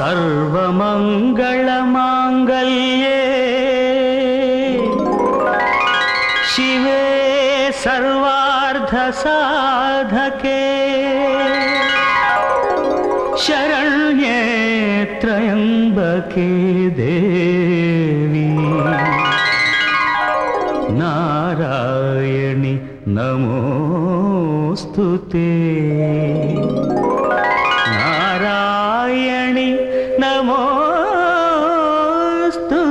सर्वमङ्गलमाङ्गल्ये शिवे सर्वार्धसाधके शरण्ये त्र्यम्बके देवी नारायणि नमोऽस्तु ते నారాయణి నమోస్తు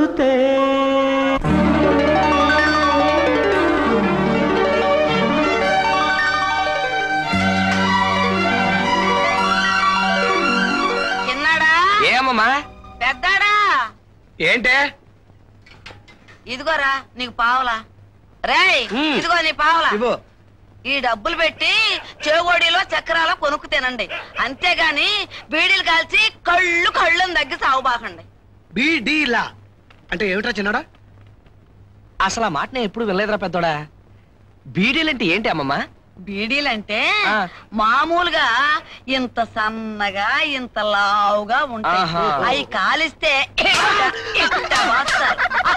చిన్నాడా ఏమమ్మా పెద్దాడా ఏంటే ఇదిగోరా నీకు పావలా రేయ్ హ్మ్. ఇదిగో నీ పావలా ఇవ్వు ఈ డబ్బులు పెట్టి చేగోడీలో చక్రాల కొనుక్కు తినండి అంతేగాని బీడీలు కాల్చి కళ్ళు కళ్ళని దగ్గి సాగుబాకండి బీడీలా అంటే ఏమిట్రా చిన్నడా అసలు ఆ మాట నేను ఎప్పుడు వినలేదురా పెద్దోడా బీడీలంటే ఏంటి అమ్మమ్మ బీడీలంటే ఆ. మామూలుగా ఇంత సన్నగా ఇంత లావుగా ఉంటాయి ఆహా. అవి కాలిస్తే ఇట్ట- ఇట్ట వస్తాయి.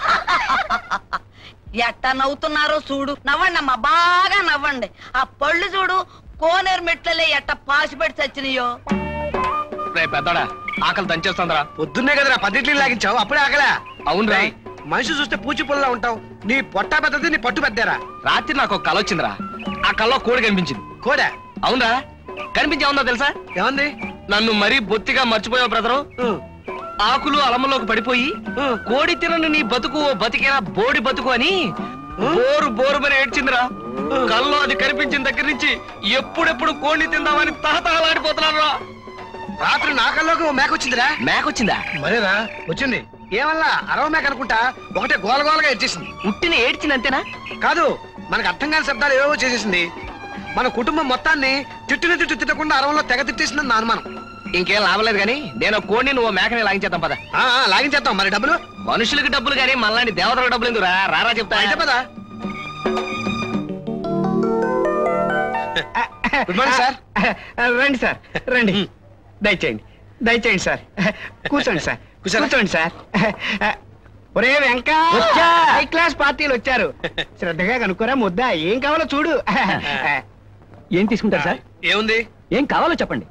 ఎట్ట నవ్వుతున్నారో చూడు నవ్వండి అమ్మా బాగా నవ్వండి ఆ పళ్ళు చూడు కోనేరు మెట్లలే ఎట్ట పాసి పెట్టి చచ్చినాయో రే పెద్దోడా ఆకలి దంచేస్తుందిరా పొద్దున్నే కదరా పదింటిని లాగించావు అప్పుడే ఆకలా అవునురా రేయ్, మనిషి చూస్తే పూచి పుల్ల ఉంటావు నీ పొట్ట పెద్దది నీ పట్టు పెద్దారా రాత్రి నాకు ఒక కల వచ్చిందిరా ఆ కల్లో కోడి కనిపించింది కోడా అవునరా కనిపించే ఉందో తెలుసా ఏమంది నన్ను మరీ బొత్తిగా మర్చిపోయావు బ్రదరు ఉం, ఆకులు అలమలోకి పడిపోయి ఉం. కోడి తినను నీ బతుకు ఓ బతికేనా బోడి బతుకు అని బోరు బోరు మరి ఏడ్చిందిరా కల్లో అది కనిపించిన దగ్గర నుంచి ఎప్పుడెప్పుడు కోడిని తిందామని తహతహలాడిపోతున్నాను రా రాత్రి నా కల్లోకి ఓ మేక వచ్చిందిరా మేకొచ్చిందా మరేరా వచ్చింది ఏమల్లా అరవ మేక అనుకుంటా ఒకటే గోల గోలగా ఇచ్చేసింది ఉట్టిని ఏడ్చింది అంతేనా కాదు మనకు అర్థం కాని శబ్దాలు ఏవో చేసేసింది మన కుటుంబం మొత్తాన్ని తిట్టిన తిట్టు తిట్టకుండా అరవంలో తెగ తిట్టేసిందని నా అనుమానం ఇంకేం లాభలేదు కానీ నేను ఓ కోడిని నువ్వు ఓ మేకని లాగించేద్దాం పద ఆ, ఆ, లాగించేద్దాం మరి డబ్బులు మనుషులకి డబ్బులు కానీ మళ్ళీ దేవతలకు డబ్బులు ఎందుకు రా రారా చెప్తా అయితే పదా గుడ్ మార్నింగ్ సార్ రండి సార్ రండి దయచేయండి దయచేయండి సార్ కూర్చోండి సార్ కూర్చోరా. కూర్చోండి సార్ ఒరే వెంక వచ్చా. హై క్లాస్ పార్టీలు వచ్చారు శ్రద్ధగా కనుక్కోరా ముద్ద ఏం కావాలో చూడు ఏం తీసుకుంటారు సార్ ఏముంది ఏం కావాలో చెప్పండి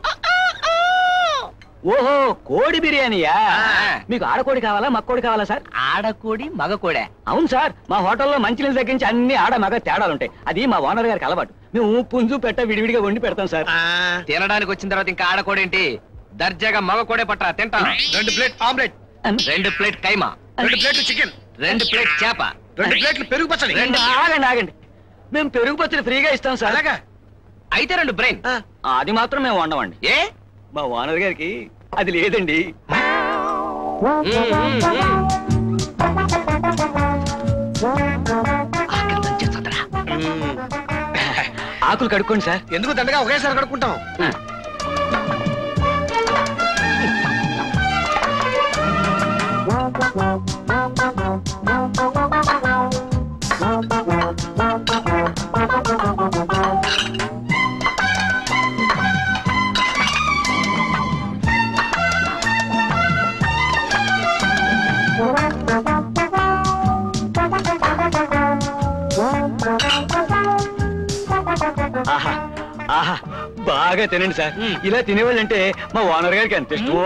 ఓహో కోడి బిర్యానీయా మీకు ఆడకోడి కావాలా మక్కోడి కావాలా సార్ ఆడకోడి మగ కోడే అవును సార్ మా హోటల్లో మంచినీళ్ళ దగ్గర నుంచి అన్ని ఆడ మగ తేడాలు ఉంటాయి అది మా ఓనర్ గారికి అలవాటు మేము పుంజు పెట్ట విడివిడిగా వండి పెడతాం సార్ ఆ, తినడానికి వచ్చిన తర్వాత ఇంకా ఆడకోడేంటి దర్జాగా మగ కోడే పట్టరా తింటా రెండు ప్లేట్ ఆమ్లెట్ రెండు ప్లేట్ కైమా రెండు ప్లేట్లు చికెన్ రెండు ప్లేట్ చేప రెండు ప్లేట్లు పెరుగు పచ్చడి రెండు- ఆగండి ఆగండి మేము పెరుగు పచ్చడి ఫ్రీగా ఇస్తాం సార్ అలాగా అయితే రెండు బ్రెయిన్ ఆ, అది మాత్రం మేము వండమండి ఏ మా ఓనర్ గారికి అది లేదండి మ్మ్, మ్మ్, మ్మ్. ఆకలి దంచేస్తుందిరా. మ్మ్. ఆకులు కడుక్కోండి సార్ ఎందుకు దండగా ఒకేసారి కడుక్కుంటాం ఆహా ఆహా బాగా తినండి సార్ ఇలా తినేవాళ్ళంటే మా ఓనర్ గారికి ఎంత ఇష్టమో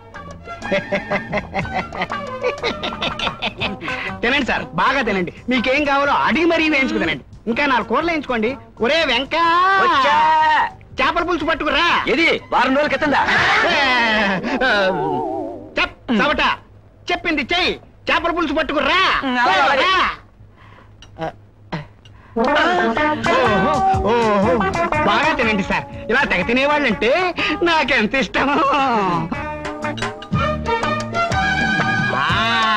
తినండి సార్ బాగా తినండి మీకేం కావాలో అడిగి మరీ వేయించుకు తినండి ఇంకా నాలుగు కూరలు వేయించుకోండి ఒరే వెంక చేపల పులుసు పట్టుకురా ఏది వారం రోజుల క్రితందా చెప్ సవట చెప్పింది చెయ్యి చేపల పులుసు పట్టుకురా అలాగే, అలాగే. రా. ఓహో, ఓహో, బాగా తినండి సార్ ఇలా తెగ తినేవాళ్ళంటే నాకెంత ఇష్టమో ఆ.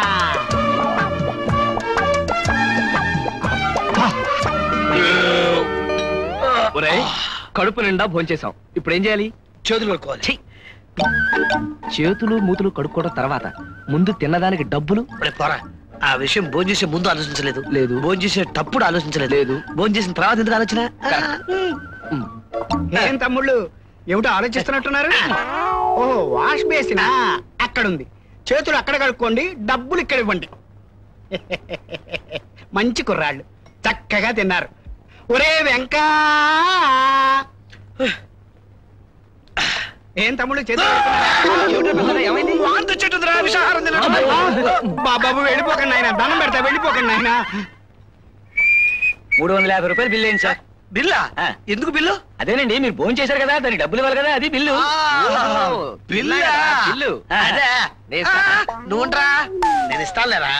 ఒరేయ్ కడుపు నిండా భోంచేసాం ఇప్పుడు ఏం చేయాలి చేతులు కడుక్కోవాలి ఛీ! చేతులు మూతులు కడుక్కోవడం తర్వాత ముందు తిన్నదానికి డబ్బులు ఇప్పుడే పోరా ఆ విషయం భోజనం చేసే ముందు ఆలోచించలేదు లేదు. భోజనం చేసేటప్పుడు ఆలోచించలేదు లేదు. భోజనం చేసిన తర్వాత ఎందుకు ఆలోచన ఉమ్. ఏం తమ్ముళ్ళు ఏమిటో ఆలోచిస్తున్నట్టున్నారు ఓహో వాష్ బేసినా అక్కడ ఉంది చేతులు అక్కడ కడుక్కోండి డబ్బులు ఇక్కడ ఇవ్వండి మంచి కుర్రాళ్ళు చక్కగా తిన్నారు ఒరే వెంకా ఏం తమ్ముడు చేతులు కడుక్కున్నారా? ఏమైంది వాంతి చెట్టుదిరా విషాహారం తినడం బా- బాబు వెళ్ళిపోకండి ఆయన దండం పెడతా వెళ్ళిపోకండి ఆయన మూడు వందల యాభై రూపాయలు బిల్లు ఏంటి సార్ బిల్లా ఆ. ఎందుకు బిల్లు అదేనండి మీరు భోజనం చేశారు కదా దానికి డబ్బులు ఇవ్వాలి కదా అది బిల్లు బిల్లా బిల్లు అదే నేను ఆ, ఇస్తా. నువ్వుంట్రా నేను ఇస్తానులేరా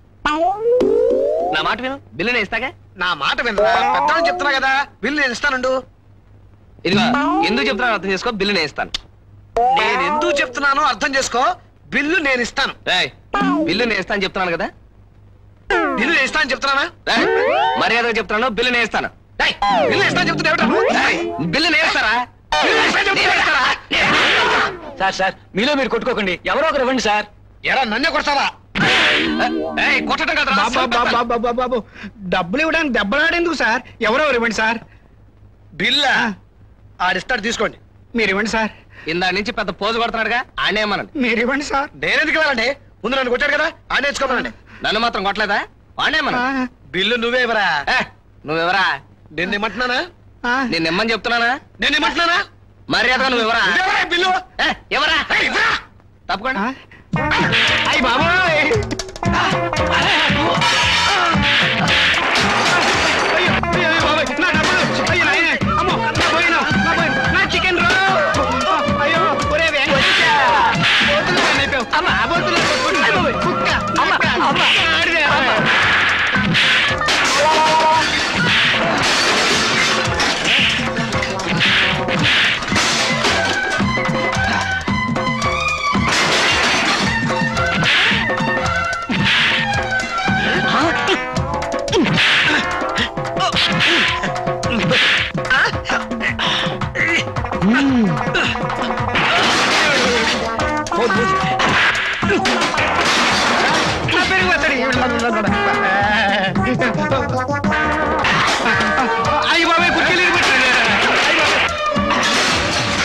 నా మాట విను బిల్లు నేను ఇస్తాగా నా మాట వినరా పెద్దవాళ్ళు చెప్తున్నా కదా బిల్లు నేను ఇస్తానుండు ఇదిగో ఎందుకు చెప్తున్నాను అర్థం చేసుకో బిల్లు నేను ఇస్తాను నేను ఎందుకు చెప్తున్నానో అర్థం చేసుకో బిల్లు నేను ఇస్తాను రేయ్, బిల్లు నేను ఇస్తాను చెప్తున్నాను కదా బిల్లు నేను ఇస్తాను చెప్తున్నానా రేయ్, మర్యాదగా చెప్తున్నాను బిల్లు నేను ఇస్తాను డేయ్, బిల్లు ఇస్తాను చెప్తున్నా ఏమిట్రా నువ్వు? రేయ్, బిల్లు నేను ఇస్తారా బిల్లు ఇస్తాను చెప్తున్నా నేను ఇస్తారా? సార్ సార్ మీలో మీరు కొట్టుకోకండి ఎవరో ఒకరు ఇవ్వండి సార్ ఎరా నన్నే కొడతావా ఏయ్, కొట్టడం కదరా, బాబా చంపేస్తాను. బాబా బాబా బాబు డబ్బులు ఇవ్వడానికి దెబ్బలాడేందుకు సార్ ఎవరెవరు ఇవ్వండి సార్ బిల్లా ఆడిస్తాడు తీసుకోండి మీరు ఇవ్వండి సార్ ఇందా నుంచి పెద్ద పోజు కొడుతున్నాడుగా ఆడేమనండి మీరు ఇవ్వండి సార్ నేనెందుకు ఇవ్వాలండి ముందు నన్ను కొట్టాడు కదా ఆడ నేర్చుకోమనండి నన్ను మాత్రం కొట్టలేదా వాడేమన ఆ, బిల్లు నువ్వే ఇవ్వరా నువ్వెవరా నేను ఇమ్మంటున్నానా ఆ, నేను ఇమ్మని చెప్తున్నానా నేను ఇమ్మంటున్నానా మర్యాదగా నువ్వెవరా నువ్వెవరా బిల్లు ఏ, ఎవరా ఏయ్, ఇవ్వరా? తప్పకుండా ఆ. అయ్ బాబోయ్ అయ్యో, అయ్యో, అయ్యో బాబోయ్, నా డబ్బులు, అయ్యో నాయనే, అమ్మో, నా పోయిన, నా పోయిన, నా చికెన్ రోల్. అయ్యో, ఒరే వెంకటేశ, బోతులు అయిపోయావు. ఆ బోతులు కొట్టుకుంటున్నావు. కుక్క, కుక్క, ఆడిదే. నా పెరుగు పచ్చడి. అయ్య బాబాయ్ కుర్చీలు ఇరిగిపోయాయి. అయ్య బాబోయ్.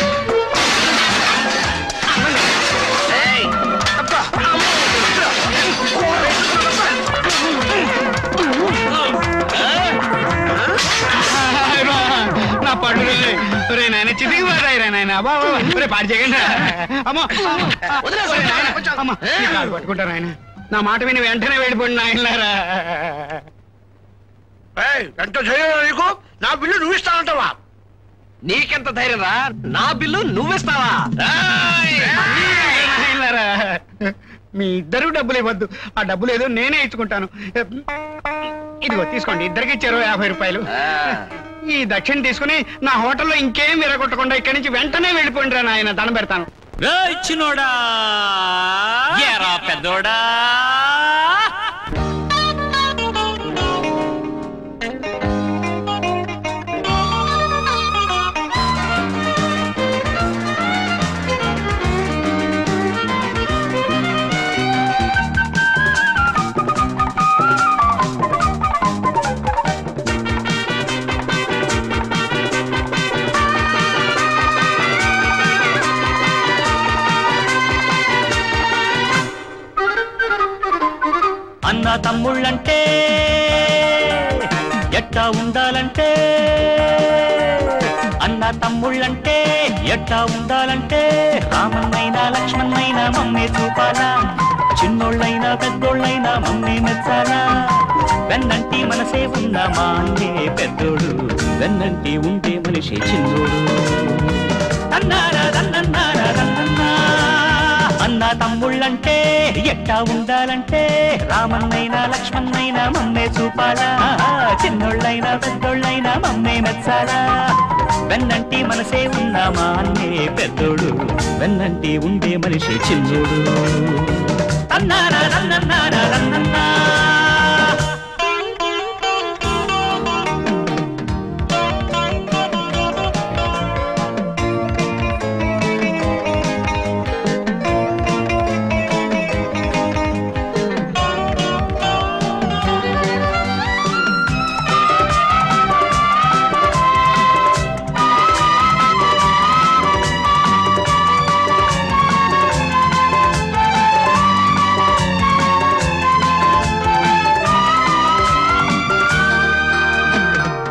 అయ్య బా, నా పళ్ళు రే నాయన చితికి పోతాయి రా నాయన బాబా రే పాడు చేయకండి అమ్మో వదిలేయ్, ఒరేయ్ నాయన, కొంచెం. అమ్మ నీ కాలు పట్టుకుంటారు ఆయన నా మాట విని వెంటనే వెళ్ళిపోండి నాయనలారా ఏయ్, ఎంత ధైర్యం నీకు నా బిల్లు నువ్వు ఇస్తానంటావా నీకెంత ధైర్యం రా నా బిల్లు నువ్విస్తావా ఏయ్! నాయనలారా మీ ఇద్దరు డబ్బులు ఇవ్వద్దు ఆ డబ్బులు ఏదో నేనే ఇచ్చుకుంటాను ఇదిగో తీసుకోండి ఇద్దరికి ఇచ్చారు యాభై రూపాయలు ఆ. ఈ దక్షిణ తీసుకుని నా హోటల్లో ఇంకేం విరగొట్టకుండా ఇక్కడి నుంచి వెంటనే వెళ్ళిపోండి రా నాయన దండం పెడతాను ఇచ్చినోడా ఎరా పెద్దోడా అన్న తమ్ముళ్ళంటే ఎట్టా ఉండాలంటే అన్న తమ్ముళ్ళంటే ఎట్టా ఉండాలంటే రామన్నైనా లక్ష్మణ్ణైనా మమ్మే చూపాలా చిన్నోళ్ళైనా పెద్దోళ్ళైనా మమ్మే మెచ్చాలా వెన్నంటి మనసే ఉన్న మా అన్నే పెద్దోడు వెన్నంటి ఉండే మనిషి చిన్నోడు అన్నారా రన్నన్నారా రన్నన్నా అన్న తమ్ముళ్ళంటే ఎట్టా ఉండాలంటే రామన్నైనా లక్ష్మణ్ణైనా మమ్మే చూపాలా చిన్నోళ్ళైనా పెద్దోళ్ళైనా మమ్మే మెచ్చాలా వెన్నంటి మనసే ఉన్న మా అన్నే పెద్దోడు వెన్నంటి ఉండే మనిషి చిన్నోడు అన్నారా రన్నన్నారా రన్నన్నా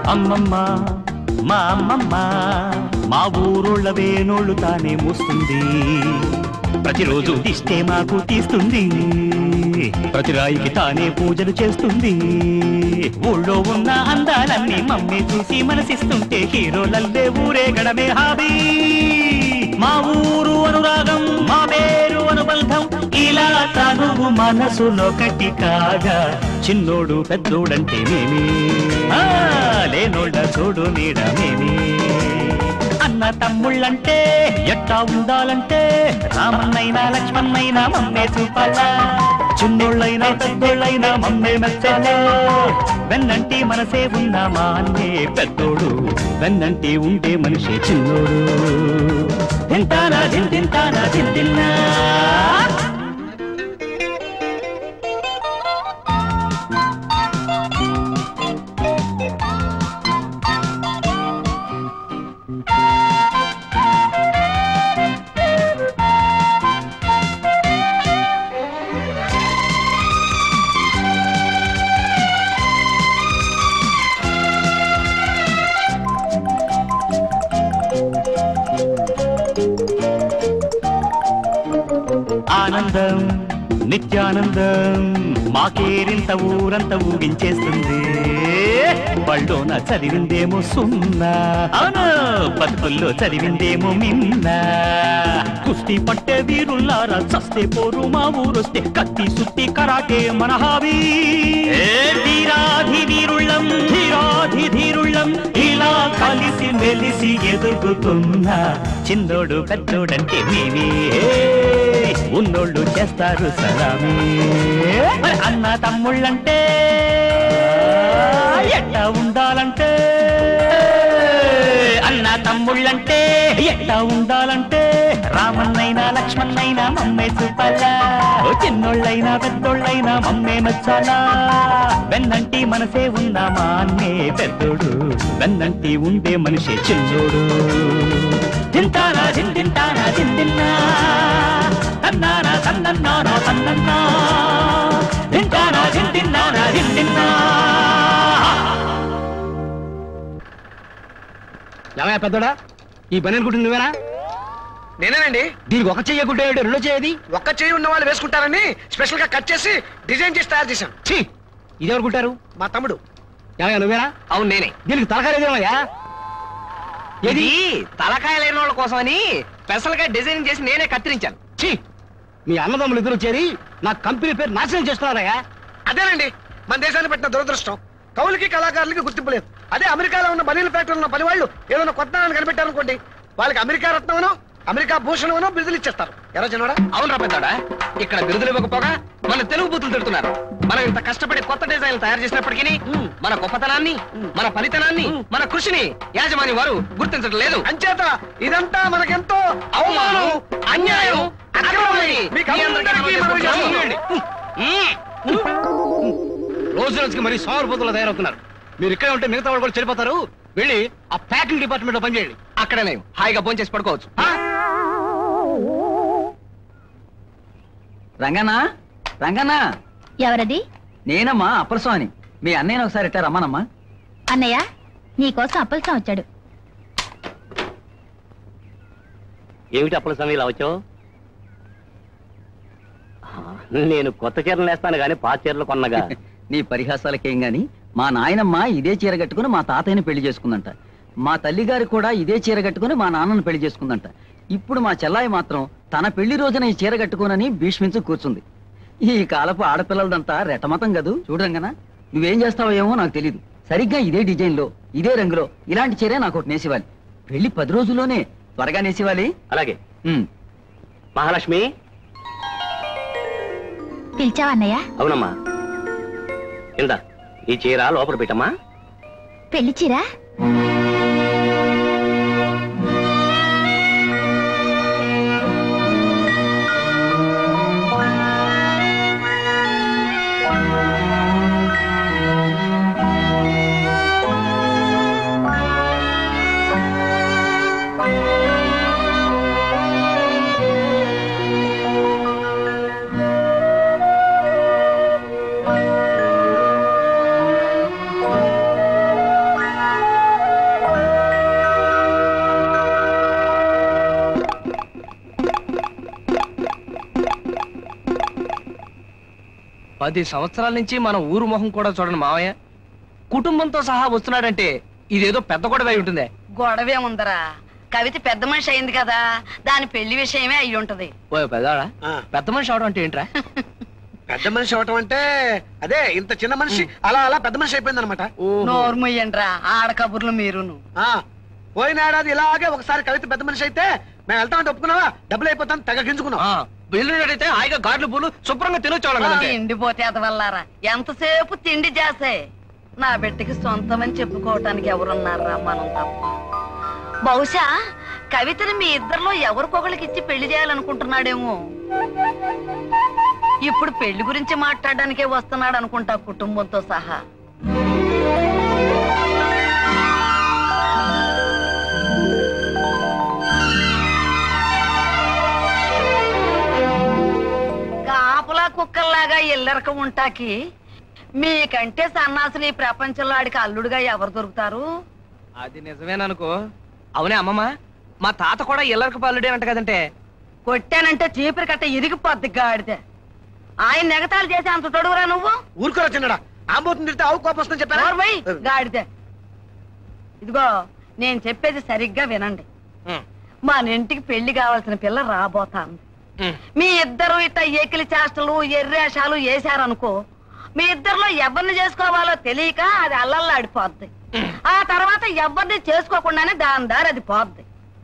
అమ్మమ్మ మా అమ్మమ్మ మా ఊరోళ్ళ వేణోళ్ళు తానే మూస్తుంది ప్రతిరోజు తీస్తే మాకు తీస్తుంది ప్రతి రాయికి తానే పూజలు చేస్తుంది ఊళ్ళో ఉన్న అందాలన్నీ మమ్మీ చూసి మనసిస్తుంటే హీరోలల్లే ఊరేగడమే హాబీ మా ఊరు అనురాగం మా పేరు అనుబంధం ఇలా తనువు మనసులో కట్టి కాగా చిన్నోడు పెద్దోడంటే మేమే ఆ, లేనోళ్ళ చూడు నీడ మేమే అన్న తమ్ముళ్ళంటే ఎట్టా ఉండాలంటే రామన్నైనా లక్ష్మణ్ణైనా మమ్మే చూపాలా చిన్నోళ్ళైనా పెద్దోళ్ళైనా మమ్మే మెచ్చాలా వెన్నంటి మనసే ఉన్నా మా అన్నే పెద్దోడు వెన్నంటి ఉంటే మనిషే చిన్నోడు తింటానా తిన్ తింటానా తిన్ తిన్నా ఆనందం నిత్యానందం మాకేరింత ఊరంత ఊగించేస్తుంది బళ్ళోన చదివిందేమో సున్నా అవును బతుకుల్లో చదివిందేమో మిన్న కుస్తీ పట్టే వీరుల్లారా చస్తే పోరు మా ఊరొస్తే కత్తి సుత్తి కరాటే మన హాబీ ఏ వీరాధి వీరుళ్ళం ధీరాధి ధీరుళ్ళం ఇలా కలిసి మెలిసి ఎదుగుతున్న చిన్నోడు పెద్దోడంటే మేమే ఉన్నోళ్ళు చేస్తారు సలామే మరి అన్న తమ్ముళ్ళంటే ఎట్టా ఉండాలంటే అన్న తమ్ముళ్ళంటే ఎట్టా ఉండాలంటే రామన్నైనా లక్ష్మణ్ణైనా మమ్మే చూపాలా ఓ చిన్నోళ్ళైనా పెద్దోళ్ళైనా మమ్మే మెచ్చాలా వెన్నంటి మనసే ఉన్నా మా అన్నే పెద్దోడు వెన్నంటి ఉండే మనిషే చిన్నోడు తింటానా తిన్ తింటానా తిన్ తిన్నా తన్నానా తన్నన్నానా తన్నన్నా తింటానా తిన్ తిన్నానా తిన్ తిన్నా ఏమయ్యా పెద్దోడా ఈ పని అనుకుంటుంది నువ్వేనా నేనేనండి దీనికి ఒక చెయ్యకుంటే రెండో చేయది ఒక్క చేయి ఉన్న వాళ్ళు వేసుకుంటారని స్పెషల్ గా కట్ చేసి డిజైన్ చేసి తయారు చేశాం ఛీ ఇది అనుకుంటారు మా తమ్ముడు ఏమయ్యా నువ్వేనా అవును నేనే దీనికి తలకాయలేదేమయ్యా ఇది తలకాయ లేని వాళ్ళ కోసమని స్పెషల్ గా డిజైన్ చేసి నేనే కత్తిరించాను ఛీ మీ అన్నదమ్ములు ఇద్దరు చేరి నా కంపెనీ పేరు నాశనం చేస్తున్నారయ్యా అదేనండి మన దేశాన్ని పెట్టిన దురదృష్టం కవులకి కళాకారులకి గుర్తింపు లేదు అదే అమెరికాలో ఉన్న బనీల ఫ్యాక్టరీలో ఉన్న పని వాళ్ళు ఏదైనా కొత్త నాణ్యాన్ని కనిపెట్టారనుకోండి వాళ్ళకి అమెరికా రత్నమనో అమెరికా భూషణమనో బిరుదులు ఇచ్చేస్తారు ఎరా చిన్నోడా అవును రా పెద్దోడా ఇక్కడ బిరుదులు ఇవ్వకపోగా మన తెలుగు బూతులు తిడుతున్నారు మనం ఇంత కష్టపడి కొత్త డిజైన్లు తయారు చేసినప్పటికీ మన గొప్పతనాన్ని మన ఫలితనాన్ని మన కృషిని యాజమాని వారు గుర్తించడం లేదు అంచేత ఇదంతా మనకెంతో అవమానం అన్యాయం అక్రమమని మీకు మీ అందరికీ అందరికీ మనవి మనవి చేస్తున్నాను. చేస్తున్నాను. రోజు రోజుకి మరి సోమరిపోతులు తయారవుతున్నారు మీరు ఇక్కడే ఉంటే మిగతా వాళ్ళు కూడా చెడిపోతారు వెళ్ళి ఆ ప్యాకింగ్ డిపార్ట్మెంట్ లో పనిచేయండి అక్కడనే హాయిగా భోంచేసి పడుకోవచ్చు ఆ? రంగనా రంగనా ఎవరది నేనమ్మా అప్పలస్వామి మీ అన్నయ్యని ఒకసారి ఇట్టా రమ్మనమ్మా అన్నయ్య నీకోసం అప్పలసం వచ్చాడు ఏమిటి అప్పుల సమయం ఇలా వచ్చావు నేను కొత్త చీరలు వేస్తాను కానీ పాత చీరలు కొన్నగా నీ పరిహాసాలకేం గాని మా నాయనమ్మ ఇదే చీర కట్టుకుని మా తాతయ్యని పెళ్లి చేసుకుందంట మా తల్లిగారు కూడా ఇదే చీర కట్టుకుని మా నాన్నని పెళ్లి చేసుకుందంట ఇప్పుడు మా చెల్లాయి మాత్రం తన పెళ్లి రోజున ఈ చీర కట్టుకోనని భీష్మించు కూర్చుంది ఈ కాలపు ఆడపిల్లలదంతా రెటమతం కదూ చూడంగనా నువ్వేం చేస్తావో ఏమో నాకు తెలీదు సరిగ్గా ఇదే డిజైన్ లో ఇదే రంగులో ఇలాంటి చీరే నాకు ఒకటి నేసివ్వాలి పెళ్లి పది రోజుల్లోనే త్వరగా నేసివ్వాలి అలాగే ఉమ్. మహాలక్ష్మి పిలిచావా అన్నయ్య అవునమ్మా ఇందా ఈ చీర లోపల పెట్టమ్మా పెళ్లి చీరా పది సంవత్సరాల నుంచి మన ఊరు మొహం కూడా చూడండి మావయ్య కుటుంబంతో సహా వస్తున్నాడంటే ఇదేదో పెద్ద గొడవ అయి ఉంటుందే గొడవే ఉందరా కవిత పెద్ద మనిషి అయింది కదా దాని పెళ్లి విషయమే అయి ఉంటది ఓ పెద్దవాడా ఆ. పెద్ద మనిషి అవడం అంటే ఏంట్రా పెద్ద మనిషి అవటం అంటే అదే ఇంత చిన్న మనిషి అలా అలా పెద్ద మనిషి అయిపోయింది అనమాట నోరు ముయ్యండ్రా ఆడ కబుర్లు మీరును పోయిన ఏడాది ఇలాగే ఒకసారి కవిత పెద్ద మనిషి అయితే మేము వెళ్తామంటే ఒప్పుకున్నావా డబ్బులు అయిపోతాం తెగ గింజుకున్నాం ఆ, బిల్లుడైతే హాయిగా గాడ్లు పూలు శుభ్రంగా తినొచ్చేవాళ్ళం కదండి తిండిపోతే అదవల్లారా ఎంతసేపు తిండి చేసే నా బిడ్డకి సొంతమని చెప్పుకోవటానికి ఎవరున్నారా మనం తప్ప బహుశా కవితని మీ ఇద్దరిలో ఎవరికొకరికి ఇచ్చి పెళ్లి చేయాలనుకుంటున్నాడేమో ఇప్పుడు పెళ్లి గురించి మాట్లాడడానికే వస్తున్నాడు అనుకుంటా కుటుంబంతో సహా కాపలా కుక్కల్లాగా ఇల్లరక ఉంటాకి మీకంటే సన్నాసులు ఈ ప్రపంచంలో ఆడికి అల్లుడుగా ఎవరు దొరుకుతారు అది నిజమేననుకో అవునే అమ్మమ్మ మా తాత కూడా ఇల్లరికి పల్లుడే అంట కదంటే కొట్టానంటే చీపురు కట్ట ఇరిగిపోద్ది గాడిదే ఆయన నెగతాలు చేసి అంత తొడుగురా నువ్వు ఊరుకోరా చిన్నడా ఆంబోతుంది తిడితే ఆవు కోపం వస్తుందని చెప్పారా నోర్మై, గాడిదే ఇదిగో నేను చెప్పేది సరిగ్గా వినండి ఉం, మన ఇంటికి పెళ్లి కావాల్సిన పిల్ల రాబోతాను ఉం. మీ ఇద్దరు ఇట్ట ఏకిలి చేష్టలు ఎర్రేషాలు వేశారనుకో మీ ఇద్దరిలో ఎవరిని చేసుకోవాలో తెలియక అది అల్లల్లాడిపోద్ది ఆ తర్వాత ఎవరిని చేసుకోకుండానే దాని దారి అది పోద్ది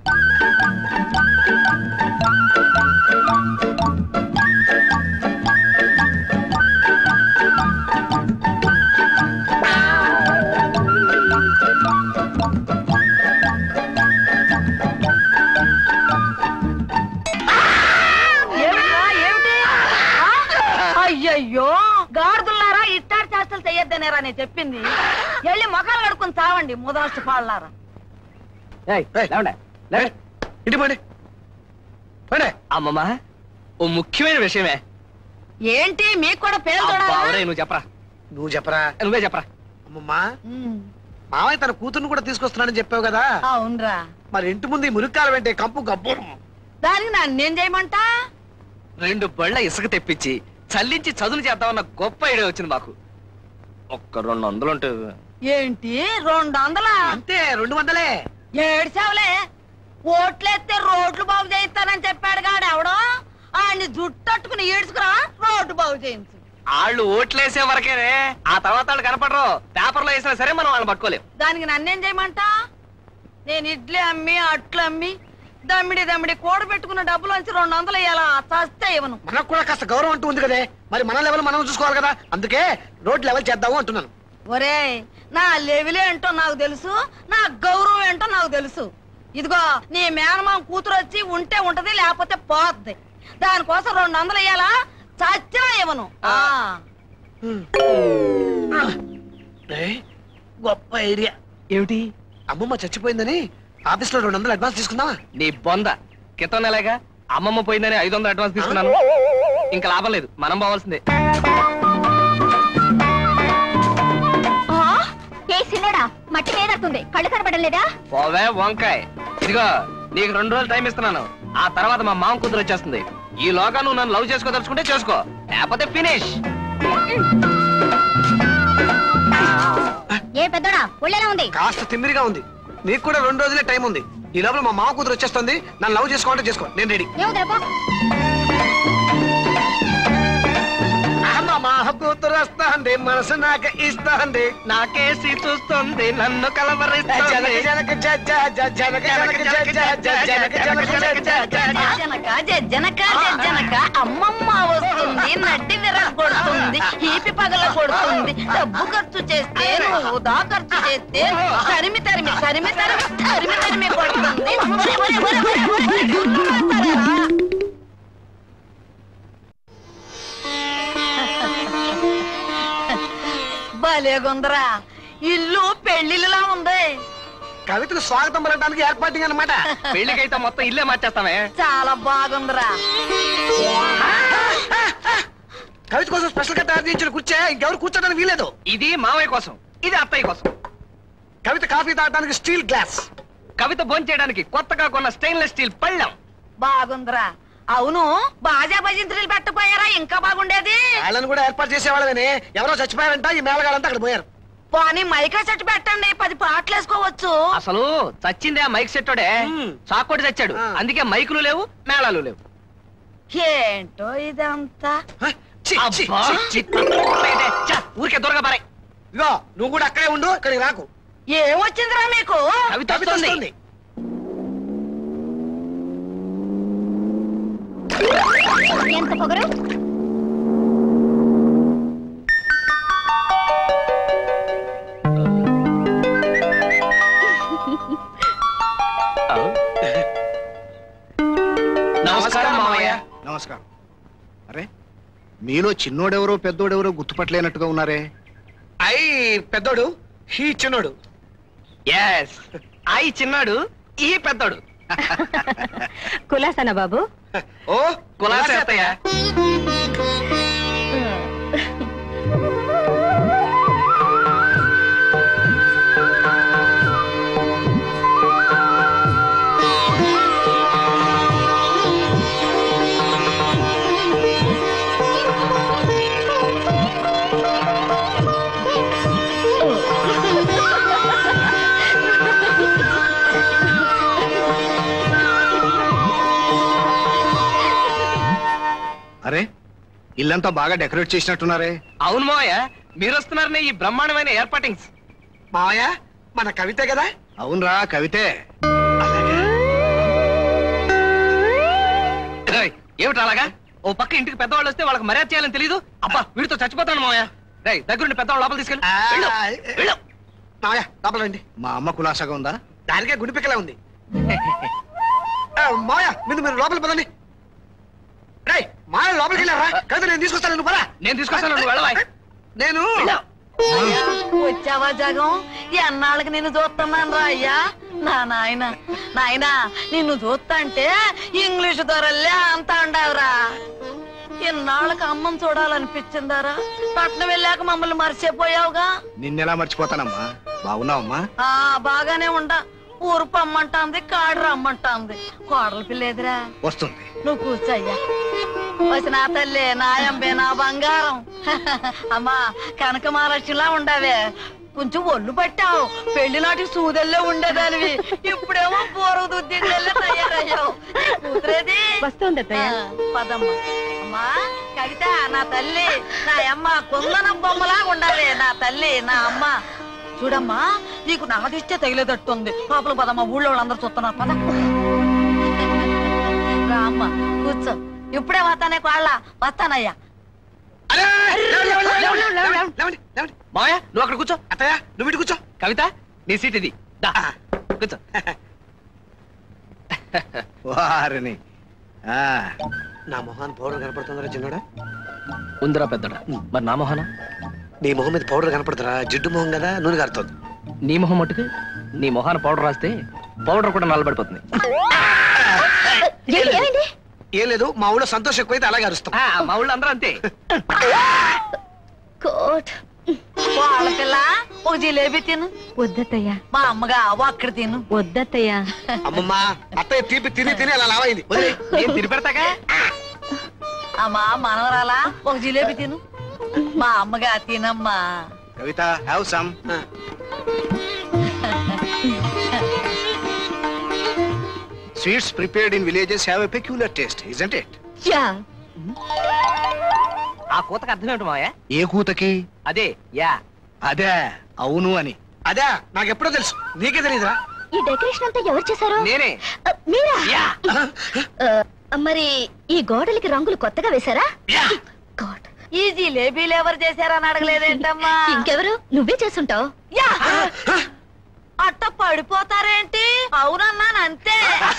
ఏమిట్రా, ఏమిటి ఆ? అయ్యయ్యో గాడిదుల్లారా ఇట్టాడి చేష్టలు చెయ్యొద్దనేరా నేను చెప్పింది వెళ్ళి మొఖాలు కడుక్కుని చావండి ముదనష్ట పాళ్ళారా ఏయ్, ఏయ్. లేవండి, లేవండి. ఇంటి పోండి పోండి అమ్మమ్మ ఓ ముఖ్యమైన విషయమే ఏంటి మీకు కూడా పేరు అబ్బా, చూడాలా? ఒరేయ్, నువ్వు చెప్పరా నువ్వు చెప్పరా నువ్వే చెప్పరా అమ్మమ్మా ఉమ్, మావయ్య తన కూతుర్ని కూడా తీసుకొస్తున్నాడని చెప్పావు కదా అవునరా మరి ఇంటి ముందు ఈ మురికాలు వెంటే కంపు గబ్బు దానికి నన్నేం చేయమంటా రెండు బళ్ళ ఇసుక తెప్పించి చల్లించి చదును చేద్దామన్న గొప్ప ఐడియా వచ్చింది మాకు ఒక్క రెండు వందలు ఉంటే ఏంటి రెండు వందలా అంతే రెండు వందలే ఏడ్చావులే ఓట్లేస్తే రోడ్లు బాగు చేయిస్తానని చెప్పాడు కాడు ఎవడో ఆయన్ని జుట్టట్టుకుని ఈడ్చుకురా రోడ్డు బాగు చేయించు వాళ్ళు ఓట్లేసే వరకేనే ఆ తర్వాత వాళ్ళు కనపడరు పేపర్లో వేసినా సరే మనం వాళ్ళని పట్టుకోలేం దానికి నన్నేం చేయమంటా నేను ఇడ్లీ అమ్మి అట్లు అమ్మి దమ్మిడి దమ్మిడి కూడ పెట్టుకున్న డబ్బులు వచ్చి రెండు వందలు ఇయ్యాలా చస్తే ఇవ్వను మనకు కూడా కాస్త గౌరవం అంటూ ఉంది కదే మరి మన లెవెల్ మనం చూసుకోవాలి కదా అందుకే రోడ్ లెవెల్ చేద్దాము అంటున్నాను ఒరే నా లెవెల్ ఏంటో నాకు తెలుసు నా గౌరవం ఏంటో నాకు తెలుసు ఇదిగో నీ మేనమామ కూతురు వచ్చి ఉంటే ఉంటది లేకపోతే పోద్ది దానికోసం రెండు వందలు ఇయ్యాలా చచ్చినా ఇవ్వను ఆ. ఏయ్, గొప్ప ఐడియా ఏమిటి అమ్మమ్మ చచ్చిపోయిందని ఆఫీస్ లో రెండు వందలు అడ్వాన్స్ తీసుకుందామా నీ బొంద క్రితం నెలగా అమ్మమ్మ పోయిందని ఐదు వందలు అడ్వాన్స్ తీసుకున్నాను ఇంకా లాభం లేదు మనం పోవాల్సిందే ఏ సిన్నడా మట్టి నేనడుతుంది కళ్ళు కనబడలేదా పోవే వంకాయ్ ఇదిగో నీకు రెండు రోజులు టైం ఇస్తున్నాను ఆ తర్వాత మా మామ కూతురు వచ్చేస్తుంది ఈ లోగా నువ్వు నన్ను లవ్ చేసుకోదలుచుకుంటే చేసుకో లేకపోతే ఫినిష్ ఏ పెద్దోడా ఒళ్ళెలా ఉంది కాస్త తిమ్మిరిగా ఉంది నీకు కూడా రెండు రోజులే టైం ఉంది ఈ లోపల మా మామ కూతురు వచ్చేస్తుంది నన్ను లవ్ చేసుకోవాలంటే చేసుకో నేను రెడీ ఏముందిరా మా కూతురు వస్తాంది మనసు నాకు ఇస్తాంది నాకేసి చూస్తుంది నన్ను జనక కలవరిస్తుంది జనక జ జ జ జనక జనక జ జ జ జనక జనక జ జ జ జ. జనక జనక జనక అమ్మమ్మ వస్తుంది నడ్డి విరగొడుతుంది ఈపి పగల కొడుతుంది డబ్బు ఖర్చు చేస్తే వృధా ఖర్చు చేస్తే తరిమి తరిమి తరిమి తరిమి తరిమి తరిమి కొడుతుంది ఒరే, ఒరే, ఒరే, ఒరే, ఒరే, గుర్తుపడతారా? భలేగుందరా ఇల్లు పెళ్లిలా ఉంది కవితకు స్వాగతం పలకడానికి ఏర్పాటింగ్ అనమాట పెళ్లికైతే మొత్తం ఇల్లే మార్చేస్తామే చాలా బాగుందిరా కవిత కోసం స్పెషల్ గా తయారు చేయించిన కూర్చే ఇంకెవరు కూర్చోడానికి వీలేదు ఇది మావయ్య కోసం ఇది అత్తయ్య కోసం కవిత కాఫీ తాగడానికి స్టీల్ గ్లాస్ కవిత భోంచేయడానికి కొత్తగా కొన్న స్టెయిన్లెస్ స్టీల్ పళ్ళెం బాగుందిరా అవును బాజా భజంత్రులు పెట్టపోయారా ఇంకా బాగుండేది వాళ్ళని కూడా ఏర్పాటు చేసేవాళ్ళని ఎవరో చచ్చిపోయారంట ఈ మేళగాళ్ళంతా అక్కడ పోయారు పోనీ మైకా సెట్ పెట్టండి పది పాటలు వేసుకోవచ్చు అసలు చచ్చిందే ఆ మైక్ సెట్టోడే మ్మ్. చాకోటి చచ్చాడు ఆ. అందుకే మైకులు లేవు మేళాలు లేవు ఏంటో ఇదంతా హ, ఛీ, ఛీ, అబ్బా. ఛీ, ఛీ. అయితే, ఛ, ఊరికే దూరగా పారాయ్ ఇదిగో నువ్వు కూడా అక్కడే ఉండు ఇక్కడికి రాకు ఏమొచ్చిందిరా మీకు కవిత కవిత వస్తుంది వస్తుంది. ఎంత పొగరు నమస్కారం మామయ్య నమస్కారం అరే మీలో చిన్నోడెవరో పెద్దోడెవరో గుర్తుపట్టలేనట్టుగా ఉన్నారే అయి పెద్దోడు హీ చిన్నోడు ఎస్ ఐ చిన్నాడు ఈ పెద్దోడు కులాసన బాబు ఓ కులాసేతయ్య అరే ఇల్లంతా బాగా డెకరేట్ చేసినట్టున్నారే అవును మావయ్య మీరు వస్తున్నారనే ఈ బ్రహ్మాండమైన ఏర్పాటింగ్స్ మావయ్య మన కవితే కదా అవునరా కవితే ఏయ్, ఏమిటి అలాగా ఓ పక్క ఇంటికి పెద్దవాళ్ళు వస్తే వాళ్ళకి మర్యాద చేయాలని తెలియదు అబ్బా వీడితో చచ్చిపోతాను మావయ్య రేయ్ దగ్గరుండి పెద్దవాళ్ళు లోపల తీసుకెళ్ళి ఆ, వెళ్ళు, వెళ్ళు. మావయ్య లోపల రండి మా అమ్మ కులాసగా ఉందా దానికే గుడి పిక్కలా ఉంది ఆ, మావయ్య మీరు మీరు లోపల పదండి రేయ్ మావయ్య లోపలికి వెళ్ళారా కవిత నేను తీసుకొస్తాను నువ్వు పరా నేను తీసుకొస్తాను నువ్వు వెళ్ళవా నేను వెళ్ళు. వచ్చావా జగం ఎన్నాళ్ళకి నిన్ను చూస్తున్నాను రా అయ్యా నా నాయన నాయన నిన్ను చూస్తంటే ఇంగ్లీష్ దొరల్లే అంత అండావురా ఎన్నాళ్ళకి అమ్మని చూడాలనిపించిందారా పట్నం వెళ్ళాక మమ్మల్ని మర్చిపోయావుగా నిన్నెలా మర్చిపోతానమ్మా బాగున్నావమ్మా ఆ బాగానే ఉండా ఊరు పమ్మంటాంది కాడు రమ్మంటాంది కోడలు పిల్లేదురా వస్తుంది నువ్వు కూర్చోయ్యా వచ్చి నా తల్లి నా ఎంబే నా బంగారం అమ్మా కనక మహాలక్ష్మిలా ఉండవే కొంచెం ఒళ్ళు పట్టావు పెళ్లి నాటి సూదల్లో ఉండేదానివి ఇప్పుడేమో పూర్వ దుద్దిళ్ళల్లో తయారయ్యావు నీ కూతురేది వస్తుంది ఆ, పదమ్మా అమ్మా కవిత నా తల్లి నా అమ్మ కుందనం బొమ్మలా ఉండాలి నా తల్లి నా అమ్మ చూడమ్మా నీకు నాదిస్తే తగిలేదట్టుంది పాపలు పదమ్మా ఊళ్ళో వాళ్ళందరూ చూస్తున్నారు పద రా అమ్మ కూర్చో ఇప్పుడే వస్తానే కోళ్ళ వస్తానయ్యా అరే, లేవండి, లేవండి, లేవండి, లేవండి, లేవండి, లేవండి. మావయ్య నువ్వు అక్కడ కూర్చో అత్తయ్య నువ్వు ఇటు కూర్చో కవిత నీ సీట్ ఇది దా, కూర్చో వారిని ఆ, నా మొహాన్ని పౌడర్ కనపడుతుందిరా చిన్నోడా ఉందిరా పెద్దడా మరి నా మొహన నీ మొహం మీద పౌడర్ కనపడుతురా జిడ్డు మొహం కదా నూనె కారుతుంది నీ మొహం మట్టుకు నీ మొహాన పౌడర్ రాస్తే పౌడర్ కూడా నల్లబడిపోతుంది ఏమైంది ఏం లేదు మా ఊళ్ళో సంతోషం ఎక్కువైతే అలాగే అరుస్తాం ఆ, మా ఊళ్ళో అందరూ అంతే కోట్ వాళ్ళ పిల్ల ఒక జిలేబీ తిను వద్దత్తయ్యా మా అమ్మగా ఒక్కడ తిను వద్దత్తయ్యా అమ్మమ్మ అత్తయ్య తీపి తిని తిని అలా లావైంది వదిలేయ్. నేను తిరిగి పెడతాగా అమ్మా మనవరాలా ఒక జిలేబీ తిను మా అమ్మగా తినమ్మా Kavitha have some ah. Sweets prepared in villages have a peculiar taste isn't it yeah ఆ కూతకు అర్థం ఏమిటి మావయ్య ఏ కూతకి అదే యా అదే అవును అని అదే నాకు ఎప్పుడో తెలుసు నీకే తెలియదురా ఈ డెకరేషన్ అంతా ఎవరు చేశారు నేనే ఆ, మీరా యా ఆ, మరి ఈ గోడలకి రంగులు కొత్తగా వేశారా యా గాడ్ ఈ జిలేబీలు ఎవరు చేశారని అడగలేదేంటమ్మా ఇంకెవరు నువ్వే చేసుంటావు యా! అట్ట పడిపోతారేంటి అవునన్నాను అంతే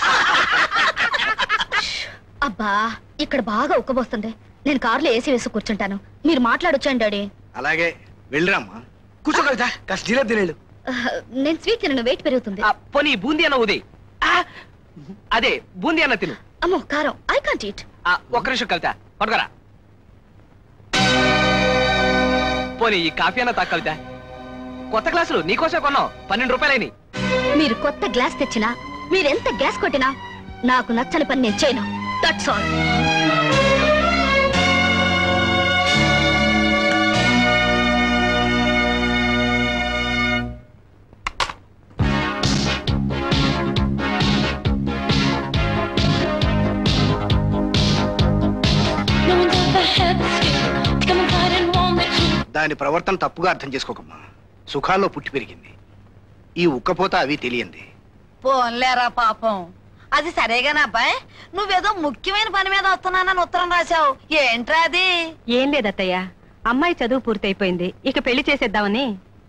అబ్బా ఇక్కడ బాగా ఉక్కబోస్తుంది నేను కారులో ఏసీ వేసి కూర్చుంటాను మీరు మాట్లాడొచ్చండి డాడీ అలాగే వెళ్ళిరమ్మా కూర్చో కవిత కాస్త జిలేబీ తినేళ్ళు ఆ, నేను స్వీట్ తినను వెయిట్ పెరుగుతుంది ఆ, పోనీ బూందీ అన్న ఉదయ్ ఆ, అదే బూందీ అన్న తిను అమ్మో కారం ఐ కాంట్ ఈట్ ఆ, ఒక్క నిమిషం కవిత పట్టుకోరా పోనీ ఈ కాఫీ అన్న తా కవిత కొత్త గ్లాసులు నీకోసమే కొన్నాం పన్నెండు రూపాయలైన మీరు కొత్త గ్లాస్ తెచ్చినా మీరెంత గ్యాస్ కొట్టినా నాకు నచ్చని పని నేను చేయను that's all No one ever had the skill to come inside and warm the chill. దాని ప్రవర్తన తప్పుగా అర్థం చేసుకోకమ్మా సుఖాల్లో పుట్టి పెరిగింది ఈ ఉక్కపోత అవి తెలియంది పోన్లేరా పాపం అది సరేగానే అబ్బాయి నువ్వేదో ముఖ్యమైన పని మీద వస్తున్నానని ఉత్తరం రాశావు ఏంట్రా అది ఏం లేదత్తయ్య అమ్మాయి చదువు పూర్తయిపోయింది ఇక పెళ్లి చేసేద్దామని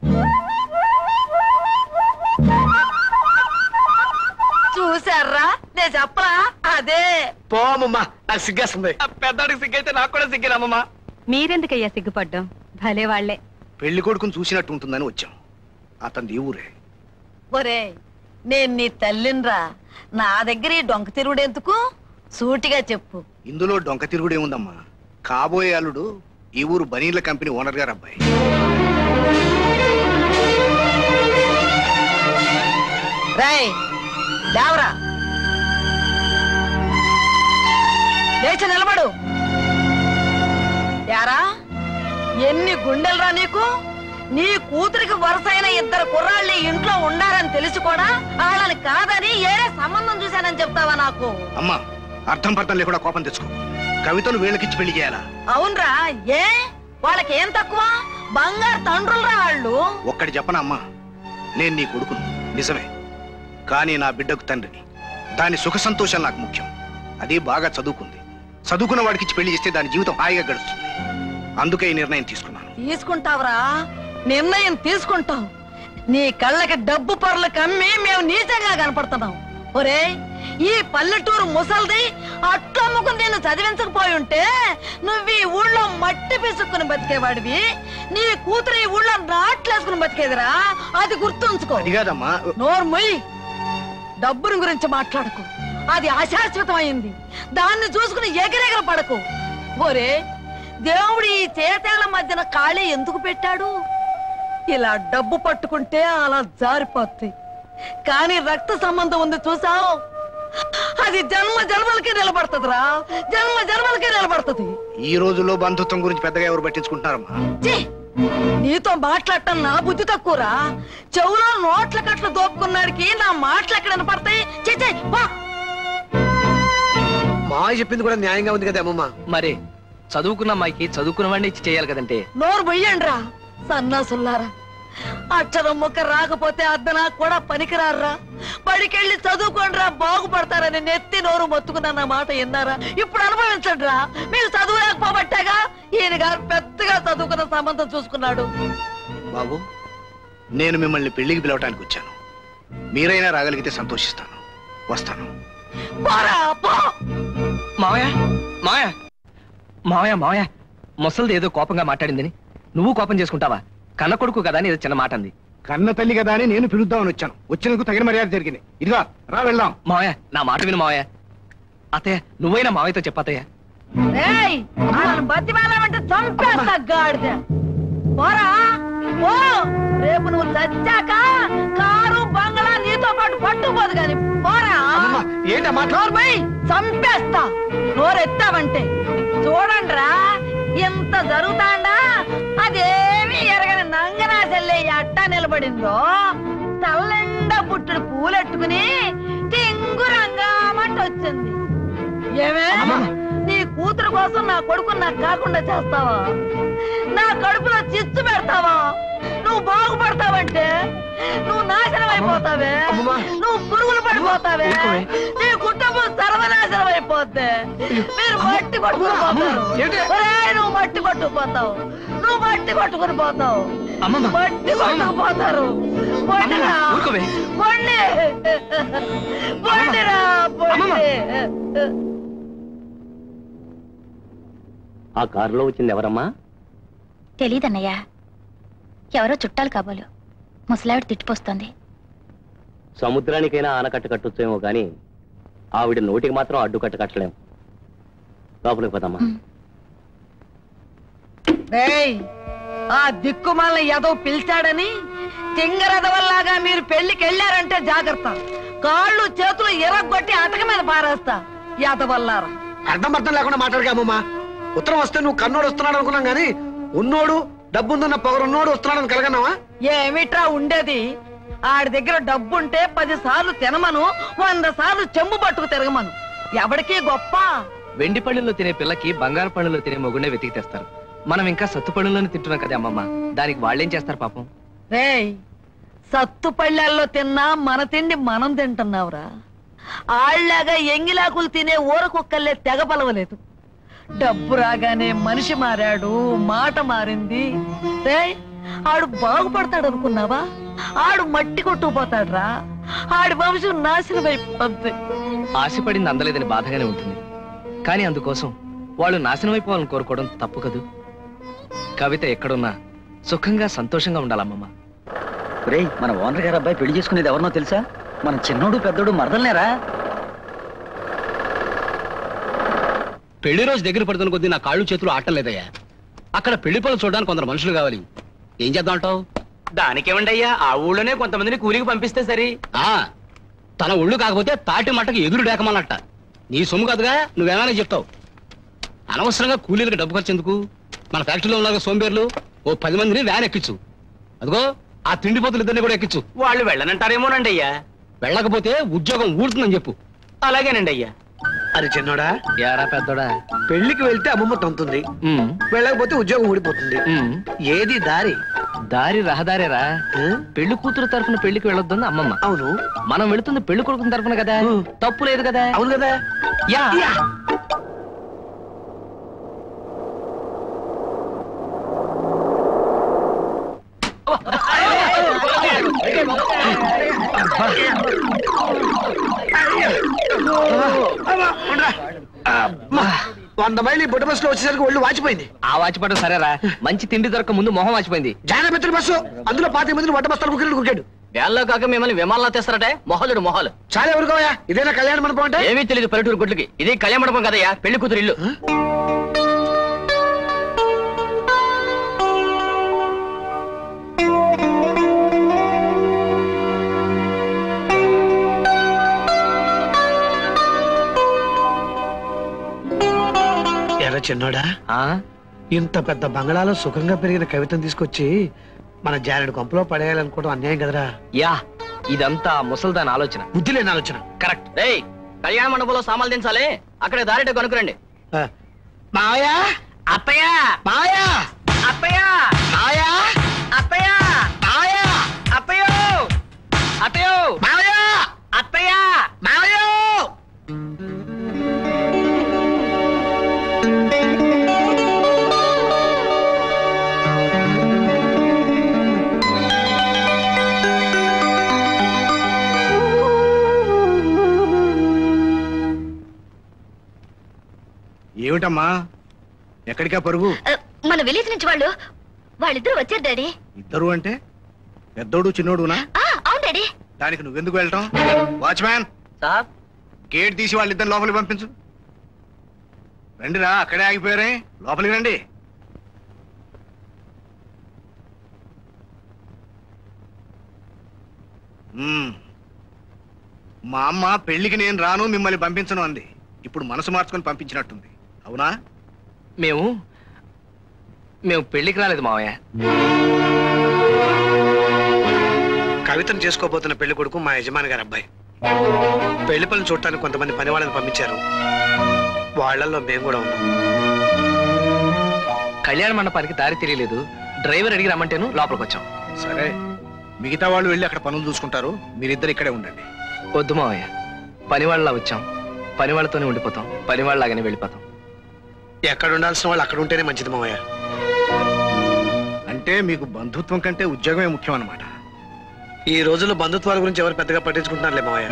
చూసారా నేను చెప్పరా అదే పోమమ్మా నాకు సిగ్గేస్తుంది పెద్దాడికి సిగ్గైతే నాకు కూడా సిగ్గిరమ్మమ్మా మీరెందుకయ్యా సిగ్గుపడ్డం భలే వాళ్లే పెళ్లి కొడుకుని చూసినట్టు ఉంటుందని వచ్చాం అతనిది ఊరే ఒరే నేను నీ తల్లినిరా నా దగ్గర ఈ డొంక తిరుగుడెందుకు సూటిగా చెప్పు ఇందులో డొంక తిరుగుడే ఉందమ్మా కాబోయే అల్లుడు ఈ ఊరు బనీర్ల కంపెనీ ఓనర్ గారు అబ్బాయి రాయ్ లేవరా లేచి నిలబడు యారా ఎన్ని గుండెలరా నీకు నీ కూతురికి వరుసైన ఇద్దరు కుర్రాళ్ళు ఈ ఇంట్లో ఉండారని తెలిసి కూడా వాళ్ళని కాదని ఏడే సంబంధం చూశానని చెప్తావా నాకు అమ్మా అర్థం పర్థం లేకుండా కోపం తెచ్చుకో కవితను వీళ్ళకిచ్చి పెళ్లి చేయాలా అవునరా ఏ వాళ్ళకి ఏం తక్కువ బంగారు తండ్రులరా వాళ్ళు ఒక్కటి చెప్పనా అమ్మా నేను నీ కొడుకును నిజమే కానీ నా బిడ్డకు తండ్రిని దాని సుఖ సంతోషాలు నాకు ముఖ్యం అది బాగా చదువుకుంది చదువుకున్న వాడికి ఇచ్చి పెళ్లి చేస్తే దాని జీవితం హాయిగా గడుస్తుంది అందుకే ఈ నిర్ణయం తీసుకున్నాను తీసుకుంటావురా నిర్ణయం తీసుకుంటావు నీ కళ్ళకి డబ్బు పొరలు కమ్మి మేము నీచంగా కనపడుతున్నాం ఒరే ఈ పల్లెటూరు ముసల్ది అట్టమ్ముకుని నేను చదివించకపోయి ఉంటే నువ్వు ఈ ఊళ్ళో మట్టి పిసుక్కుని బతికేవాడివి నీ కూతురు ఈ ఊళ్ళో నాట్లేసుకుని బతికేదిరా అది గుర్తుంచుకో అది కాదమ్మా నోరు మొయ్ డబ్బుని గురించి మాట్లాడకు అది అశాశ్వతమైంది దాన్ని చూసుకుని ఎగిరెగర పడకు ఒరే దేవుడు ఈ చేతేళ్ల మధ్యన ఖాళీ ఎందుకు పెట్టాడు ఇలా డబ్బు పట్టుకుంటే అలా జారిపోద్ది కానీ రక్త సంబంధం ఉంది చూసావు అది జన్మ జన్మలకి నిలబడుతుందిరా జన్మ జన్మలకి నిలబడుతుంది ఈ రోజుల్లో బంధుత్వం గురించి పెద్దగా ఎవరు పట్టించుకుంటున్నారమ్మా ఛీ! నీతో మాట్లాడటం నా బుద్ధి తక్కువరా చెవులో నోట్ల కట్లు దోపుకున్నాడికి నా మాటలు ఎక్కడ వినపడతాయి ఛీ, ఛీ, పో. మా చెప్పింది కూడా న్యాయంగా ఉంది కదా అమ్మమ్మ మరి చదువుకున్న అమ్మాయికి చదువుకున్న వాడిని ఇచ్చి చేయాలి కదంటే నోరు బొయ్యండ్రా సన్నాసుల్లారా అక్షరం ముక్క రాకపోతే అద్దనా కూడా పనికిరారా బడికెళ్ళి చదువుకోండిరా బాగుపడతారని నెత్తి నోరు మొత్తుకున్న నా మాట విన్నారా ఇప్పుడు అనుభవించండి రా మీరు చదువు లేకపోబట్టాగా ఈయన గారు పెద్దగా చదువుకున్న సంబంధం చూసుకున్నాడు బాబు నేను మిమ్మల్ని పెళ్లికి పిలవటానికి వచ్చాను మీరైనా రాగలిగితే సంతోషిస్తాను వస్తాను పోరా పో మావయ్య మావయ్య మావయ్య మావయ్య ముసలిది ఏదో కోపంగా మాట్లాడిందని నువ్వు కోపం చేసుకుంటావా కన్న కొడుకు కదా అని ఏదో చిన్న మాట అంది కన్న తల్లి కదా అని నేను పిలుద్దామని వచ్చాను వచ్చినందుకు తగిన మర్యాద జరిగింది ఇదిగా రా వెళ్దాం మావయ్య నా మాట విను మావయ్య అత్తయ్య నువ్వైనా మావయ్యతో చెప్పత్తయ్య ఏయ్ వాళ్ళని బతిమాలమంటే చంపేస్తా గాడిద పోరా పో రేపు నువ్వు చచ్చాక కారు బంగ్లా నీతో పాటు పట్టుకోదు గాని పోరా ఏంటా మాట్లా నోర్మై చంపేస్తా నోరెత్తావంటే చూడండిరా ఇంత జరుగుతాండా అదేమి ఎరగని నంగనా చెల్లె అట్టా నిలబడిందో తల్లెండా పుట్టుడు పూలెట్టుకుని టింగురంగామంట వచ్చింది ఏమే నీ కూతురు కోసం నా కొడుకు నాకు కాకుండా చేస్తావా నా కడుపులో చిచ్చు పెడతావా నువ్వు బాగుపడతావంటే నువ్వు నాశనం అయిపోతావే నువ్వు పురుగులు పడిపోతావే నీ కుటుంబం సర్వనాశనం అయిపోద్ది మీరు మట్టి కొట్టుకుని పోతారు ఒరేయ్, నువ్వు మట్టి కొట్టుకుపోతావు నువ్వు మట్టి కొట్టుకుని పోతావు అమ్మమ్మ. మట్టి కొట్టుకుపోతారు పొండిరా ఊరుకోవే. పొండి పొండిరా పొండి ఆ కారులో వచ్చింది ఎవరమ్మా తెలీదన్నయ్య ఎవరో చుట్టాలు కాబోలు ముసలావిడ తిట్టిపోస్తోంది సముద్రానికైనా ఆనకట్ట కట్టొచ్చేమో కానీ ఆవిడ నోటికి మాత్రం అడ్డుకట్ట కట్టలేం లోపలికి పోదమ్మా ఏయ్ ఆ దిక్కుమాల ఎదో పిలిచాడని తింగరదవల్లాగా మీరు పెళ్లికి వెళ్ళారంటే జాగ్రత్త కాళ్ళు చేతులు ఎరగొట్టి అటక మీద పారేస్తా యాదవల్లారా అర్థం అర్థం లేకుండా మాట్లాడగామమ్మా ఉత్తరం వస్తే నువ్వు కన్నోడు వస్తున్నాడు అనుకున్నాం గానీ ఉన్నోడు డబ్బుందన్న పొగరున్నోడు వస్తున్నాడని కలగన్నావా ఏమిట్రా ఉండేది ఆడి దగ్గర డబ్బుంటే పది సార్లు తినమను వంద సార్లు చెంబు పట్టుకు తిరగమను ఎవడికి గొప్ప వెండి పళ్ళులో తినే పిల్లకి బంగారు పళ్ళులో తినే మొగుడే వెతికి తెస్తారు మనం ఇంకా సత్తు పళ్ళులోనే తింటున్నాం కదా అమ్మమ్మ దానికి వాళ్ళేం చేస్తారు పాపం రేయ్ సత్తు పళ్ళల్లో తిన్నా మన తిండి మనం తింటున్నావురా ఆళ్లాగా ఎంగిలాకులు తినే ఊరకుక్కల్లే తెగ పలవలేదు డబ్బు రాగానే మనిషి మారాడు మాట మారింది రేయ్ ఆడు బాగుపడతాడు అనుకున్నావా ఆడు మట్టి కొట్టుకుపోతాడురా ఆడి వంశం నాశనం అయిపోద్ది ఆశపడింది అందలేదని బాధగానే ఉంటుంది కానీ అందుకోసం వాళ్ళు నాశనం అయిపోవాలని కోరుకోవడం తప్పు కదూ కవిత ఎక్కడున్నా సుఖంగా సంతోషంగా ఉండాలమ్మమ్మ రేయ్ మన ఓనర్ గారు అబ్బాయి పెళ్లి చేసుకునేది ఎవరినో తెలుసా మన చిన్నోడు పెద్దోడు మరదలనేరా పెళ్లి రోజు దగ్గర పడుతున్న కొద్దీ నా కాళ్ళు చేతులు ఆటలేదయ్యా అక్కడ పెళ్లి పనులు చూడడానికి కొందరు మనుషులు కావాలి ఏం చేద్దాం అంటావు దానికేమండి అయ్యా ఆ ఊళ్ళోనే కొంతమందిని కూలికి పంపిస్తే సరి ఆ, తన ఒళ్ళు కాకపోతే తాటి మట్టకి ఎదురు డేకమన్నట్ట నీ సొమ్ము కాదుగా నువ్వేమైనా చెప్తావు అనవసరంగా కూలీలకు డబ్బు ఖర్చు ఎందుకు మన ఫ్యాక్టరీలో ఉన్న సోంబేర్లు ఓ పది మందిని వ్యాన్ ఎక్కించు అదిగో ఆ తిండిపోతులు ఇద్దరిని కూడా ఎక్కించు వాళ్ళు వెళ్ళనంటారేమోనండి అయ్యా వెళ్ళకపోతే ఉద్యోగం ఊడుతుందని చెప్పు అలాగేనండి అయ్యా అది చిన్నోడా యారా పెద్దోడా పెళ్లికి వెళ్తే అమ్మమ్మ తంతుంది ఉమ్, వెళ్ళకపోతే ఉద్యోగం ఊడిపోతుంది ఉమ్. ఏది దారి దారి రహదారేరా ఆ? పెళ్లి కూతురు తరఫున పెళ్లికి వెళ్ళొద్దని అమ్మమ్మ అవును మనం వెళుతుంది పెళ్లి కొడుకుని తరఫున కదా తప్పు లేదు కదా అవును కదా యా అమ్మా, ఉండరా. అమ్మా, వంద మైలు ఈ బుట్ట బస్సులో వచ్చేసరికి ఒళ్ళు వాచిపోయింది ఆ వాచిపడం సరేరా మంచి తిండి దొరక ముందు మొహం వాచిపోయింది జానమిత్రుల బస్సు అందులో పాతి మందిని వంట బస్తాలు కుక్కిలు కుక్కాడు వేళ్ళలో కాక మిమ్మల్ని విమానంలో తెస్తారటే మొహలుడు మొహాలు చాలా ఎవరుకోయా ఇదేనా కళ్యాణ మండపం అంటే ఏమీ తెలియదు పల్లెటూరు గుడ్లకి ఇది కళ్యాణ మండపం కదయ్యా పెళ్లి కూతురు ఇల్లు ఎర్ర చిన్నోడా ఆ? ఇంత పెద్ద బంగళాలో సుఖంగా పెరిగిన కవితను తీసుకొచ్చి మన జానడి కొంపలో పడేయాలనుకోవడం అన్యాయం కదరా యా ఇదంతా ముసల్దాన్ ఆలోచన బుద్ధి లేని ఆలోచన కరెక్ట్ రేయ్ కళ్యాణ మండపంలో సామాన్లు దించాలి అక్కడే దారిట కనుకురండి ఆ, మావయ్య అత్తయ్య మావయ్య అత్తయ్య మావయ్య అత్తయ్య మావయ్య అత్తయ్యో అత్తయ్యో మావయ్య అత్తయ్య మావయ్య ఏమిటమ్మా ఎక్కడికా పరుగు ఆ, మన విలేజ్ నుంచి వాళ్ళు వాళ్ళిద్దరు వచ్చారు డాడీ ఇద్దరు అంటే పెద్దోడు చిన్నోడునా ఆ, అవును డాడీ దానికి నువ్వెందుకు వెళ్ళటం వాచ్మ్యాన్ సార్ గేట్ తీసి వాళ్ళిద్దరు లోపలికి పంపించు రండిరా అక్కడే ఆగిపోయారే లోపలికి రండి మ్మ్. మా అమ్మ పెళ్లికి నేను రాను మిమ్మల్ని పంపించను అంది ఇప్పుడు మనసు మార్చుకొని పంపించినట్టుంది అవునా మేము మేము పెళ్లికి రాలేదు మావయ్య కవితను చేసుకోబోతున్న పెళ్లి కొడుకు మా యజమాని గారి అబ్బాయి పెళ్లి పనులు చూడటానికి కొంతమంది పని వాళ్ళని పంపించారు వాళ్ళల్లో మేము కూడా ఉన్నాం కళ్యాణ మండపానికి దారి తెలియలేదు డ్రైవర్ అడిగి రమ్మంటేను లోపలికి వచ్చాం సరే మిగతా వాళ్ళు వెళ్ళి అక్కడ పనులు చూసుకుంటారు మీరిద్దరు ఇక్కడే ఉండండి వద్దు మావయ్య పని వాళ్ళ వచ్చాం పని వాళ్ళతోనే ఉండిపోతాం పని వాళ్ళలాగానే వెళ్ళిపోతాం ఎక్కడ ఉండాల్సిన వాళ్ళు అక్కడ ఉంటేనే మంచిది మావయ్య అంటే మీకు బంధుత్వం కంటే ఉద్యోగమే ముఖ్యం అన్నమాట ఈ రోజుల్లో బంధుత్వాల గురించి ఎవరు పెద్దగా పట్టించుకుంటున్నారులే మావయ్య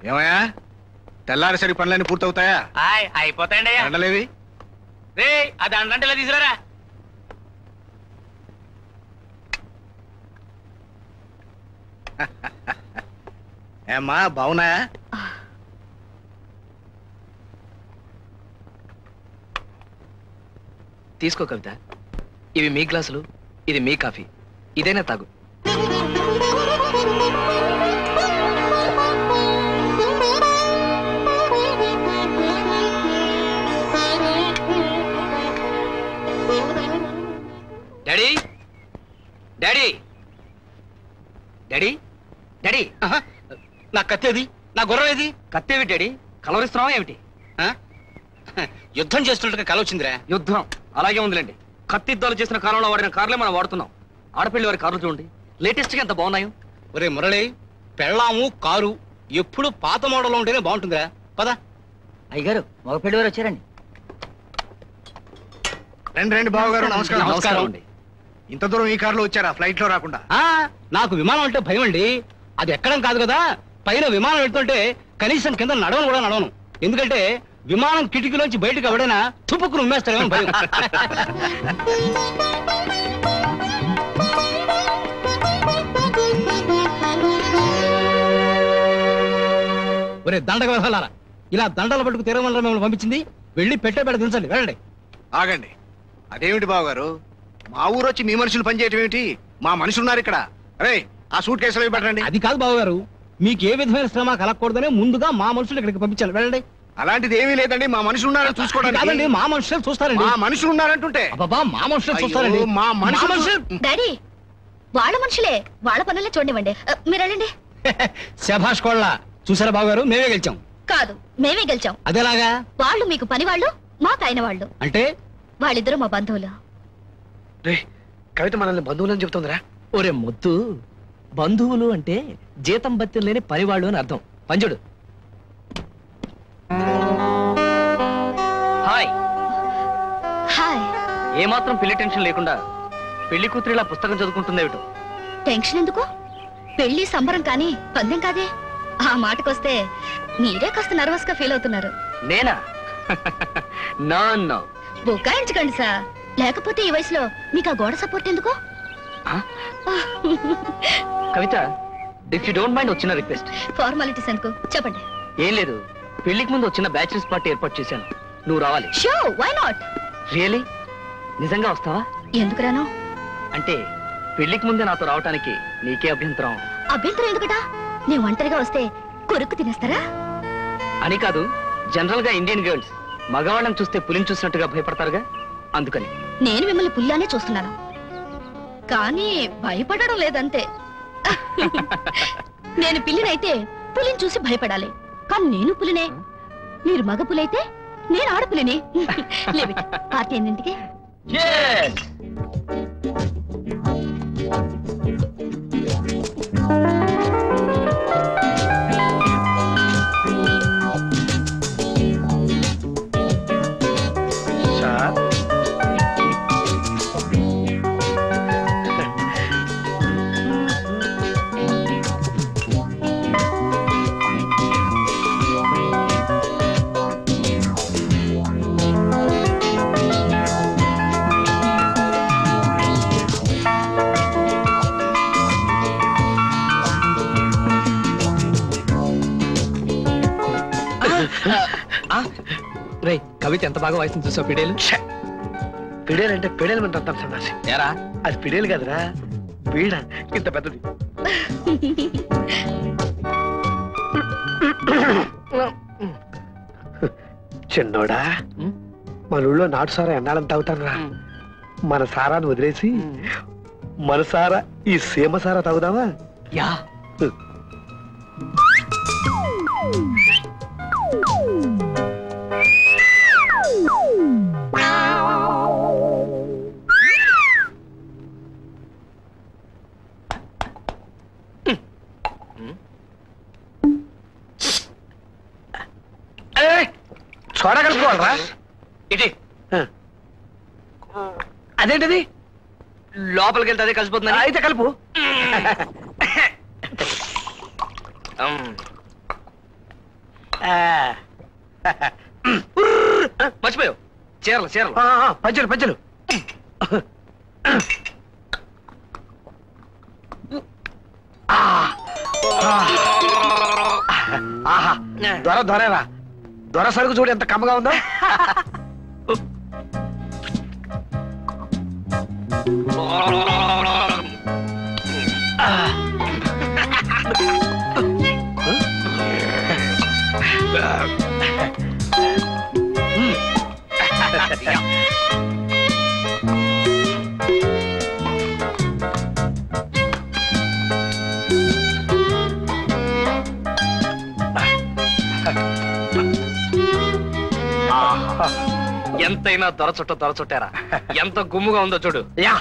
ఏమయ్యా తెల్లారిసరి పనులన్నీ పూర్తవుతాయా హాయ్ అయిపోతాయండి అయ్యా ఎండలేవి రే అది అండంటే తీసుకురా ఏమ్మా బాగున్నాయా తీసుకో కవిత ఇవి మీ గ్లాసులు ఇది మీ కాఫీ ఇదైనా తాగు డాడీ డాడీ డాడీ డాడీ నా కత్తేది నా గుర్రం ఏది కత్తేవి డాడీ కలవరిస్తున్నావా ఏమిటి ఆ? యుద్ధం చేస్తుండగా కల వచ్చిందిరా యుద్ధం అలాగే ఉందిలేండి కత్తిద్దాలు చేసిన కాలంలో వాడిన కార్లే మనం వాడుతున్నాం ఆడపిల్లి వారి కార్లు చూడండి లేటెస్ట్ గా ఎంత బాగున్నాయో ఒరే మురళి పెళ్ళాము కారు ఎప్పుడు పాత మోడల్ ఉంటేనే బాగుంటుందిరా పద అయ్యగారు మగ పెళ్లివారు వచ్చారండి రండి రండి బాబు గారు నమస్కారం నమస్కారం అండి ఇంత దూరం ఈ కారులో వచ్చారా ఫ్లైట్ లో రాకుండా నాకు విమానం అంటే భయం అండి అది ఎక్కడం కాదు కదా పైన విమానం వెళ్తుంటే కనీసం కింద నడవను కూడా నడవను ఎందుకంటే విమానం కిటికీలోంచి బయటకు ఎవడైనా తుప్పుకుని ఉమ్మేస్తారేమో భయం ఒరే దండగ వెళ్ళారా ఇలా దండలు పట్టుకు తిరగమని మిమ్మల్ని పంపించింది వెళ్ళి పెట్టే పెడ దించండి వెళ్ళండి ఆగండి అదేమిటి బాబు గారు మా ఊరు వచ్చి మీ మనుషులు పనిచేయటం ఏమిటి మా మనుషులు ఉన్నారు ఇక్కడ అరే ఆ సూట్ కేసులో పెట్టండి అది కాదు బాబు గారు మీకు ఏ విధమైన శ్రమ కలగకూడదనే ముందుగా మా మనుషులు ఇక్కడికి పంపించాను వెళ్ళండి అలాంటిది ఏమీ లేదండి మా మనుషులు ఉన్నారని చూసుకోవడానికి కాదండి మా మనుషులు చూస్తారండి మా మనుషులు ఉన్నారంటుంటే అబ్బా మా మనుషులు చూస్తారండి మా మనుషులు డాడీ వాళ్ళ మనుషులే వాళ్ళ పనులే చూడనివ్వండి అ, మీరు వెళ్ళండి శభాష్ కోళ్ళ చూసారా బాబు గారు మేమే గెలిచాం కాదు మేమే గెలిచాం అదేలాగా వాళ్ళు మీకు పని వాళ్ళు మాకు అయిన వాళ్ళు అంటే వాళ్ళిద్దరూ మా బంధువులు రే కవిత మనల్ని బంధువులని చెప్తుందిరా ఒరే మొద్దు బంధువులు అంటే జీతం బత్యం లేని పనివాళ్ళు అని అర్థం పంజుడు హాయ్ హాయ్ ఏమాత్రం పెళ్లి టెన్షన్ లేకుండా పెళ్లి కూతురిలా పుస్తకం చదువుకుంటుందేమిటో టెన్షన్ ఎందుకు పెళ్లి సంబరం కానీ పందెం కాదే ఆ మాటకొస్తే మీరే కాస్త నర్వస్ గా ఫీల్ అవుతున్నారు నేనా నో నో బుకాయించకండి సార్ లేకపోతే ఈ వయసులో మీకు ఆ గోడ సపోర్ట్ ఎందుకు Kavitha if you don't mind వచ్చిన రిక్వెస్ట్ ఫార్మాలిటీస్ అనుకో చెప్పండి ఏం లేదు పెళ్లికి ముందు వచ్చిన బ్యాచిలర్స్ పార్టీ ఏర్పాటు చేశాను నువ్వు రావాలి షో వై నాట్ రియలీ నిజంగా వస్తావా ఎందుకు రాను అంటే పెళ్లికి ముందే నాతో రావటానికి నీకే అభ్యంతరం అభ్యంతరం ఎందుకట నేను ఒంటరిగా వస్తే కొరుక్కు తినేస్తారా అని కాదు జనరల్ గా ఇండియన్ గర్ల్స్ మగవాళ్ళని చూస్తే పులిని చూసినట్టుగా భయపడతారుగా అందుకని నేను మిమ్మల్ని పుల్లానే చూస్తున్నాను కానీ భయపడడం లేదంతే నేను పిల్లినైతే పులిని చూసి భయపడాలి కానీ నేను పులినే మీరు మగ పులైతే నేను ఆడపులిని Leave it. పార్టీ ఎన్నింటికి సార్ రే కవిత ఎంత బాగా వాయిస్తుంది చూసావు పిడేలు పిడేలు అంటే పిడేలు మీద అంటాం సన్నాసి ఎరా అది పిడేలు కదరా పీడ ఇంత పెద్దది చిన్నోడా మన ఊళ్ళో నాటు సారా ఎన్నాళ్ళని తాగుతారా మన సారాన్ని వదిలేసి మన సారా ఈ సీమ సారా తాగుదామా యా సోడా కలుపుకోవాలరా ఇది అదేంటిది లోపలికి వెళ్తే అదే కలిసిపోతుంది అయితే కలుపు మర్చిపోయావు చీరలు చీరలు ఆ, ఆ, పంచులు పంచులు ఆ, ఆ. ఆహా దొర దొరేరా దొర సరుకు చూడు ఎంత కమ్మగా ఉందో ఎంతైనా దొర చుట్ట దొర చుట్టారా ఎంత గుమ్ముగా ఉందో చూడు యా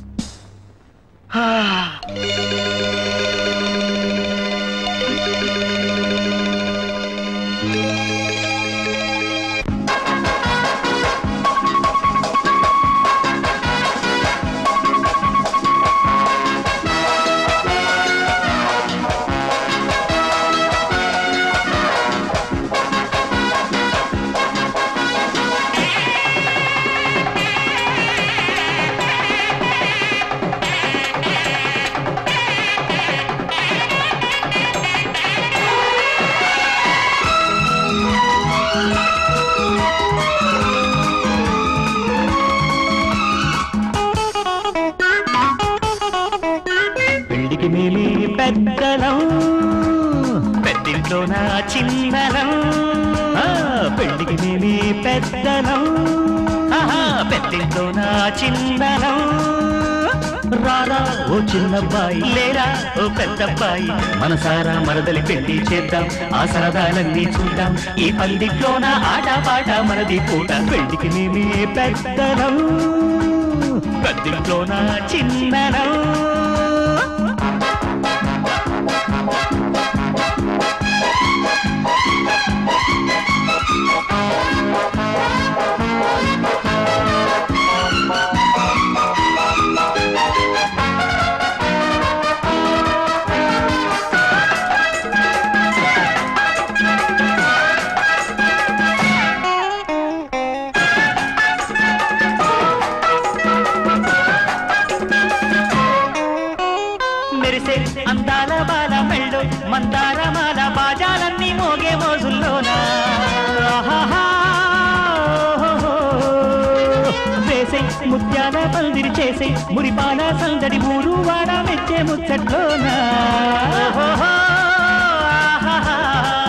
పెళ్లికి మేలి పెద్దలం పెద్దింట్లో నా చిన్నలం ఆ, పెళ్లికి మేలి పెద్దలం ఆహా, పెద్దింట్లో నా చిన్నలం రారా ఓ చిన్నబ్బాయి లేరా ఓ పెద్దబ్బాయి మనసారా మరదలి పెళ్లి చేద్దాం ఆ సరదాలన్నీ చూద్దాం ఈ పందిట్లోన ఆట పాట మనది పూట పెళ్లికి మేమే పెద్దలం పెద్దింట్లోన చిన్నలం మెరిసే అందాల బాల మెళ్ళు మందార మాల బాజాలన్నీ మోగే మోజుల్లోనా ఆహాహా, ఓహోహో. వేసే ముత్యాల పందిరి చేసే మురిపాల సందడి ఊరు వాడ మెచ్చే ముచ్చట్లోనా ఓహోహో, ఆహాహా.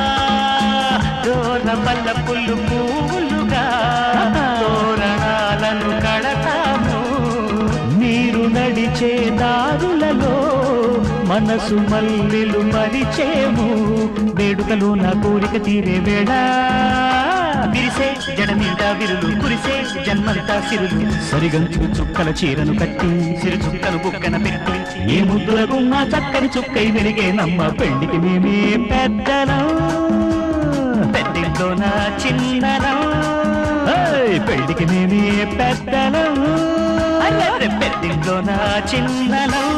దూర పల్ల పుల్లు పువ్వులుగా తోరణాలను కడతాము మీరు నడిచే దారులలో మనసు మల్లెలు మరిచేము వేడుకలో నా కోరిక తీరే వేళ విరిసే జడ మీద విరులు కురిసే జన్మంతా సిరులు సరిగంచు చుక్కల చీరను కట్టి సిరి చుక్కను బుక్కన పెట్టి ఏ ముద్దులకు నా చక్కని చుక్కై వెలిగే నమ్మ పెళ్లికి మేమే పెద్దలం పెద్దింట్లో నా చిన్నలం ఏయ్, పెళ్లికి మేమే పెద్దలం అల్లరి పెద్దింట్లో నా చిన్నలం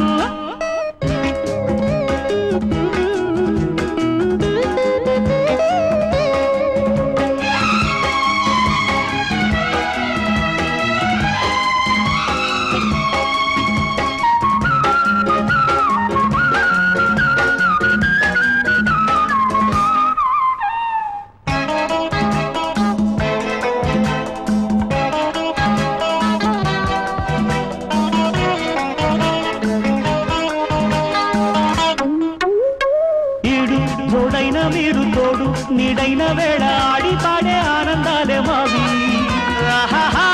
ఈడు జోడైన మీరు తోడు నీడైన వేళ ఆడి పాడే ఆనందాలే మావి ఆహాహా,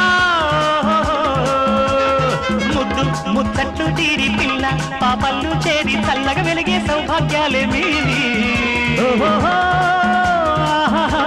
ముద్దు ముచ్చట్లు తీరి పిల్ల పాపల్లు చేరి చల్లగా వెలిగే సౌభాగ్యాలే మీవి ఓహోహో, ఆహాహా,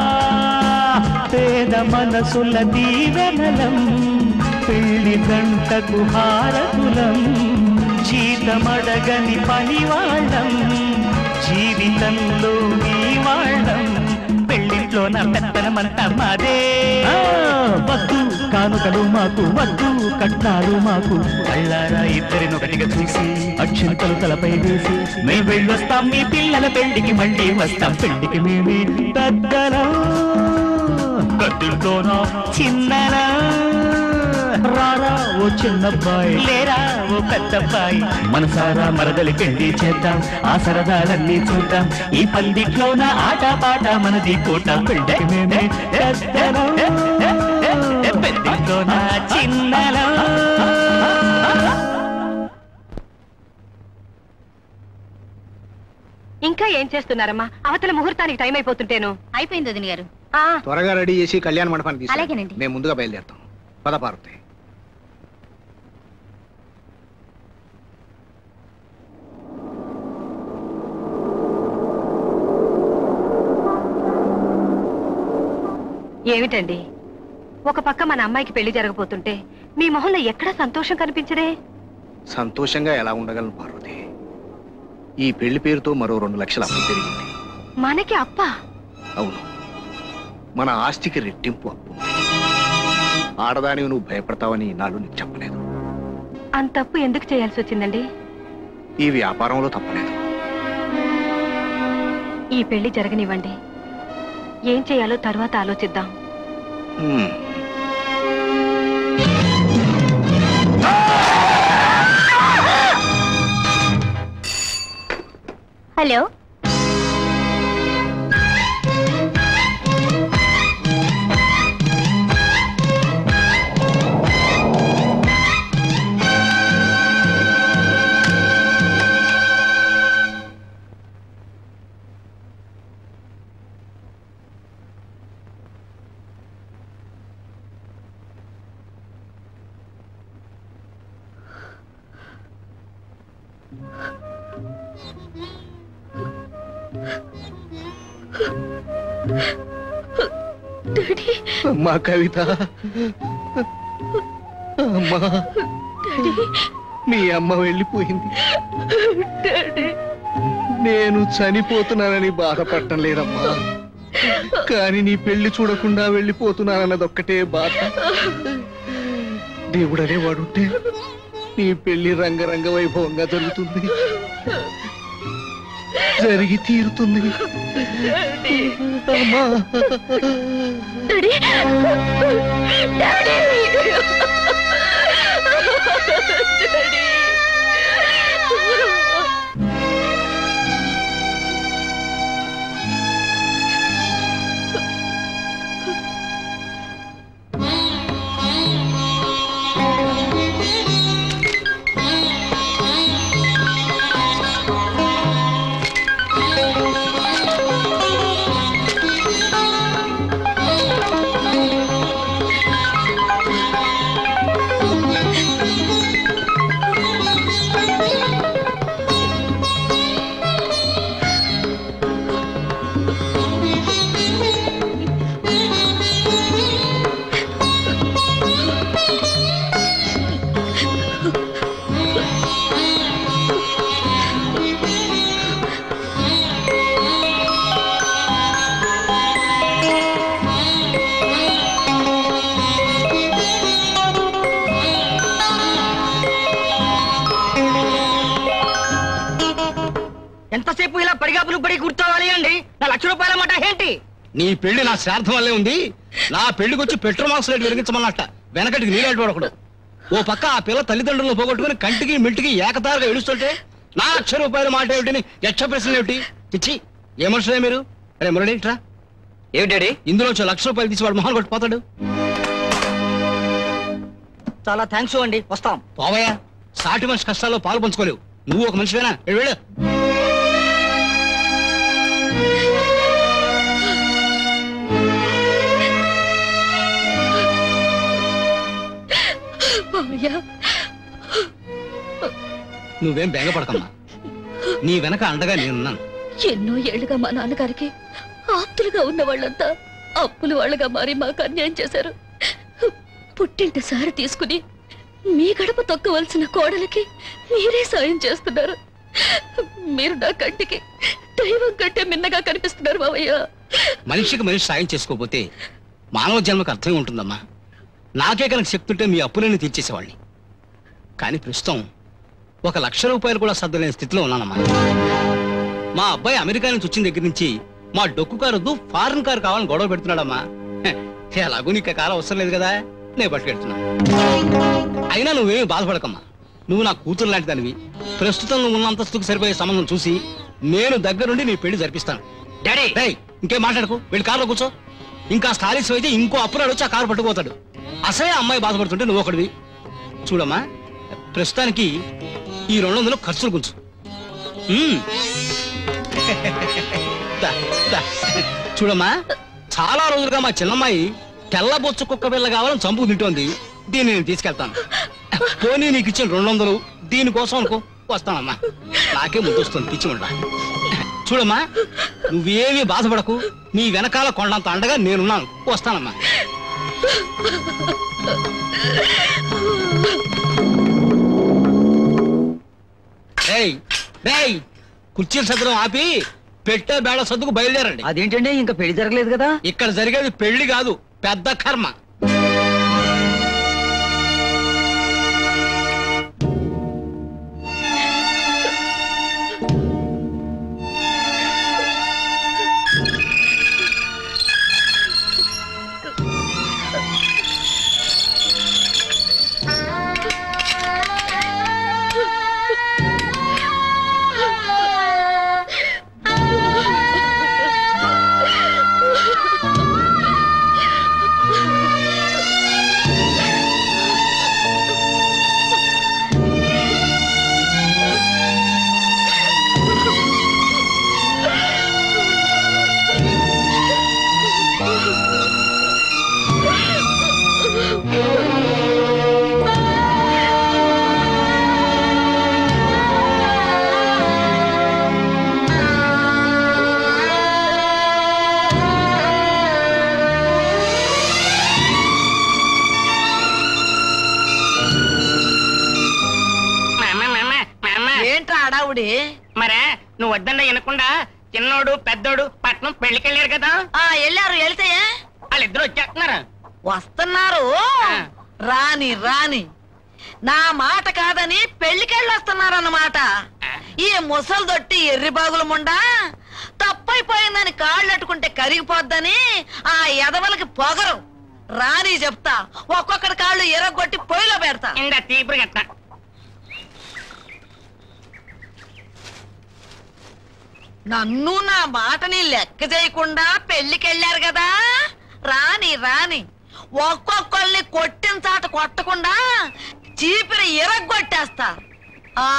పేద మనసుల దీవెనలం పెళ్లి దంటకు హారతులం జీతమడగని పని వాళ్ళం జీవితంలో మీ వాళ్ళం పెళ్లి ఇంట్లో నా పెత్తనమంతా మాదే వద్దు కానుకలు మాకు వద్దు కట్నాలు మాకు కళ్ళారా ఇద్దరినొకటిగా చూసి అక్షింతలు తలపై వేసి మేము వెళ్ళొస్తాం మీ పిల్లల పెళ్లికి మళ్ళీ వస్తాం పెళ్లికి మేమే పెద్దలం గద్దింట్లోనా చిన్నలా రారా ఓ చిన్నబ్బాయి లేరా ఓ పెద్దబ్బాయి మనసారా మరదలి పెళ్లి చేద్దాం ఆ సరదాలన్నీ చూద్దాం ఈ పందిట్లోన ఆట పాట మనది కోట పెళ్ళకి మేమే పెద్దలం పెద్దింట్లోన చిన్నలా ఇంకా ఏం చేస్తున్నారమ్మా అవతల ముహూర్తానికి టైం అయిపోతుంటేను అయిపోయింది వదిన గారు ఆ త్వరగా రెడీ చేసి కళ్యాణ మండపానికి తీసుకెళ్ళు. అలాగేనండి. మేము ముందుగా బయలుదేరుతాం పద పార్వతి ఏమిటండి ఒక పక్క మన అమ్మాయికి పెళ్లి జరగబోతుంటే మీ మొహంలో ఎక్కడా సంతోషం కనిపించదే సంతోషంగా ఎలా ఉండగలను పార్వతి ఈ పెళ్లి పేరుతో మరో రెండు లక్షల అప్పు పెరిగింది మనకి అప్ప అవును మన ఆస్తికి రెట్టింపు అప్పు ఉంది. ఆడదానివి నువ్వు భయపడతావని నాడు నీకు చెప్పలేదు అంత తప్పు ఎందుకు చేయాల్సి వచ్చిందండి ఈ వ్యాపారంలో తప్పలేదు ఈ పెళ్లి జరగనివ్వండి ఏం చేయాలో తర్వాత ఆలోచిద్దాం హ్మ్. హలో అమ్మా కవిత అమ్మా మీ అమ్మ వెళ్ళిపోయింది నేను చనిపోతున్నానని బాధపడటం లేదమ్మా కానీ నీ పెళ్లి చూడకుండా వెళ్ళిపోతున్నానన్నది ఒక్కటే బాధ దేవుడనే వాడుంటే నీ పెళ్లి రంగరంగ వైభవంగా జరుగుతుంది జరిగి తీరుతుంది అమ్మా ఎంతసేపు ఇలా పడిగాపులు పడి కూర్చోవాలి అండి నా లక్ష రూపాయల మాట ఏంటి నీ పెళ్లి నా శ్రాద్ధం వల్లే ఉంది నా పెళ్లికి వచ్చి పెట్రోల్ మార్క్స్ రేటు పెరిగించమన్నట్ట వెనకటికి నీళ్ళు పడకూడదు ఓ పక్క ఆ పిల్ల తల్లిదండ్రులను పోగొట్టుకుని కంటికి మింటికి ఏకతారుగా ఏడుస్తుంటే నా లక్ష రూపాయల మాట ఏమిటని యక్ష ప్రశ్నలు ఏమిటి చిచ్చి ఏ మనుషులే మీరు అరే మురళి ఇట్రా ఏమిటాడి ఇందులో వచ్చే లక్ష రూపాయలు తీసి వాడు మొహన్ కొట్టిపోతాడు చాలా థ్యాంక్స్ అండి వస్తాం పోవయ్యా సాటి మనిషి కష్టాల్లో పాలు పంచుకోలేవు నువ్వు ఒక మనిషివేనా వెళ్ళు, వెళ్ళు నువ్వేం బెంగపడకమ్మా నీ వెనక అండగా నేనున్నాను ఎన్నో ఏళ్లుగా మా నాన్నగారికి ఆప్తులుగా ఉన్న వాళ్ళంతా అప్పులు వాళ్ళగా మారి మాకు అన్యాయం చేశారు పుట్టింటి సారి తీసుకుని మీ గడప తొక్కవలసిన కోడలికి మీరే సాయం చేస్తున్నారు మీరు నా కంటికి దైవం కంటే మిన్నగా కనిపిస్తున్నారు మావయ్య మనిషికి మనిషి సాయం చేసుకోకపోతే మానవ జన్మకు అర్థం ఉంటుందమ్మా నాకే కనుక శక్తి ఉంటే మీ అప్పులన్నీ తీర్చేసేవాడిని కానీ ప్రస్తుతం ఒక లక్ష రూపాయలు కూడా సర్దలేని స్థితిలో ఉన్నానమ్మా మా అబ్బాయి అమెరికా నుంచి వచ్చిన దగ్గర నుంచి మా డొక్కు కారు వద్దు ఫారెన్ కారు కావాలని గొడవ పెడుతున్నాడమ్మా హె, ఎలాగూ నీకు ఆ కారు అవసరం లేదు కదా నేను పట్టుకెడుతున్నా అయినా నువ్వేమీ బాధపడకమ్మా నువ్వు నా కూతురు లాంటి దానివి ప్రస్తుతం నువ్వు ఉన్న అంతస్తుకు సరిపోయే సంబంధం చూసి నేను దగ్గరుండి నీ పెళ్లి జరిపిస్తాను డాడీ డేయ్ ఇంకేం మాట్లాడుకో వెళ్ళి కారులో కూర్చో ఇంకా స్టాలిస్ అయితే ఇంకో అప్పురాడు వచ్చి ఆ కారు పట్టుకుపోతాడు అసలే ఆ అమ్మాయి బాధపడుతుంటే నువ్వు ఒకడివి చూడమ్మా ప్రస్తుతానికి ఈ రెండు వందలు ఖర్చులు గుంచు ఉమ్. దా, దా. చూడమ్మా చాలా రోజులుగా మా చిన్నమ్మాయి తెల్ల బొచ్చు కుక్క పిల్ల కావాలని చంపుకు తింటోంది దీన్ని నేను తీసుకెళ్తాను పోనీ నీకు ఇచ్చిన రెండు వందలు దీనికోసం అనుకో వస్తానమ్మా నాకే ముద్దొస్తుంది పిచ్చి ఉండ చూడమ్మా నువ్వేమీ బాధపడకు నీ వెనకాల కొండంత అండగా నేనున్నాను వస్తానమ్మా రేయ్ రేయ్ కుర్చీల సదరం ఆపి పెట్టే బేడ సర్దుకు బయలుదేరండి అదేంటండి ఇంకా పెళ్లి జరగలేదు కదా ఇక్కడ జరిగేది పెళ్లి కాదు పెద్ద కర్మ ఏంట్రా అడావుడి మరే నువ్వు వద్దండ వినకుండా చిన్నోడు పెద్దోడు పట్నం పెళ్లికెళ్ళారు కదా ఆ వెళ్ళారు వెళ్తే వాళ్ళిద్దరు వచ్చేస్తున్నారు వస్తున్నారు రాని రాని నా మాట కాదని పెళ్లికెళ్ళొస్తున్నారన్నమాట ఈ ముసలు దొట్టి ఎర్రి బాగుల ముండా తప్పైపోయిందని కాళ్ళట్టుకుంటే కరిగిపోద్దని ఆ ఎదవలకి పొగరు రాని చెప్తా ఒక్కొక్కడి కాళ్ళు ఎరగొట్టి పొయ్యిలో పెడతా ఇంద తీపురు గట్ట నన్ను నా మాటని లెక్క చేయకుండా పెళ్లికెళ్ళారు కదా రాని రాని ఒక్కొక్కళ్ళని కొట్టిన చాట కొట్టకుండా చీపిరి ఎరగొట్టేస్తా ఆ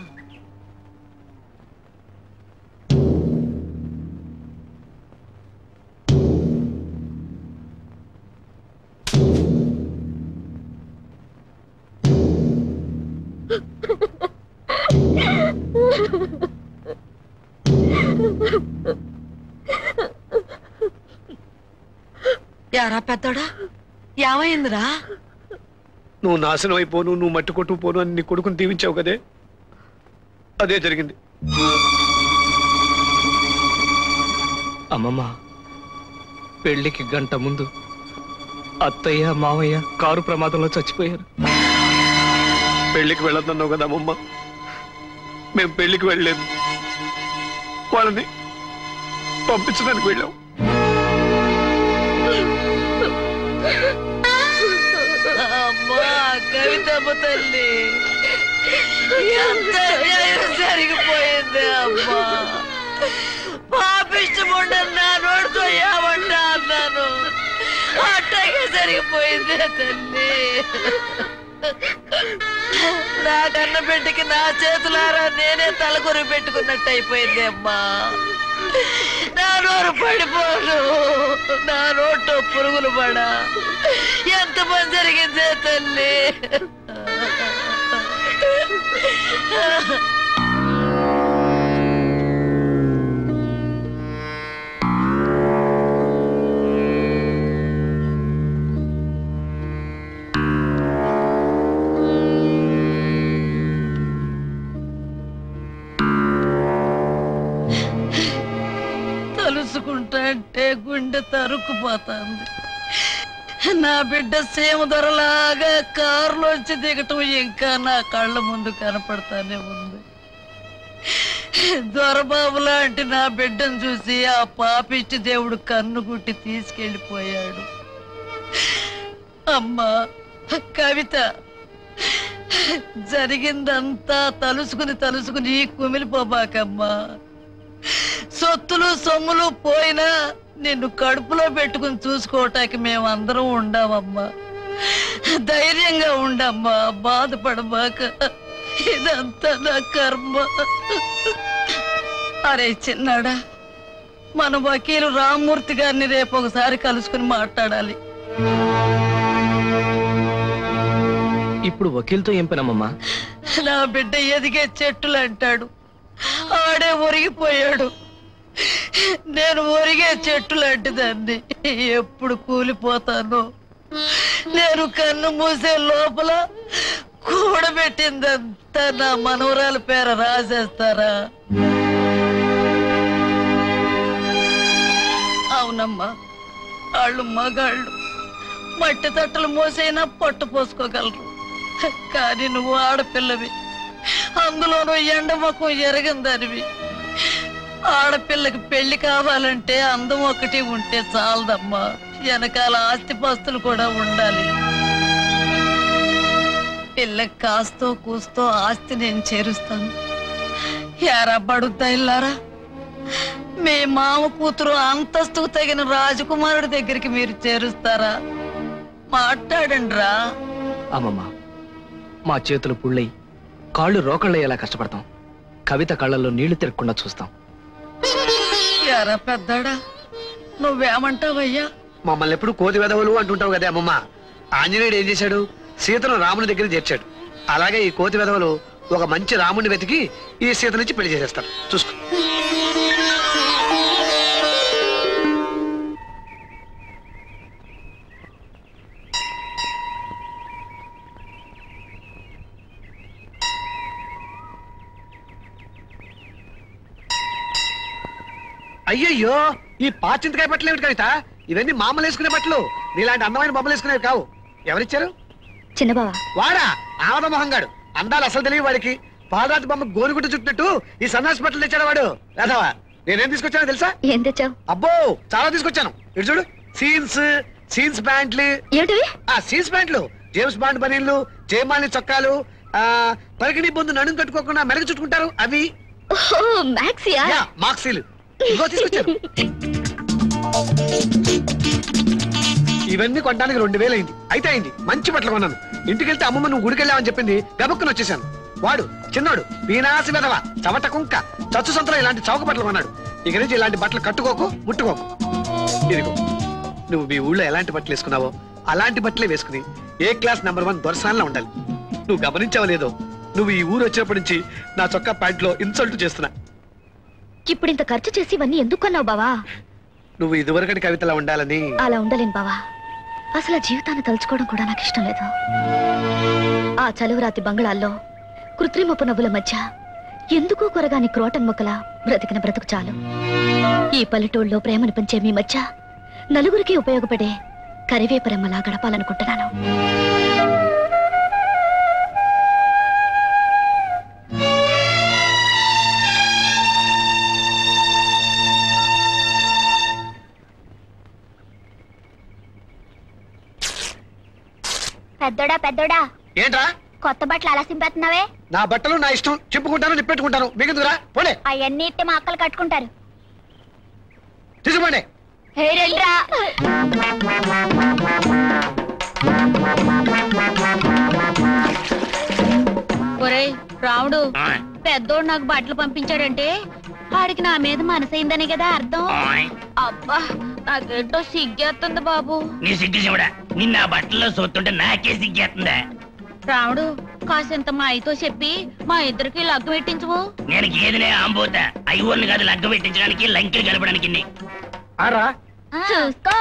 యారా పెద్దోడా ఏమైందిరా నువ్వు నాశనం అయిపోను నువ్వు మట్టి కొట్టుకుపోను అని నీ కొడుకుని దీవించావు కదే అదే జరిగింది అమ్మమ్మ పెళ్లికి గంట ముందు అత్తయ్య మావయ్య కారు ప్రమాదంలో చచ్చిపోయారు పెళ్లికి వెళ్ళొద్దన్నావు కదా అమ్మమ్మ మేము పెళ్లికి వెళ్ళలేదు వాళ్ళని పంపించడానికి వెళ్ళాం అమ్మా కవితమ్మ తల్లి ఎంత అన్యాయం జరిగిపోయింది అమ్మా పాపిష్టముండని నా నోటితో ఏమంటా అన్నాను అట్టగే జరిగిపోయింది తల్లి నా కన్న బిడ్డకి నా చేతులారా నేనే తలకొరి పెట్టుకున్నట్టు అయిపోయింది అమ్మా నా నోరు పడిపోను నా నోట్లో పురుగులు పడా ఎంత పని జరిగిందే తల్లి తలుసుకుంటా అంటే గుండె తరుక్కుపోతుంది నా బిడ్డ సీమ దొరలాగా కారులోంచి దిగటం ఇంకా నా కళ్ళ ముందు కనపడతానే ఉంది దొరబాబు లాంటి నా బిడ్డను చూసి ఆ పాపిష్టి దేవుడు కన్ను గుట్టి తీసుకెళ్ళిపోయాడు అమ్మా కవిత జరిగిందంతా తలుసుకుని తలుసుకుని కుమిలిపోబాకమ్మా సొత్తులు సొమ్ములు పోయినా నిన్ను కడుపులో పెట్టుకుని చూసుకోవటానికి మేమందరం ఉండామమ్మా ధైర్యంగా ఉండమ్మా బాధపడబాక ఇదంతా నా కర్మ అరే చిన్నాడా మన వకీలు రామ్మూర్తి గారిని రేపు ఒకసారి కలుసుకుని మాట్లాడాలి ఇప్పుడు వకీల్తో ఏం పనమ్మమ్మా నా బిడ్డ ఎదిగే చెట్టులు అంటాడు ఆడే ఒరిగిపోయాడు నేను ఒరిగే చెట్టు లాంటిదాన్ని ఎప్పుడు కూలిపోతానో నేను కన్ను మూసే లోపల కూడబెట్టిందంతా నా మనవరాల పేర రాసేస్తారా అవునమ్మా వాళ్ళు మగాళ్ళు మట్టి తట్టలు మోసైనా పట్టు పోసుకోగలరు కానీ నువ్వు ఆడపిల్లవి అందులోనూ ఎండమొక్కం ఎరగందానివి ఆడపిల్లకి పెళ్లి కావాలంటే అందం ఒకటి ఉంటే చాలదమ్మా వెనకాల ఆస్తిపాస్తులు కూడా ఉండాలి పిల్లకి కాస్తో కూస్తో ఆస్తి నేను చేరుస్తాను యారా బడుద్దా ఇల్లారా మీ మామ కూతురు అంతస్తుకు తగిన రాజకుమారుడి దగ్గరికి మీరు చేరుస్తారా మాట్లాడండి రా అమ్మమ్మ మా చేతులు పుళ్ళై కాళ్ళు రోకళ్ళయ్యేలా కష్టపడతాం కవిత కళ్ళల్లో నీళ్లు తిరగకుండా చూస్తాం యారా పెద్దాడా నువ్వేమంటావయ్యా మమ్మల్ని ఎప్పుడు కోతి వెదవలు అంటుంటావు కదా అమ్మమ్మ ఆంజనేయుడు ఏం చేశాడు సీతను రాముని దగ్గర చేర్చాడు అలాగే ఈ కోతి వెదవలు ఒక మంచి రాముని వెతికి ఈ సీతనిచ్చి పెళ్లి చేసేస్తారు చూసుకో అయ్యయ్యో ఈ పాచింతకాయ బట్టలు ఏమిటి కవిత ఇవన్నీ మామూలు వేసుకునే బట్టలు నీలాంటి అందమైన బొమ్మలు వేసుకునేవి కావు ఎవరిచ్చారు చిన్నబావా వాడా ఆవద మొహంగాడు అందాలు అసలు తెలియ వాడికి పాదాతి బొమ్మ గోనుగుట్టు చుట్టినట్టు ఈ సన్నాసి బట్టలు తెచ్చాడు వాడు రాధవా నేనేం తీసుకొచ్చానో తెలుసా ఏం తెచ్చావు అబ్బో చాలా తీసుకొచ్చాను ఇటు చూడు సీన్స్ సీన్స్ ప్యాంట్లు ఏమిటివి ఆ సీన్స్ ప్యాంట్లు జేమ్స్ బాండ్ బనీన్లు జయమాలి చొక్కాలు ఆ పరిగిణి బొందు నడుము కట్టుకోకుండా మెడకు చుట్టుకుంటారు అవి ఓహో మ్యాక్సియా యా మాక్సీలు ఇదిగో తీసుకొచ్చాను ఇవన్నీ కొనడానికి రెండు వేలు అయింది అయితే అయింది మంచి బట్టలు కొన్నాను ఇంటికి వెళ్తే అమ్మమ్మ నువ్వు గుడికి వెళ్ళావని చెప్పింది గబక్కుని వచ్చేసాను వాడు చిన్నాడు పీనాసి వెదవ చవట కుంక చచ్చు సంతలో ఇలాంటి చౌక బట్టలు కొన్నాడు ఇక నుంచి ఇలాంటి బట్టలు కట్టుకోకు ముట్టుకోకు ఇదిగో నువ్వు మీ ఊళ్ళో ఎలాంటి బట్టలు వేసుకున్నావో అలాంటి బట్టలే వేసుకుని ఏ క్లాస్ నెంబర్ వన్ దొరసాన్లో ఉండాలి నువ్వు గమనించావో లేదో నువ్వు ఈ ఊరు వచ్చినప్పటి నుంచి నా చొక్కా ప్యాంట్లో ఇన్సల్ట్ చేస్తున్నా ఇప్పుడు ఇంత ఖర్చు చేసి ఇవన్నీ ఎందుకు కొన్నావు బావా నువ్వు ఇదివరకటి కవితలా ఉండాలని అలా ఉండలేను బావా అసలు ఆ జీవితాన్ని తలుచుకోవడం కూడా నాకు ఇష్టం లేదు ఆ చలువరాతి బంగ్లాల్లో కృత్రిమపు నవ్వుల మధ్య ఎందుకో కొరగాని క్రోటన్ మొక్కల బ్రతికిన బ్రతుకు చాలు ఈ పల్లెటూళ్ళలో ప్రేమను పెంచే మీ మధ్య నలుగురికి ఉపయోగపడే కరివేపరెమ్మలా గడపాలనుకుంటున్నాను పెద్దోడా పెద్దోడా ఏంట్రా కొత్త బట్టలు అలా సింపేస్తున్నావే నా బట్టలు నా ఇష్టం చెప్పుకుంటాను నిప్పెట్టుకుంటాను మీకెందుకురా పోలే అవన్నీ ఇట్టే మా అక్కలు కట్టుకుంటారు తీసుకోండి హే రండ్రా ఒరేయ్ రాముడు పెద్దోడు నాకు బట్టలు పంపించాడంటే వాడికి నా మీద మనసైందని కదా అర్థం అబ్బా నాకేంటో సిగ్గేస్తుంది బాబు నీ సిగ్గుశివుడా నిన్న ఆ బట్టల్లో సొత్తుంటే నాకే సిగ్గేస్తుందా రాముడు కాసింత మా అయితో చెప్పి మా ఇద్దరికి లగ్గు పెట్టించవు నేను గేదెనే ఆంబోతా ఐవర్ని కాదు లగ్గ పెట్టించడానికి లంకెలు కలపడానికి ఆరా చూసుకో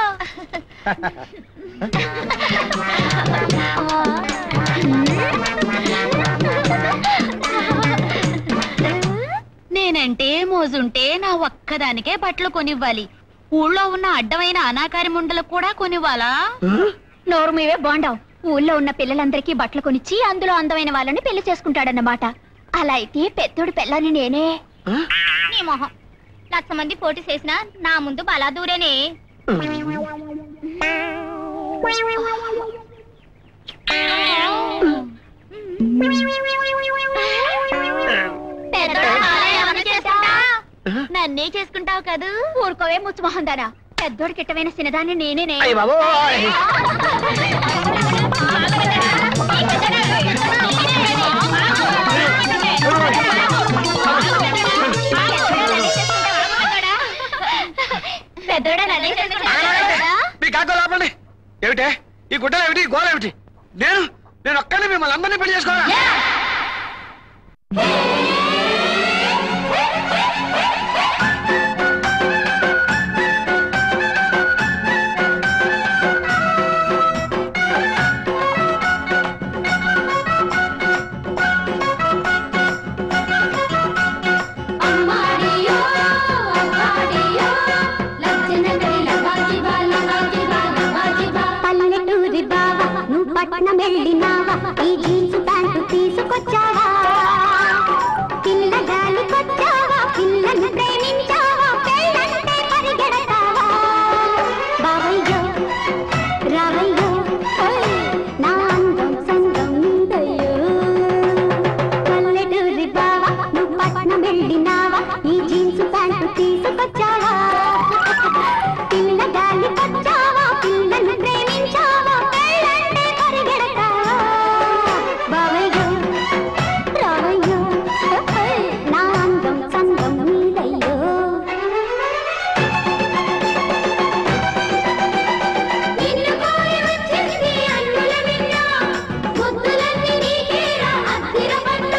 నేనంటే మోజుంటే నా ఒక్కదానికే బట్టలు కొనివ్వాలి ఊళ్ళో ఉన్న అడ్డమైన అనాకారి ముండలకు కూడా కొనివ్వాలా నోరు మీవే బాండావు ఊళ్ళో ఉన్న పిల్లలందరికీ బట్టలు కొనిచ్చి అందులో అందమైన వాళ్ళని పెళ్లి చేసుకుంటాడన్నమాట అలా అయితే పెద్దోడు పిల్లని నేనే నీ మొహం లక్ష మంది పోటీ చేసినా నా ముందు బలా దూరేనే పెద్దోడా, ఏమన్నా చేసుకుంటా? నన్నే చేసుకుంటావు కదూ ఊరుకోవే ముచ్చుమొహం దానా పెద్దోడి కిట్టమైన సినదాన్ని నేనే అయ్య బాబోయ్. పెద్దోడా నన్నే చేసుకుంటావా మీ కాకలు ఆపండి ఏమిటే ఈ గుడ్డ ఏమిటి ఈ గోల ఏమిటి నేను నేను ఒక్కడిని మిమ్మల్ని అందరినీ పెళ్లి చేసుకోవాలా అమ్మాడియో అమ్మాడియో లజ్జన కైల బాజిబా లబాజిబా లబాజిబా పల్లెటూరి బావ నువ్వు పట్నం వెళ్ళినావా ఈ జీన్స్ ప్యాంటు తీసుకొచ్చావా పిల్ల గాలికొచ్చావా పిల్లను ప్రేమించావా పెళ్ళంటే పరిగెడతావా బావయ్యో రావయ్యో ఓయ్, నా అందం సందం నీదయ్యో పల్లెటూరి బావా నువ్వు పట్నం వెళ్ళినావా ఈ జీన్స్ ప్యాంటు తీసుకొచ్చావా పిల్ల గాలి కొచ్చావా పిల్లను ప్రేమించావా పెళ్ళంటే పరిగెడతావా బావయ్యో రావయ్యో ఓయ్, నా అందం సందం నీదయ్యో నిన్ను కోరి వచ్చింది అన్నుల విన్నా ముద్దులన్నీ నీకేరా అద్దిర పట్టు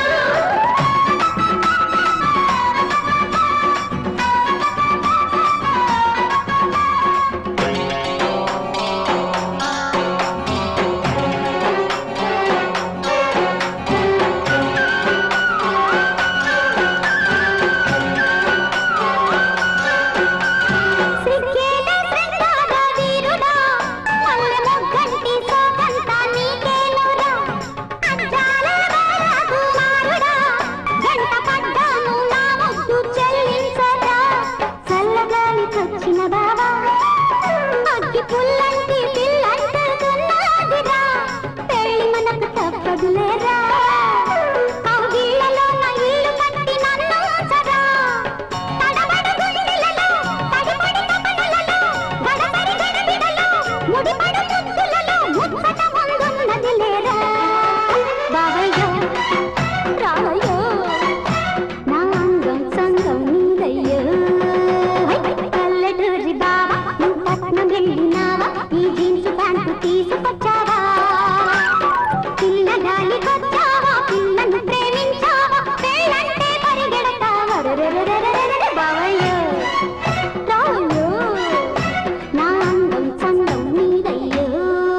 సిగ్గేలే శృంగార వీరుడా మల్లె మొగ్గంటి సోకంతా నీకేనురా అంజాల బాలకుమారుడా గంట పడ్డాను నా ముద్దు చెల్లించరా చల్లగాలికొచ్చిన బావా అగ్గి పుల్లంటి పిల్లంటున్నదిరా పెళ్లి మనకు తప్పదులేరా కౌగిళ్ళలో నా ఇల్లు కట్టి నన్ను ఉంచరా తడబడు గుండెలలో తడిపడి తపనలలో గడసరి గడబిడలో ముడిపడు ముద్దులలో ముచ్చట ముందున్నది లేరా బావయ్యో రావయ్యో నా అందం సంగం నీదయ్యో హై, పల్లెటూరి బావా నువ్వు పట్నం వెళ్ళినావా ఈ జీన్స్ ప్యాంటు తీసుకొచ్చావా పిల్ల గాలికొచ్చావా పిల్లను ప్రేమించావా పెళ్ళంటే పరిగెడతావా రెరెరెరెరెరెరె బావయ్యో రావయ్యో నా అందం సంగం నీదయ్యో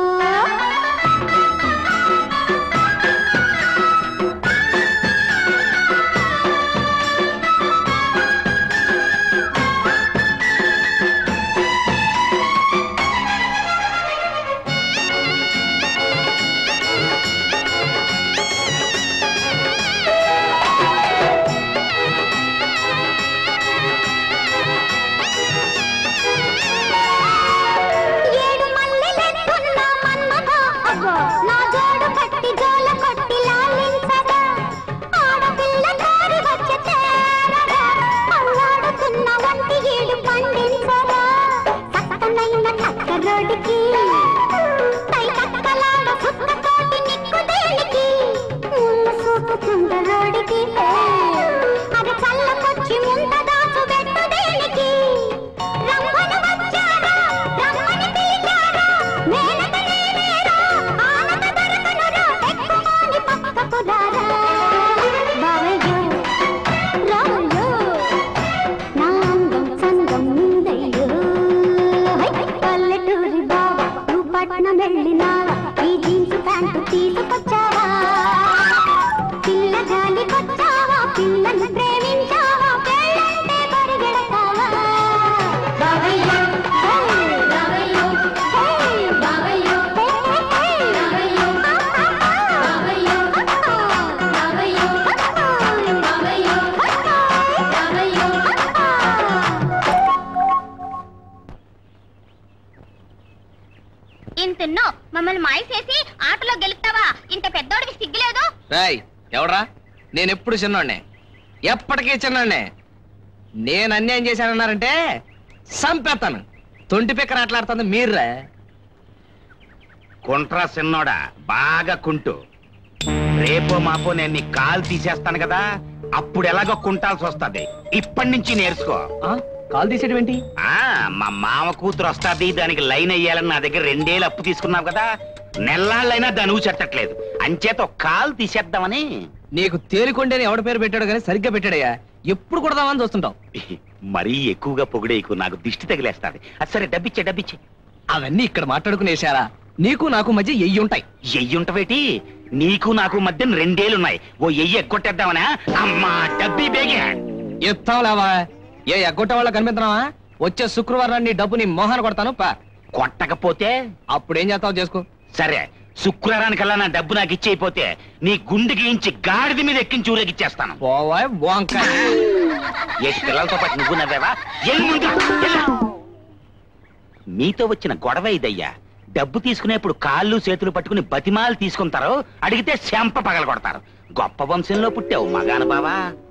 ఏడు మల్లెలెత్తున్న మన్మథ అబ్బో నా జోడు కట్టి జోల కొట్టి లాలించగా ఆడపిల్ల దారి వచ్చే తేరగా అల్లాడుతున్న వంటి ఏడు పండించగా చక్కనైన చక్క రోడ్డుకి పై కక్కలాడ సుక్కతోటి నిక్కు దేనికి ముళ్ళు సూపుతుండ రోడ్డుకి అది చల్లకొచ్చి ముంత దాచు పెట్టు దేనికి రమ్మను వచ్చారా రమ్మని పిలిచారా మేనక నేనేరా ఆనక దొరకనురా ఎక్కువని పక్కకు రారా బావయ్యో రావయ్యో నా అందం సంగం నీదయ్యో హై, పల్లెటూరి బావ నువ్వు పట్నం వెళ్ళినావా ఈ జీన్స్ ప్యాంటు తీసుకొచ్చావా పిల్ల గాలికొచ్చావా పిల్లను ప్రేమించావా పెళ్ళంటే పరిగెడతావా బావయ్యో మమ్మల్ని మాయ చేసి ఆటలో గెలుస్తావా ఇంత పెద్దోడికి సిగ్గులేదు రాయ్ ఎవడ్రా నేను ఎప్పుడు చిన్నోడ్నే ఎప్పటికీ చిన్నోడ్నే నేను అన్యాయం చేశానన్నారంటే సంపేస్తాను తొంటి పిక్కర ఆటలాడుతుంది మీర్రా కుంట్రా సిన్నోడా బాగా కుంటు రేపో మాపో నేను నీ కాలు తీసేస్తాను కదా అప్పుడు ఎలాగో కుంటాల్సి వస్తది ఇప్పటి నుంచి నేర్చుకో కాల్ తీసేయడం ఏంటి ఆ మా మామ కూతురు వస్తాది దానికి లైన్ అయ్యాలని నా దగ్గర రెండేళ్ళు అప్పు తీసుకున్నావు కదా నెల్లాళ్ళైనా దనువు చెట్టట్లేదు అంచేత ఒక కాలు తీసేద్దామని నీకు తేలికొండేని ఎవడ పేరు పెట్టాడు కానీ సరిగ్గా పెట్టాడయ్యా ఎప్పుడు కొడదామని చూస్తుంటాం మరీ ఎక్కువగా పొగిడేకు నాకు దిష్టి తగిలేస్తాది అది సరే డబ్బిచ్చే డబ్బిచ్చే అవన్నీ ఇక్కడ మాట్లాడుకునేశారా నీకు నాకు మధ్య ఎయ్యి ఉంటాయి ఎయ్యుంటవేటి నీకు నాకు మధ్య రెండేళ్ళున్నాయి ఓ ఎయ్యి ఎక్కొట్టేద్దామనా అమ్మా డబ్బి బేగే ఎత్తాం లేవా ఏ ఎగ్గొట్ట వాళ్ళ కనిపిస్తున్నావా వచ్చే శుక్రవారం నీ డబ్బు నీ మోహన కొడతాను పా కొట్టకపోతే అప్పుడు ఏం చేస్తావు చేసుకో సరే శుక్రవారానికల్లా నా డబ్బు నాకు ఇచ్చేయిపోతే నీ గుండెకి ఇంచి గాడిద మీద ఎక్కించి ఊరేగిచ్చేస్తాను పోవా వంకాయ ఏ పిల్లలతో పాటు నువ్వు నవ్వావా ఎల్లు ముందు, ఎల్లు. మీతో వచ్చిన గొడవ ఇదయ్యా డబ్బు తీసుకునేప్పుడు కాళ్ళు చేతులు పట్టుకుని బతిమాలు తీసుకుంటారు అడిగితే శంప పగల కొడతారు గొప్ప వంశంలో పుట్టావు మగాన బావా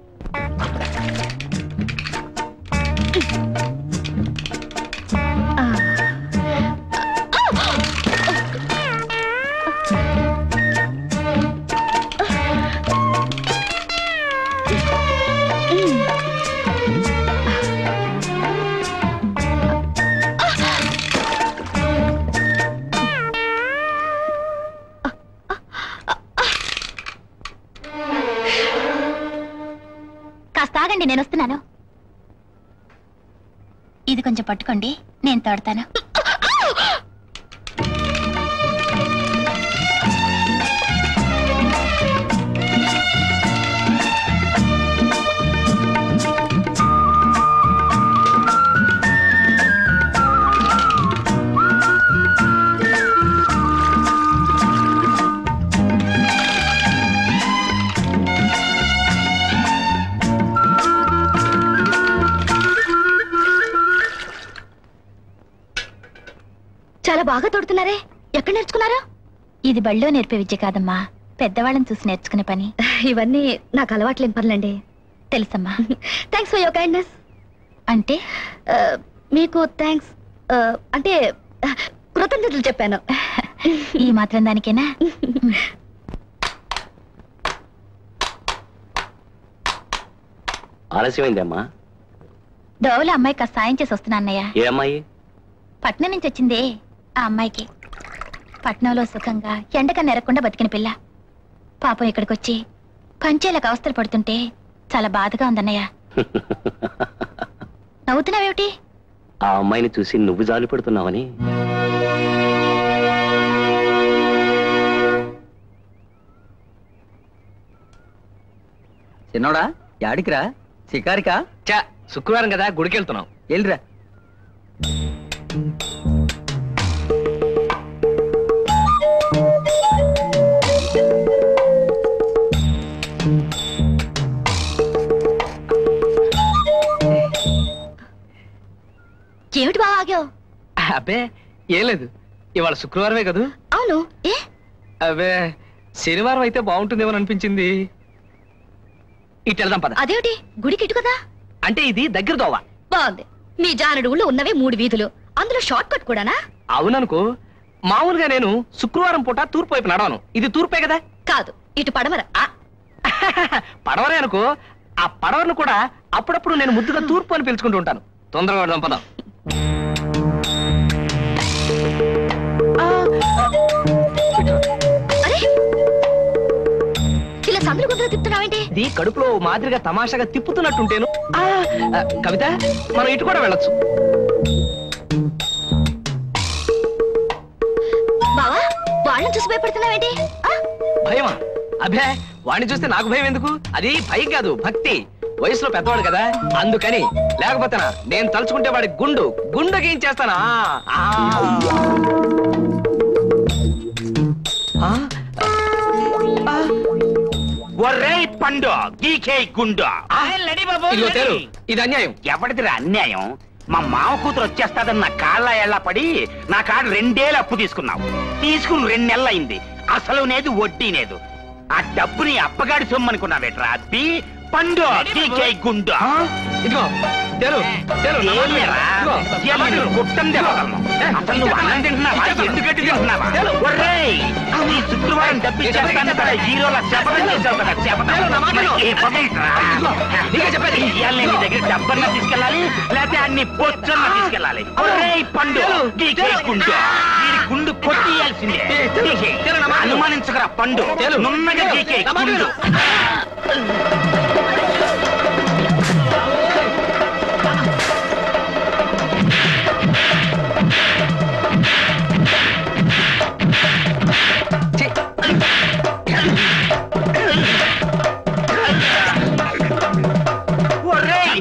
కాస్త ఆగండి నేను వస్తున్నాను ఇది కొంచెం పట్టుకోండి నేను తోడతాను చాలా బాగా తోడుతున్నారే ఎక్కడ నేర్చుకున్నారా ఇది బళ్ళో నేర్పే విద్య కాదమ్మా పెద్దవాళ్ళని చూసి నేర్చుకునే పని ఇవన్నీ నాకు అలవాట్లేని పనులండి తెలుసమ్మా థ్యాంక్స్ ఫర్ యువర్ కైండ్నెస్ అంటే మీకు థ్యాంక్స్ అంటే ఆ, కృతజ్ఞతలు చెప్పాను ఈ మాత్రం దానికేనా ఆలస్యమైందమ్మా దోవల అమ్మాయి కాస్త సాయం చేసి వస్తున్నా అన్నయ్య ఏ అమ్మాయి పట్నం నుంచి వచ్చిందే ఆ అమ్మాయికి పట్నంలో సుఖంగా ఎండక నెరకుండా బతికిన పిల్ల పాపం ఇక్కడికి వచ్చి పంచేలకు అవస్థలు పడుతుంటే చాలా బాధగా ఉందన్నయ్య నవ్వుతున్నావేమిటి ఆ అమ్మాయిని చూసి నువ్వు జాలి పడుతున్నావని చిన్నోడా యాడికిరా షికారికా చా శుక్రవారం కదా గుడికి వెళ్తున్నాం వెళ్ళిరా ఏమిటి బాగా ఆగావు అబ్బే ఏం లేదు ఇవాళ శుక్రవారమే కదూ అవును ఏ అబ్బే శనివారం అయితే బాగుంటుందేమో అనిపించింది ఇటు వెళ్దాం పద అదేమిటి గుడికి ఇటు కదా అంటే ఇది దగ్గర దోవ బాగుంది మీ జానడు ఊళ్ళో ఉన్నవే మూడు వీధులు అందులో షార్ట్ కట్ కూడానా అవుననుకో మామూలుగా నేను శుక్రవారం పూట తూర్పు వైపు నడవను ఇది తూర్పే కదా కాదు ఇటు పడమర పడవరే అనుకో ఆ పడవను కూడా అప్పుడప్పుడు నేను ముద్దుగా తూర్పు అని పిలుచుకుంటూ ఉంటాను తొందరగా వెళ్దాం పదం అరే ఇలా సందులు గుంతలు తిప్పుతున్నావేంటి ఇది కడుపులో మాదిరిగా తమాషాగా తిప్పుతున్నట్టుంటేను ఆ, ఆ, కవిత మనం ఇటు కూడా వెళ్ళొచ్చు బావా వాళ్ళని చూసి భయపడుతున్నావేంటి ఆ? భయమా అభే వాడిని చూస్తే నాకు భయం ఎందుకు అది భయం కాదు భక్తి వయసులో పెద్దవాడు కదా అందుకని లేకపోతేనా నేను తలుచుకుంటే వాడి గుండు గుండెకి ఏం చేస్తానా ఆ. ఆ? ఆ? ఒరే పండు గీకే గుండు ఇదిగో తేరు ఇది అన్యాయం ఎవరిదిరా అన్యాయం మా మామ కూతురు వచ్చేస్తాదని నా కాళ్ళ ఎళ్ళ పడి నా కాడ రెండేళ్ళు అప్పు తీసుకున్నావు తీసుకుని రెండు నెలలు అయింది అసలు నేదు వడ్డీ లేదు ఆ డబ్బుని అప్పగాడి సొమ్మనుకున్నావేట్రా అబ్బి పండు టీకే గుండు ఇదిగో తెలు తెలు నా మాట విను. ఏమిరా? ఇదిగో, నా మాట ఏమి విను. గుట్టం దెబ్బతలను? అసలు నువ్వు అన్నం తింటున్నావా ఎందుకంటే తింటున్నావా ఒర్రేయ్, ఈ శుక్రవారం డబ్బు ఇచ్చేస్తాను కదా హీరోల శపథం చేసావు కదా శపథం ఏ పదేంట్రా? నీకే చెప్పేది. ఇవాళ నేను నీ దగ్గర డబ్బన్నా తీసుకెళ్ళాలి లేకపోతే అన్ని బొచ్చన్నా తీసుకెళ్ళాలి ఒర్రేయ్ పండు డీకే గుండు వీడి గుండు కొట్టియాల్సిందే డీకే. అనుమానించకరా పండు నున్నగా డీకే గుండు ఒర్రేయ్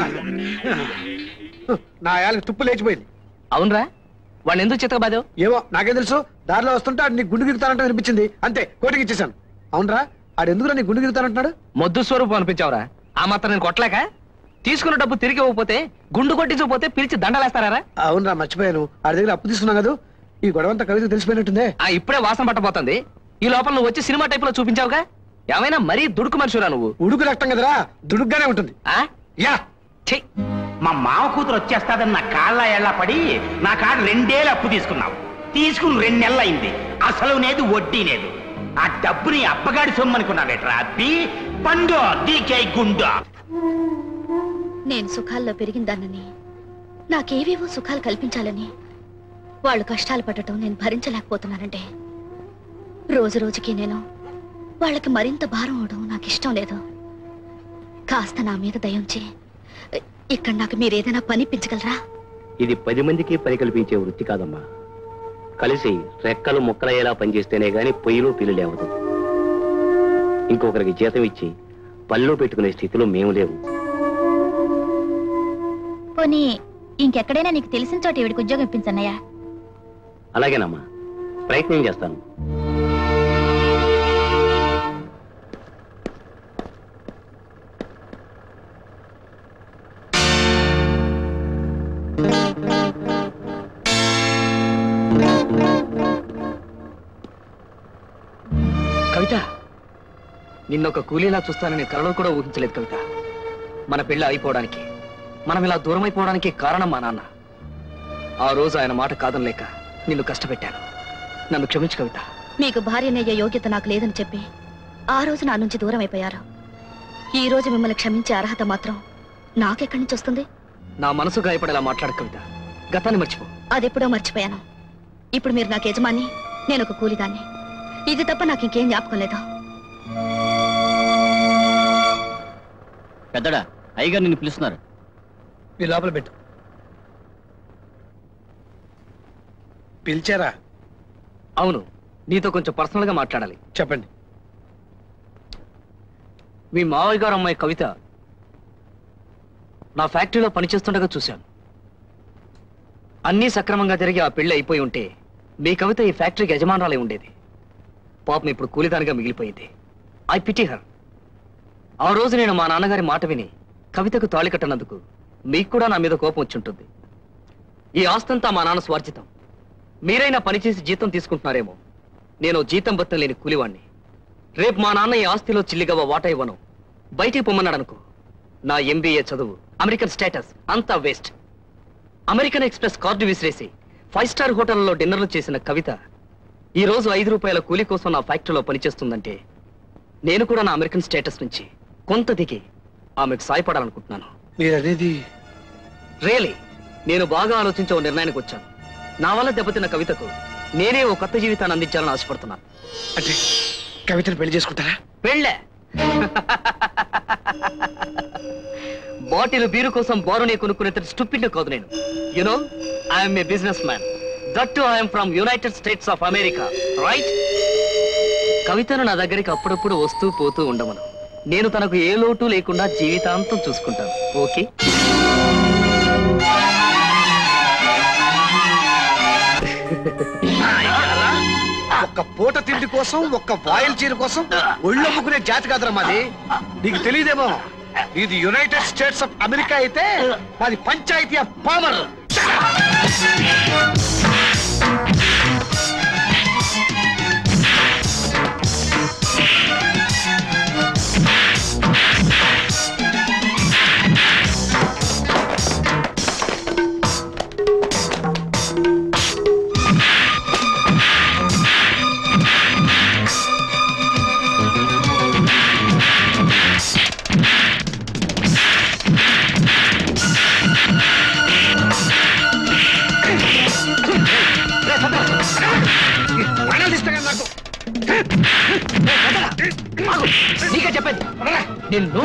నా యాళ్ళకి తుప్పు లేచిపోయింది అవునరా వాడిని ఎందుకు చితకబాదావు ఏమో నాకేం తెలుసు దారిలో వస్తుంటే ఆడు నీ గుండు గిరుతానంటే వినిపించింది అంతే కోటికి ఇచ్చేసాను అవునరా ఆడు ఎందుకు నీ గుండు గిరుతానంటున్నాడు మొద్దు స్వరూపం అనిపించావురా ఆ మాత్రం నేను కొట్టలేక తీసుకున్న డబ్బు తిరిగి ఇవ్వకపోతే గుండు కొట్టించకపోతే పిలిచి దండలేస్తారా అవునరా మర్చిపోయాను ఆడి దగ్గర అప్పు తీసుకున్నాం కదా ఈ గొడవ అంతా కవితకు తెలిసిపోయినట్టుందే ఆ ఇప్పుడే వాసన పట్టబోతుంది ఈ లోపల నువ్వు వచ్చి సినిమా టైప్ లో చూపించావుగా ఏమైనా మరీ దుడుకు మనుషురా నువ్వు ఉడుకు రక్తం కదరా దుడుగ్గానే ఉంటుంది ఆ యా ఛీ మా మామ కూతురు వచ్చేస్తాదని నా కాళ్ళ ఎళ్ళ పడి నా కాడ రెండేళ్ళు అప్పు తీసుకున్నావు తీసుకుని రెండు నెలలు అయింది అసలు లేదు వడ్డీ లేదు ఆ డబ్బుని అప్పగాడి సొమ్మనుకున్నావేట్రా అబ్బి పండు డీకే గుండు నేను సుఖాల్లో పెరిగిందానని నాకేవేవో సుఖాలు కల్పించాలని వాళ్ళు కష్టాలు పడటం నేను భరించలేకపోతున్నానంటే రోజు రోజుకి నేను వాళ్ళకి మరింత భారం అవడం నాకు ఇష్టం లేదు కాస్త నా మీద దయించి ఇక్కడ నాకు మీరేదైనా పనిపించగలరా ఇది పది మందికి పని కల్పించే వృత్తి కాదమ్మా కలిసి రెక్కలు ముక్కలయ్యేలా పనిచేస్తేనే గాని పొయ్యిలో పిల్లు లేవదు ఇంకొకరికి జీతం ఇచ్చి పనిలో పెట్టుకునే స్థితిలో మేము లేవు పోనీ ఇంకెక్కడైనా నీకు తెలిసిన చోట ఈవిడికి ఉద్యోగం ఇప్పించన్నయ్యా అలాగేనమ్మా ప్రయత్నం చేస్తాను కవిత నిన్నొక కూలీలా చూస్తానని కలలో కూడా ఊహించలేదు కవిత మన పెళ్లి అయిపోవడానికి మనం ఇలా దూరం అయిపోవడానికి కారణం మా నాన్న ఆ రోజు ఆయన మాట కాదనలేక నిన్ను కష్టపెట్టాను నన్ను క్షమించు కవిత మీకు భార్యనయ్యే యోగ్యత నాకు లేదని చెప్పి ఆ రోజు నా నుంచి దూరం అయిపోయారు ఈ రోజు మిమ్మల్ని క్షమించే అర్హత మాత్రం నాకెక్కడి నుంచి వస్తుంది నా మనసు గాయపడేలా మాట్లాడు కవిత గతాన్ని మర్చిపో అదెప్పుడో మర్చిపోయాను ఇప్పుడు మీరు నాకు యజమాని నేను ఒక కూలిదాన్ని ఇది తప్ప నాకు ఇంకేం జ్ఞాపకం లేదు పెద్దడా అయ్యగారు నిన్ను పిలుస్తున్నారు మీ లోపల పెట్టు పిలిచారా అవును నీతో కొంచెం పర్సనల్ గా మాట్లాడాలి చెప్పండి మీ మావయ్య గారు అమ్మాయి కవిత నా ఫ్యాక్టరీలో పనిచేస్తుండగా చూశాను అన్నీ సక్రమంగా జరిగి ఆ పెళ్లి అయిపోయి ఉంటే మీ కవిత ఈ ఫ్యాక్టరీకి యజమానురాలై ఉండేది పాపం ఇప్పుడు కూలిదానిగా మిగిలిపోయింది ఐ పిటి హర్ ఆ రోజు నేను మా నాన్నగారి మాట విని కవితకు తాళి కట్టనందుకు మీకు కూడా నా మీద కోపం వచ్చి ఉంటుంది ఈ ఆస్తంతా మా నాన్న స్వార్జితం మీరైనా పనిచేసి జీతం తీసుకుంటున్నారేమో నేను జీతం బత్తం లేని కూలివాణ్ణి రేపు మా నాన్న ఈ ఆస్తిలో చిల్లిగవ్వ వాటా ఇవ్వను బయటికి పొమ్మన్నాడు అనుకో నా ఎంబీఏ చదువు అమెరికన్ స్టేటస్ అంతా వేస్ట్ అమెరికన్ ఎక్స్ప్రెస్ కార్డు విసిరేసి ఫైవ్ స్టార్ హోటల్లో డిన్నర్లు చేసిన కవిత ఈ రోజు ఐదు రూపాయల కూలి కోసం నా ఫ్యాక్టరీలో పనిచేస్తుందంటే నేను కూడా నా అమెరికన్ స్టేటస్ నుంచి కొంత దిగి ఆమెకు సాయపడాలనుకుంటున్నాను మీరు అనేది రియలీ నేను బాగా ఆలోచించే ఓ నిర్ణయానికి వచ్చాను నా వల్ల దెబ్బతిన్న కవితకు నేనే ఓ కొత్త జీవితాన్ని అందించాలని ఆశపడుతున్నాను అంటే కవితను పెళ్లి చేసుకుంటారా పెళ్ళే బాటిల్ బీరు కోసం బారుని కొనుక్కునే స్టూపిడ్ కాదు నేను you know I'm a business man that too I'm from United States of America right కవితను నా దగ్గరికి అప్పుడప్పుడు వస్తూ పోతూ ఉండమను నేను తనకు ఏ లోటు లేకుండా జీవితాంతం చూసుకుంటాను ఓకే ఒక్క పూట తిండి కోసం ఒక్క వాయిల్ చీర కోసం ఒళ్ళొమ్ముకునే జాతి కాదురా మాది నీకు తెలియదేమో ఇది యునైటెడ్ స్టేట్స్ ఆఫ్ అమెరికా అయితే మాది పంచాయతీ ఆఫ్ పామర్ నాకు నీకే చెప్పేది నిన్ను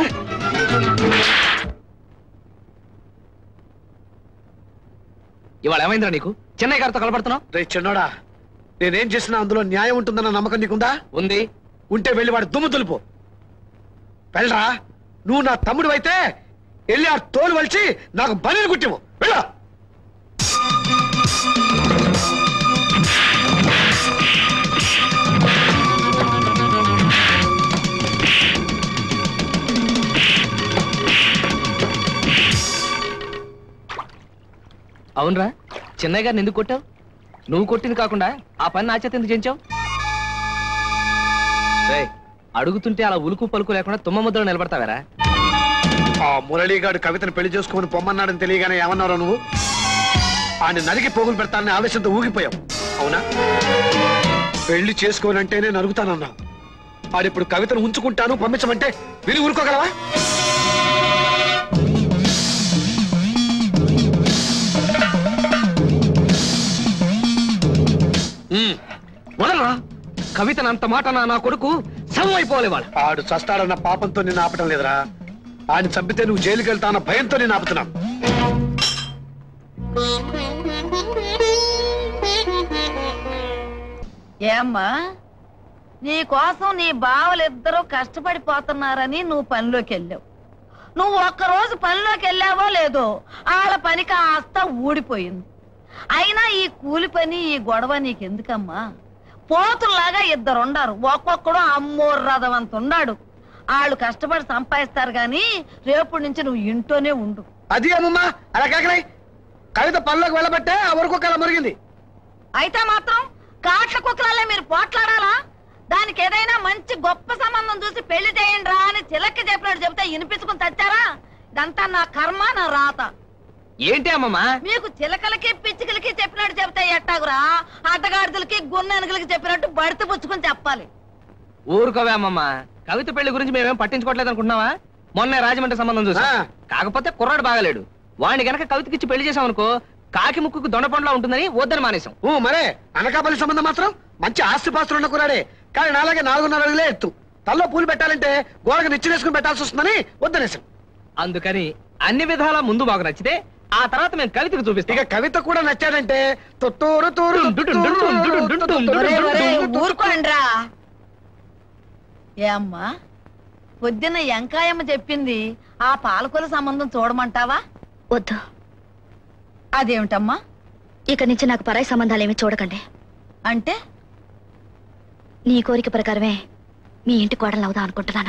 ఇవాళ ఏమైందిరా నీకు చెన్నై గారితో కలపడుతున్నావు రే చిన్నోడా నేనేం చేసినా అందులో న్యాయం ఉంటుందన్న నమ్మకం నీకుందా ఉంది ఉంటే వెళ్ళి వాడు దుమ్ము దులుపు వెళ్ళరా నువ్వు నా తమ్ముడు అయితే వెళ్ళి ఆ తోలు వలిచి నాకు బలిని కుట్టివు వెళ్ళ అవునరా చెన్నై గారిని ఎందుకు కొట్టావు నువ్వు కొట్టింది కాకుండా ఆ పని నా చేత ఎందుకు చేయించావు రేయ్, అడుగుతుంటే అలా ఉలుకు పలుకు లేకుండా తుమ్మ ముద్దలో నిలబడతావారా ఆ మురళీగాడు కవితను పెళ్లి చేసుకోమని పొమ్మన్నాడని తెలియగానే ఏమన్నారో నువ్వు ఆయన నరికి పోగులు పెడతానని ఆవేశంతో ఊగిపోయావు అవునా పెళ్లి చేసుకోనంటేనే నరుగుతానన్నావు ఆడిప్పుడు కవితను ఉంచుకుంటాను పంపించమంటే విని ఊరుకోగలవా వదలరా కవితను అంత మాట నా నా కొడుకు శవం అయిపోవాలి వాళ్ళు ఆడు చస్తాడన్న పాపంతో నిన్ను ఆపటం లేదురా ఆయన చంపితే నువ్వు జైలుకి వెళ్తాన్న భయంతో నేను ఆపుతున్నాను ఏమ్మా నీ కోసం నీ బావలిద్దరూ కష్టపడిపోతున్నారని నువ్వు పనిలోకి వెళ్ళావు నువ్వు ఒక్కరోజు పనిలోకి వెళ్ళావో లేదో వాళ్ళ పని కాస్త ఊడిపోయింది అయినా ఈ కూలి పని ఈ గొడవ నీకెందుకమ్మా పోతుల్లాగా ఇద్దరు ఉండారు ఒక్కొక్కడు అమ్మోరు రథం అంత ఉన్నాడు వాళ్ళు కష్టపడి సంపాదిస్తారు గాని రేపు నుంచి నువ్వు ఇంట్లోనే ఉండు అది అమ్మమ్మా అలా కాకలే కవిత పనిలోకి వెళ్ళబట్టే ఆ వరకు అలా మురిగింది అయితే మాత్రం కాట్ల కుక్కలల్లే మీరు పోట్లాడాలా దానికి ఏదైనా మంచి గొప్ప సంబంధం చూసి పెళ్లి చేయండి రా అని చిలక్కి చెప్పినట్టు చెబితే వినిపించుకుని చచ్చారా ఇదంతా నా కర్మ నా రాత ఏంటి అమ్మమ్మా మీకు చిలకలకి పిచ్చుకలకి చెప్పినట్టు చెబితే ఎట్టాగురా అడ్డగాడిదలకి గున్నెనకలకి చెప్పినట్టు బడిత పుచ్చుకుని చెప్పాలి ఊరుకోవే అమ్మమ్మ కవిత పెళ్లి గురించి మేమేం పట్టించుకోవట్లేదు అనుకుంటున్నావా మొన్నే రాజమండ్రి సంబంధం చూసా కాకపోతే కుర్రాడు బాగాలేడు వాడిని గనక కవితకిచ్చి పెళ్లి చేసాం అనుకో కాకి ముక్కుకు దొండపండ్లా ఉంటుందని వద్దని మానేశాం ఓ మరే అనకాపల్లి సంబంధం మాత్రం మంచి ఆస్తిపాస్తులు ఉన్న కురాడే కానీ నాలాగే నాలుగున్నర అడుగులే ఎత్తు తల్లో పూలు పెట్టాలంటే గోడకు నిచ్చినేసుకుని పెట్టాల్సి వస్తుందని వద్దనేసాం అందుకని అన్ని విధాలా ముందు మాకు నచ్చితే ఆ తర్వాత మేము కవితకు చూపిస్తాం ఇక కవిత కూడా నచ్చాడంటే తొత్తూరు తూరు ఒరే, ఒరే, ఊరుకోండ్రా ఏ అమ్మా పొద్దున్న ఎంకాయమ్మ చెప్పింది ఆ పాలకొల సంబంధం చూడమంటావా వద్దు అదేమిటమ్మా ఇక నుంచి నాకు పరాయి సంబంధాలేమి చూడకండి అంటే నీ కోరిక ప్రకారమే మీ ఇంటి కోడలు అవుదాం అనుకుంటున్నాను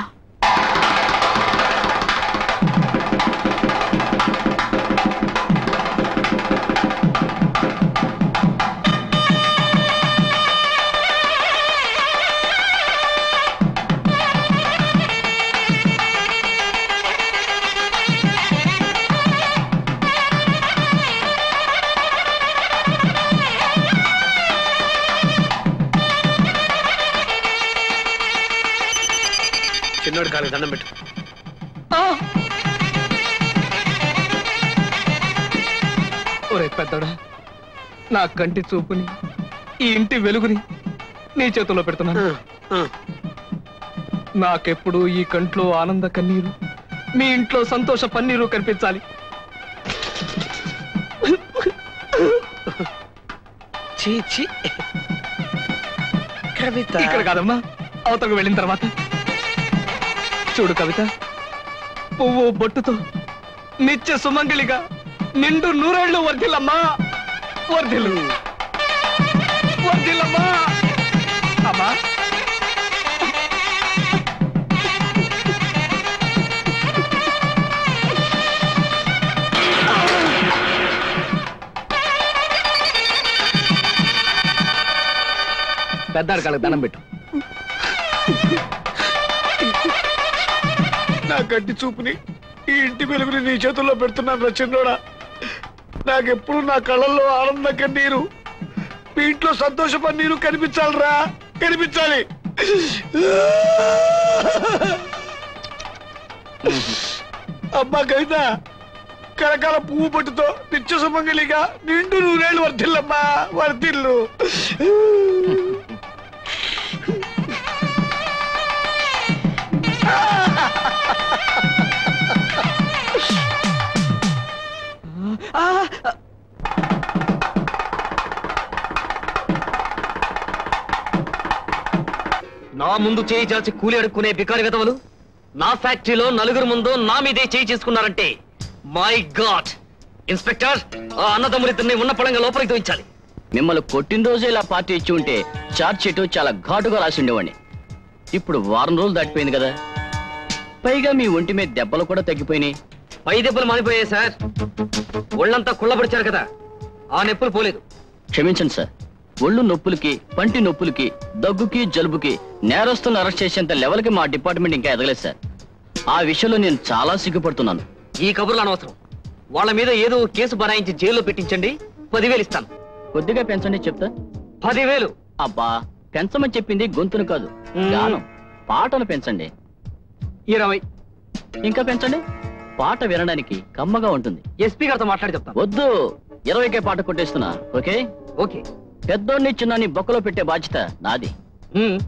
చిన్నోడు కాలేదు దండం పెట్టు ఒరే పెద్దడా నా కంటి చూపుని ఈ ఇంటి వెలుగుని నీ చేతుల్లో పెడుతున్నాను నాకెప్పుడు ఈ కంట్లో ఆనంద కన్నీరు మీ ఇంట్లో సంతోష పన్నీరు కనిపించాలి చీ చీ కవిత ఇక్కడ కాదమ్మా అవతలకు వెళ్ళిన తర్వాత చూడు కవిత పువ్వు బొట్టుతో నిత్య సుమంగళిగా నిండు నూరేళ్లు వర్ధిల్లమ్మా వర్ధిల్లు వర్ధిల్లమ్మా అమ్మా పెద్దాడు కాళ్ళకి దండం పెట్టు నా గడ్డి చూపుని ఈ ఇంటి వెలుగుని నీ చేతుల్లో పెడుతున్నాను రచంద్రోడా నాకెప్పుడు నా కళ్ళల్లో ఆనంద కన్నీరు మీ ఇంట్లో సంతోష పన్నీరు కనిపించాలిరా కనిపించాలి అమ్మా కవిత కరకాల పువ్వు పట్టుతో నిత్య సుమంగళిగా నిండు నూరేళ్ళు వర్ధిల్లమ్మా వర్ధిల్లు నా ముందు చేయి చాచి కూలి అడుక్కునే బికారి విధవలు నా ఫ్యాక్టరీలో నలుగురు ముందు నా మీదే చేయి చేసుకున్నారంటే మై గాడ్ ఇన్స్పెక్టర్ ఆ అన్నదమ్ములిద్దరిని ఉన్న పడంగా లోపలికి తోయించాలి మిమ్మల్ని కొట్టిన రోజే ఇలా పార్టీ ఇచ్చి ఉంటే చార్జ్ షీట్ చాలా ఘాటుగా రాసి ఉండేవాడిని ఇప్పుడు వారం రోజులు దాటిపోయింది కదా పైగా మీ ఒంటి మీద దెబ్బలు కూడా తగ్గిపోయినాయి పై దెబ్బలు మానిపోయాయి సార్ ఒళ్ళంతా కుళ్ళబడిచారు కదా ఆ నొప్పులు పోలేదు క్షమించండి సార్ ఒళ్ళు నొప్పులకి పంటి నొప్పులకి దగ్గుకి జలుబుకి నేరస్తులను అరెస్ట్ చేసేంత లెవెల్కి మా డిపార్ట్మెంట్ ఇంకా ఎదగలేదు సార్ ఆ విషయంలో నేను చాలా సిగ్గుపడుతున్నాను ఈ కబుర్లు అనవసరం వాళ్ళ మీద ఏదో ఓ కేసు బనాయించి జైల్లో పెట్టించండి పదివేలు ఇస్తాను కొద్దిగా పెంచండి చెప్తా పదివేలు అబ్బా పెంచమని చెప్పింది గొంతును కాదు మ్మ్. గానం పాటను పెంచండి ఇరవై ఇంకా పెంచండి పాట వినడానికి కమ్మగా ఉంటుంది ఎస్పీ గారితో మాట్లాడి చెప్తాను వద్దు ఇరవైకే పాట కొట్టేస్తున్నా ఓకే ఓకే పెద్దోడిని చిన్నాన్ని బొక్కలో పెట్టే బాధ్యత నాది ఉమ్.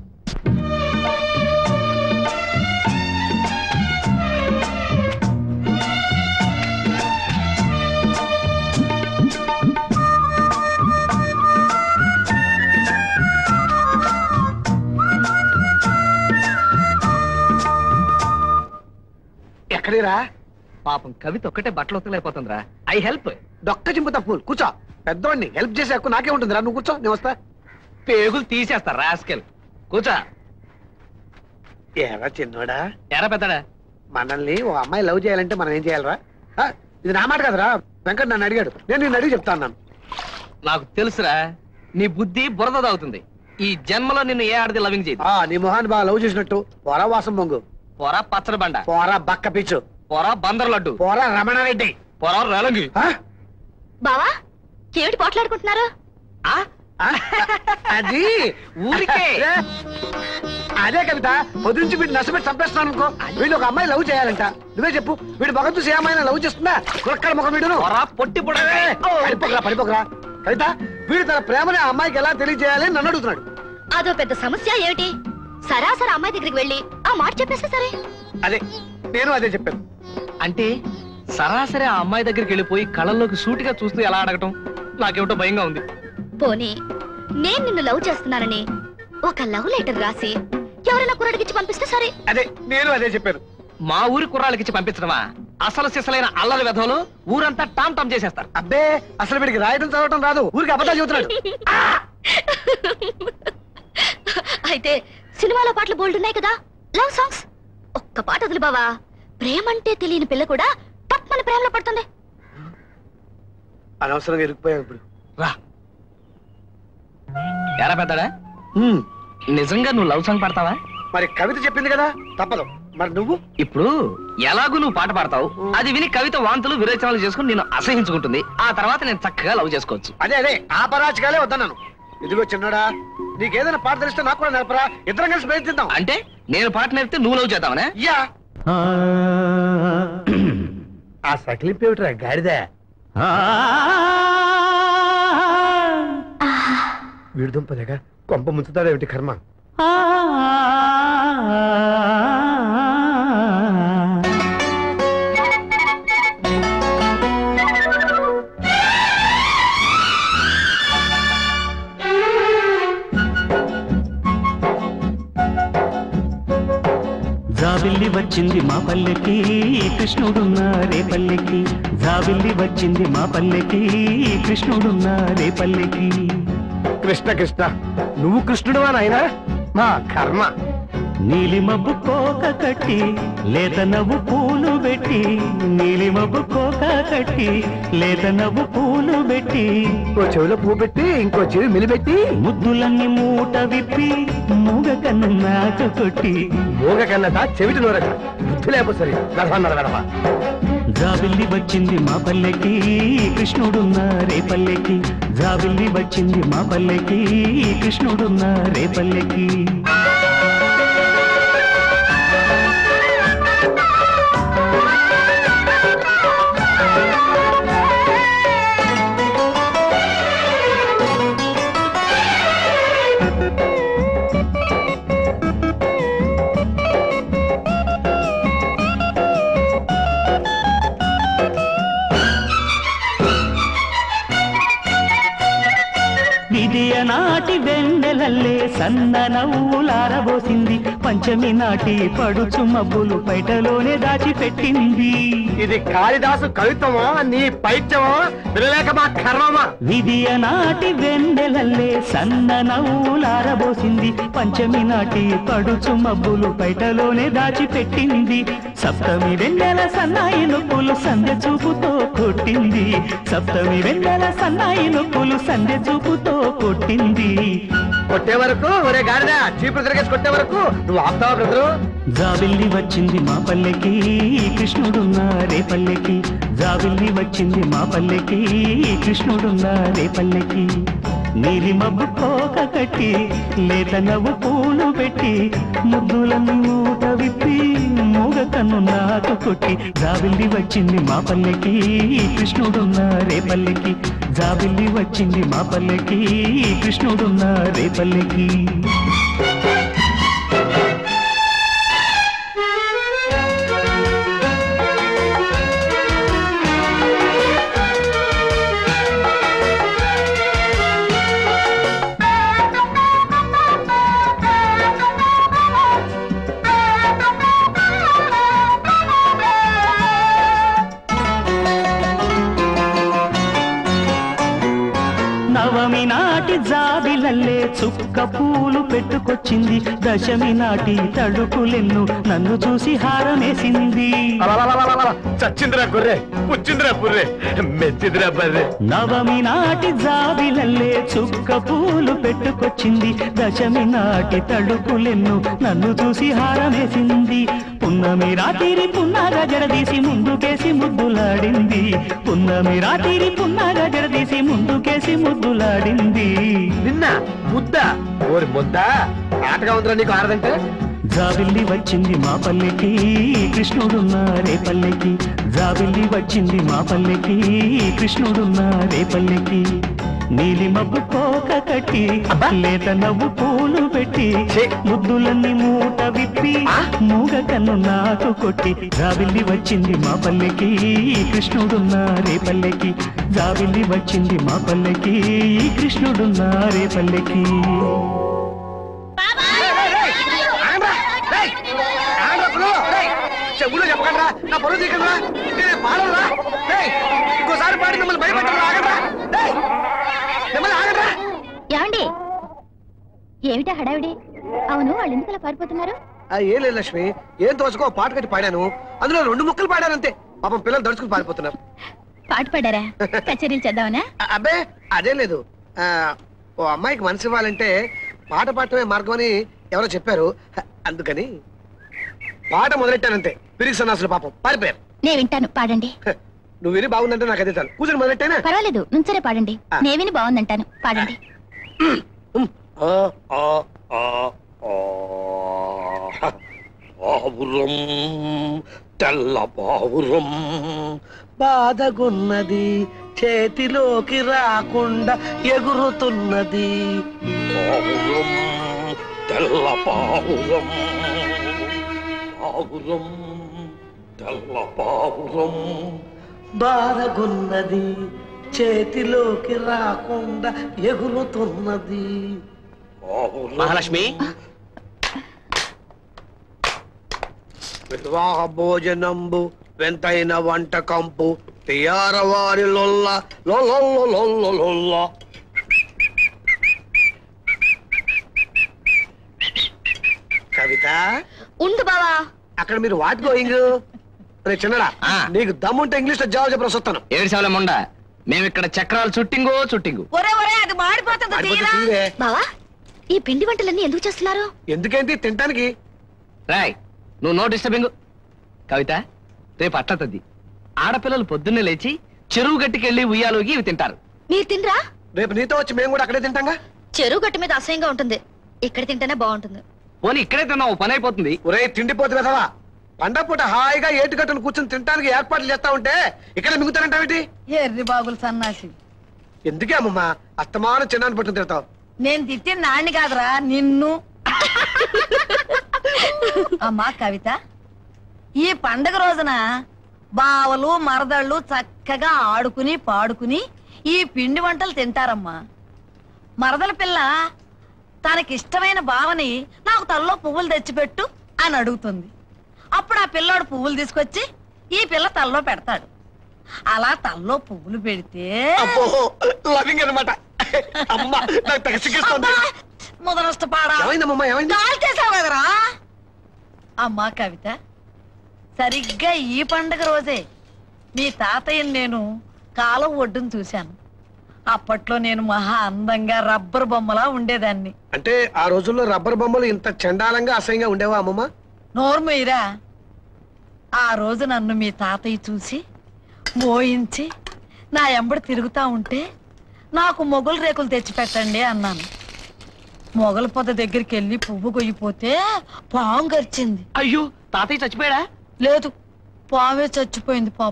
ఎక్కడిరా పాపం కవిత ఒక్కటే బట్టలు ఉతకలేకపోతుందిరా ఐ హెల్ప్ డొక్క చింపు తప్పు కూర్చో పెద్దోడిని హెల్ప్ చేసే హక్కు నాకే ఉంటుందిరా నువ్వు కూర్చో నేను వస్తా పేగులు తీసేస్తా రాస్కెల్ కూర్చో ఏరా చిన్నోడా ఎరా పెద్దడా మనల్ని ఓ అమ్మాయి లవ్ చేయాలంటే మనం ఏం చేయాలరా ఆ, ఇది నా మాట కదరా వెంకట్ నన్ను అడిగాడు నేను నిన్ను అడిగి చెప్తాను నన్ను నాకు తెలుసురా నీ బుద్ధి బురద తాగుతుంది ఈ జన్మలో నిన్ను ఏ ఆడది లవింగ్ చేయదు ఆ నీ మొహాన్ని బాగా లవ్ చేసినట్టు పోరా వాసం బొంగు పొరా పచ్చడి బండ పోరా బక్క పిచ్చు పొరా బందర్ లడ్డు పోరా రమణారెడ్డి పొరా రేలంగి ఆ? బావా ఏమిటి పోట్లాడుకుంటున్నారు ఆ? అది ఊరికే. అదే కవిత పొద్దునుంచి వీడు నష్టపెట్టి చంపేస్తున్నాను అనుకో వీళ్ళు ఒక అమ్మాయి లవ్ చేయాలంట నువ్వే చెప్పు వీడు మొగం చూసి ఏ అమ్మాయినా లవ్ చేస్తుందా కురక్కడ ముఖం వీడును పొరా పొట్టి పొడ పడిపోకరా పడిపోకరా కవిత వీడు తన ప్రేమని ఆ అమ్మాయికి ఎలా తెలియజేయాలి అని నన్ను అడుగుతున్నాడు అదో పెద్ద సమస్య ఏమిటి సరాసరి అమ్మాయి దగ్గరికి వెళ్ళి ఆ మాట చెప్పేస్తే సరే అదే నేను అదే చెప్పాను అంటే సరాసరి ఆ అమ్మాయి దగ్గరికి వెళ్ళిపోయి కళ్ళల్లోకి సూటిగా చూస్తూ ఎలా అడగటం నాకేమిటో భయంగా ఉంది పోనీ నేను నిన్ను లవ్ చేస్తున్నానని ఒక లవ్ లెటర్ రాసి ఎవరైనా కుర్రడికిచ్చి పంపిస్తే సరే అదే నేను అదే చెప్పాను మా ఊరి కుర్రాళ్ళకిచ్చి పంపించడమా అసలు సిసలైన అల్లరి వెధవలు ఊరంతా టామ్ టామ్ చేసేస్తారు అబ్బే అసలు వీడికి రాయడం చదవటం రాదు ఊరికి అబద్ధాలు చెబుతున్నాడు అయితే సినిమాలో పాటలు బోల్డ్ ఉన్నాయి కదా లవ్ సాంగ్స్ ఒక్క పాట వదిలి బావా ప్రేమంటే తెలియని పిల్ల కూడా తప్పని ప్రేమలో పడుతుంది అనవసరంగా ఇరుక్కుపోయావు ఇప్పుడు రా ఎరా పెద్దడా ఉమ్, నిజంగా నువ్వు లవ్ సాంగ్ పాడతావా మరి కవిత చెప్పింది కదా తప్పదు మరి నువ్వు ఇప్పుడు ఎలాగూ నువ్వు పాట పాడతావు అది విని కవిత వాంతులు విరేచనాలు చేసుకుని నేను అసహించుకుంటుంది ఆ తర్వాత నేను చక్కగా లవ్ చేసుకోవచ్చు అదే అదే ఆ పరాచికాలే వద్దన్నాను ఇదిగో చిన్నడా నీకేదైనా పాట తెలిస్తే నాకు కూడా నేర్పరా ఇద్దరం కలిసి ప్రయత్నిద్దాం అంటే నేను పాట నేర్పితే నువ్వు లవ్ చేద్దామనే యా ఆ సకిలిపేమిట్రా గాడిదే వీడుదుంపలేగా కొంప ముంచుతాడేమిటి కర్మ జాబిల్లి వచ్చింది మా పల్లెకి కృష్ణుడున్నారే పల్లెకి జాబిల్లి వచ్చింది మా పల్లెకి కృష్ణుడున్నారే పల్లెకి కృష్ణ కృష్ణ నువ్వు కృష్ణుడు నాయనా మా కర్మ నీలిమబ్బు కోక కట్టి లేత నవ్వు పూలు పెట్టి నీలిమబ్బు కోక కట్టి లేత నవ్వు పూలు పెట్టి ఓ చెవిలో పువ్వు పెట్టి ఇంకో చెవి మిలిపెట్టి ముద్దులన్నీ మూట విప్పి మూగ కన్ను నాకు కొట్టి మూగ కన్నట చెవిటి నూరట బుద్ధి లేకపోతే సరే గర్భన్నర గడప జాబిల్లి వచ్చింది మా పల్లెకి కృష్ణుడున్న రే పల్లెకి జాబిల్లి వచ్చింది మా పల్లెకి కృష్ణుడున్న రే పల్లెకి విజయ నాటి వెన్నెలల్లే సన్న నవ్వులారబోసింది పంచమి నాటి పడుచు మబ్బులు పైటలోనే దాచిపెట్టింది ఇది కాళిదాసు కవిత్వమా నీ పైత్యమా వినలేక మా కర్మమా విధియ నాటి వెన్నెలల్లే సన్న నవ్వులారబోసింది పంచమి నాటి పడుచు మబ్బులు పైటలోనే దాచిపెట్టింది సప్తమి వెన్నెల సన్నాయి నొప్పులు సంధ్య చూపుతో కొట్టింది సప్తమి వెన్నెల సన్నాయి నొప్పులు సంధ్య చూపుతో కొట్టింది కొట్టే వరకు ఒరే గాడిద చీపురు తిరిగేసి కొట్టే వరకు నువ్వు ఆపుతావా బ్రదరు జాబిల్లి వచ్చింది మా పల్లెకి కృష్ణుడున్న రే పల్లెకి జాబిల్లి వచ్చింది మా పల్లెకి కృష్ణుడున్న రే పల్లెకి నీలి మబ్బు కోక కట్టి లేత నవ్వు పూలు పెట్టి ముద్దులను మూట విప్పి మూగ కన్ను నాకు కొట్టి జాబిల్లి వచ్చింది మా పల్లెకి కృష్ణుడున్న రే పల్లెకి జాబిల్లి వచ్చింది మా పల్లెకి కృష్ణుడున్న రే పల్లెకి నవమి నాటి జాబిలల్లే చుక్క పూలు పెట్టుకొచ్చింది దశమి నాటి తడుకులెన్ను నన్ను చూసి హారమేసింది చచ్చిందిరా గుర్రే పుచ్చిందిరా పుర్రే మెచ్చిందిరా బర్రే నవమి నాటి జాబిలల్లే చుక్క పూలు పెట్టుకొచ్చింది దశమి నాటి తడుకులెన్ను నన్ను చూసి హారమేసింది పున్నమి రాత్రి పున్నాగా జడదీసి ముందుకేసి ముద్దులాడింది పున్నమి రాత్రి పున్నాగా జడదీసి ముందుకేసి ముద్దులాడింది నిన్న ముద్ద ఓరి ముద్ద ఆటగా ఉందిరా నీకు ఆడదంటే జాబిల్లి వచ్చింది మా పల్లెకి కృష్ణుడున్న రే పల్లెకి జాబిల్లి వచ్చింది మా పల్లెకి కృష్ణుడున్న రే పల్లెకి నీలి మబ్బు కోక కట్టి లేత నవ్వు పూలు పెట్టి ముద్దులన్నీ మూట విప్పి మూగ కన్ను నాకు కొట్టి జాబిల్లి వచ్చింది మా పల్లెకి కృష్ణుడున్న రే పల్లెకి జాబిల్లి వచ్చింది మా పల్లెకి కృష్ణుడున్న రే పల్లెకి చెవులో చెప్పకండి నా పొరుగు తీకండి నేను పాడరా ఇంకోసారి పాడి మిమ్మల్ని భయపెట్టరా ఆగండ్రా ఏయ్, మిమ్మల్ని ఆగండ్రా ఏమండి ఏమిటా హడావిడి అవును వాళ్ళు ఎందుకలా పారిపోతున్నారు ఆ, ఏం లేదు లక్ష్మి ఏం తోచుకో పాట కట్టి పాడాను అందులో రెండు ముక్కలు పాడాను అంతే పాపం పిల్లలు దడుచుకుని పారిపోతున్నారు పాట పాడారా కచేరీలు చేద్దామనా అ- అబ్బే అదే లేదు ఆ, ఓ అమ్మాయికి మనసు ఇవ్వాలంటే పాట పాడటమే మార్గం అని ఎవరో చెప్పారు హ, అందుకని పాట మొదలెట్టానంతే పిరిగి సన్నాసులు పాపం పారిపోయారు నేను వింటాను పాడండి హ, నువ్వు విని బాగుందంటే నాకు అదే చాలు కూర్చొని మొదలెట్టానా పర్వాలేదు నుంచరే పాడండి నేవిని బాగుందంటాను పాడండి ఆ, ఆ, ఆ, ఆ. పావురం తెల్ల పావురం బాధగున్నది చేతిలోకి రాకుండా ఎగురుతున్నది పావురం తెల్ల పావురం పావురం తెల్ల పావురం బాధగున్నది చేతిలోకి రాకుండా ఎగురుతున్నది మహాలక్ష్మి వివాహ భోజనంబు వెంతైన వంటకంపు తియారవారి లొల్ల లొల్ల లొల్ల లొల్ల కవిత ఉండు బావా అక్కడ మీరు వాట్ గోయింగ్ రే చిన్నడా నీకు దమ్ముంటే ఇంగ్లీష్ లో జవాబు చెప్పరా వస్తాను ఏడు ముండ మేము ఇక్కడ చక్రాలు చుట్టింగో చుట్టింగు ఒరే ఒరే అది మాడిపోతుంది తీరా బావా ఈ పిండి వంటలన్నీ ఎందుకు చేస్తున్నారు ఎందుకేంటి తినటానికి రాయ్ నువ్వు నో డిస్టర్బింగ్ కవిత రేపు అట్లతద్ది ఆడపిల్లలు పొద్దున్నే లేచి చెరువు గట్టికెళ్ళి ఉయ్యాలోగి ఇవి తింటారు మీరు తినరా రేపు నీతో వచ్చి మేము కూడా అక్కడే తింటాంగా చెరువు గట్టు మీద అసహ్యంగా ఉంటుంది ఇక్కడ తింటేనే బాగుంటుంది పోనీ ఇక్కడే తిన్నావు పని అయిపోతుంది ఒరే తిండిపోతు వెధవా పండగ పూట హాయిగా ఏటుగట్టును కూర్చొని తినడానికి ఏర్పాట్లు చేస్తా ఉంటే ఇక్కడ మిగుతానంటావేంటి ఎర్రి బాగులు సన్నాసి ఎందుకే అమ్మమ్మ అస్తమానం చిన్నాన్ని పట్టుకుని తిడతావు నేను తిట్టిన నాణ్ణి కాదురా నిన్ను అమ్మా కవిత ఈ పండగ రోజున బావలు మరదళ్ళు చక్కగా ఆడుకుని పాడుకుని ఈ పిండి వంటలు తింటారమ్మా మరదల పిల్ల తనకిష్టమైన బావని నాకు తల్లో పువ్వులు తెచ్చిపెట్టు అని అడుగుతుంది అప్పుడు ఆ పిల్లోడు పువ్వులు తీసుకొచ్చి ఈ పిల్ల తల్లో పెడతాడు అలా తల్లో పువ్వులు పెడితే అబ్బో లవింగ్ అనమాట అమ్మ నాకు తెగ సిగ్గిస్తోంది. ముదనష్టపాడా ఏమైందమ్మా, ఏమైంది? కాల్చేసావు కదరా అమ్మా కవిత సరిగ్గా ఈ పండగ రోజే మీ తాతయ్యని నేను కాలం ఒడ్డును చూశాను అప్పట్లో నేను మహా అందంగా రబ్బర్ బొమ్మలా ఉండేదాన్ని అంటే ఆ రోజుల్లో రబ్బర్ బొమ్మలు ఇంత చండాలంగా అసహ్యంగా ఉండేవా అమ్మమ్మ నోర్మయ్యరా ఆ రోజు నన్ను మీ తాతయ్య చూసి మోయించి నా ఎంబడి తిరుగుతా ఉంటే నాకు మొగలు రేకులు తెచ్చిపెట్టండి అన్నాను మొగల పొద దగ్గరికి వెళ్ళి పువ్వు కొయ్యిపోతే పాము గరిచింది అయ్యో తాతయ్య చచ్చిపోయాడా లేదు పామే చచ్చిపోయింది పాప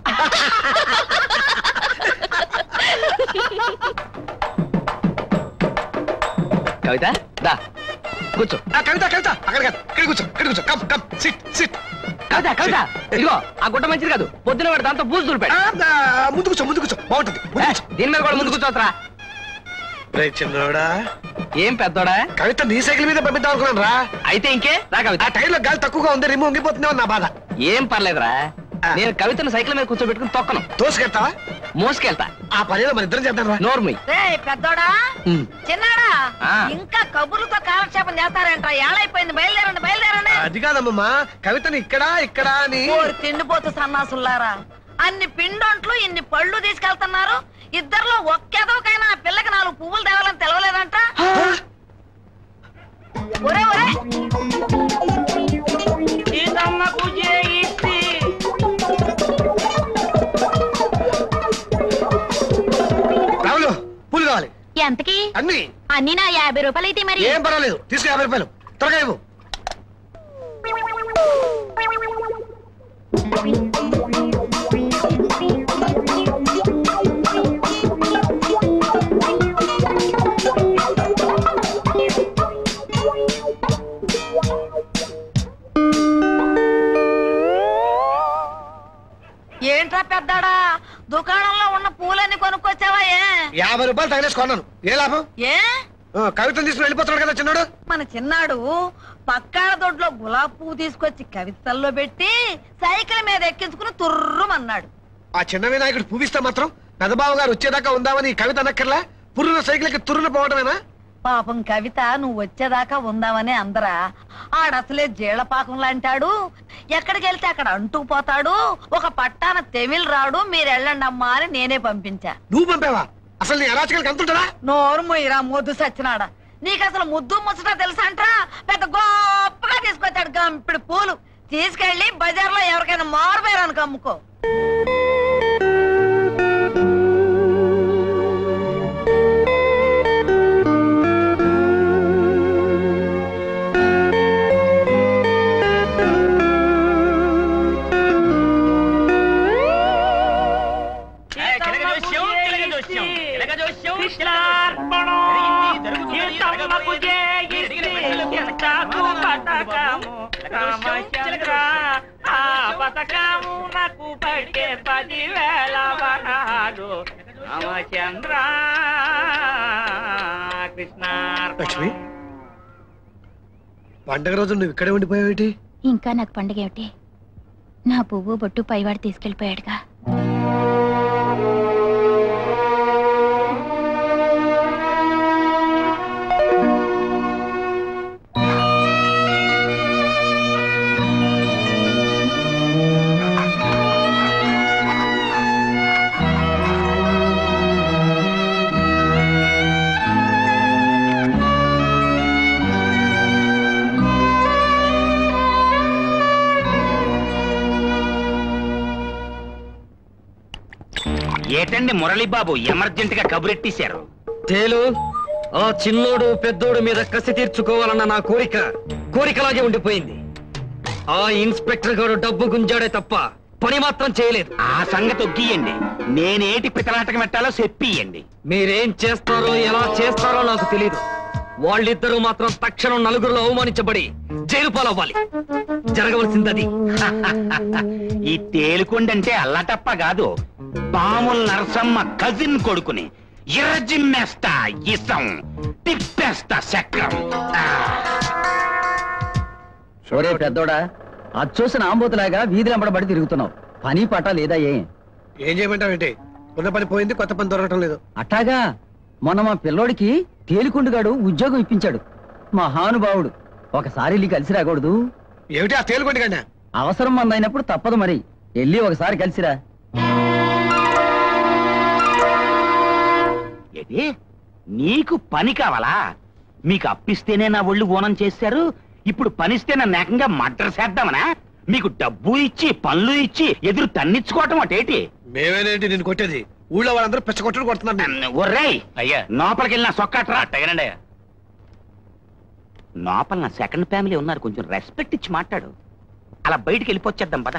కవిత దా కూర్చో ఆ కవిత కవిత అక్కడ కాదు ఇక్కడ కూర్చో ఇక్కడ కూర్చో come come sit sit Kavitha Kavitha ఇదిగో ఆ గుట్ట మంచిది కాదు పొద్దున వాడు దాంతో బూజు దులిపాడు ముందు కూర్చో ముందు కూర్చో బాగుంటుంది దీని మీద కూడా ముందు కూర్చోవచ్చురా రే చిన్నోడా ఏం పెద్దోడా కవిత నీ సైకిల్ మీద పంపిద్దాం అనుకున్నాను రా అయితే ఇంకే రా కవిత ఆ టైంలో గాలి తక్కువగా ఉంది రిమూవ్ ఉంగిపోతుందేమో నా బాధ ఏం పర్లేదురా నేను కవితను సైకిల్ మీద కూర్చోబెట్టుకుని తొక్కను తోసుకెళ్తావా మోసుకెళ్తా ఆ పనిలో మన ఇద్దరం చేద్దాం రా నోర్మి రే పెద్దోడా చిన్నాడా ఇంకా కబుర్లతో కాలక్షేపం చేస్తారంట ఏళ్ళైపోయింది బయలుదేరండి బయలుదేరండి అది కాదమ్మమ్మా కవితని ఇక్కడ ఇక్కడ అని ఓరి తిండిపోతు సన్నాసుల్లారా అన్ని పిండొంట్లు ఇన్ని పళ్ళు తీసుకెళ్తున్నారు ఇద్దర్లో ఒక్కెదవకైనా ఆ పిల్లకి నాలుగు పువ్వులు తేవాలని తెలవలేదంట ఒరే ఒరే రావులు పూలు కావాలి ఎంతకి అన్ని అన్ని నా యాభై రూపాయలు అయితే మరి ఏం పర్వాలేదు తీసుకు యాభై రూపాయలు త్వరగా ఇవ్వు ఏంట్రా పెద్దాడా దుకాణంలో ఉన్న పూలన్నీ కొనుక్కొచ్చావా ఏ యాభై రూపాయలు తగిలేసి కొన్నాను ఏ లాభం ఏ ఆ, కవితను తీసుకుని వెళ్ళిపోతున్నాడు కదా చిన్నాడు మన చిన్నాడు పక్కాడ దొడ్లో గులాబ్ పువ్వు తీసుకొచ్చి కవితల్లో పెట్టి సైకిల్ మీద ఎక్కించుకుని తుర్రుమన్నాడు ఆ చిన్న వినాయకుడు పూవిస్తే మాత్రం పెదబాబు గారు వచ్చేదాకా ఉందామని ఈ కవిత అనక్కర్లా పుర్రున సైకిల్కి తుర్రున పోవటమేనా పాపం కవిత నువ్వు వచ్చేదాకా ఉందామని అందరా ఆడసలే జీళ్లపాకం లాంటాడు ఎక్కడికి వెళ్తే అక్కడ అంటుకుపోతాడు ఒక పట్టాన తెమిల్ రాడు మీరు వెళ్ళండి అమ్మా అని నేనే పంపించా నువ్వు పంపావా అసలు నీ అరాచకాలకి అంతుంటారా నోరు మొయ్యరా ముద్దు సచ్చినాడా నీకు అసలు ముద్దు ముచ్చట తెలుసా అంటరా పెద్ద గొప్పగా తీసుకొచ్చాడు గంపిడి పూలు తీసుకెళ్లి బజార్లో ఎవరికైనా మారుపోయారనుకో అమ్ముకో లక్ష్మి పండగ రోజు నువ్వు ఇక్కడే ఉండిపోయావేటి ఇంకా నాకు పండగ ఏమిటి నా పువ్వు బొట్టు పైవాడు తీసుకెళ్లిపోయాడుగా ఏటండి మురళీబాబు ఎమర్జెంట్ గా కబురెట్టేశారు తేలు ఆ చిన్నోడు పెద్దోడు మీద కసి తీర్చుకోవాలన్న నా కోరిక కోరికలాగే ఉండిపోయింది ఆ ఇన్స్పెక్టర్ గారు డబ్బు గుంజాడే తప్ప పని మాత్రం చేయలేదు ఆ సంగతి ఒగ్గియండి నేనేటి పితలాటకం పెట్టాలో చెప్పియండి మీరేం చేస్తారో ఎలా చేస్తారో నాకు తెలియదు వాళ్ళిద్దరూ మాత్రం తక్షణం నలుగురిలో అవమానించబడి జైలు పాలవ్వాలి జరగవలసింది అది ఈ తేలుకొండంటే అల్లటప్ప కాదు పాముల నరసమ్మ కజిన్ కొడుకుని ఇరజిమ్మేస్తా ఇసం తిప్పేస్తా చక్రం ఆ. ఒరే పెద్దోడా అచ్చోసిన ఆంబోతులాగా వీధి వెంబడబడి తిరుగుతున్నావు పని పట్ట లేదా ఏ ఏం చేయమంటావేంటి ఉన్న పని పోయింది కొత్త పని దొరకటం లేదు అట్టాగా మొన్న మా పిల్లోడికి తేలికుండుగాడు ఉద్యోగం ఇప్పించాడు మహానుభావుడు ఒకసారి వెళ్ళి కలిసి రాకూడదు ఏమిటి ఆ తేలుకొండి కండి అవసరం మందైనప్పుడు తప్పదు మరి వెళ్ళి ఒకసారి కలిసిరా ఏది నీకు పని కావాలా మీకు అప్పిస్తేనే నా ఒళ్ళు ఓనం చేశారు ఇప్పుడు పనిస్తే నన్ను ఏకంగా మర్డర్ చేద్దామనా మీకు డబ్బు ఇచ్చి పనులు ఇచ్చి ఎదురు తన్నిచ్చుకోవటం అటేటి మేమేనేంటి నేను కొట్టేది ఊళ్ళో వాళ్ళందరూ పిచ్చగొట్టుడు కొడుతున్నారు నేను. ఒర్రేయ్ అయ్యా లోపలికి వెళ్ళిన సొక్కట్రా అట్టగనండి లోపల నా సెకండ్ ఫ్యామిలీ ఉన్నారు కొంచెం రెస్పెక్ట్ ఇచ్చి మాట్లాడు అలా బయటికి వెళ్ళిపోచ్చేద్దాం పద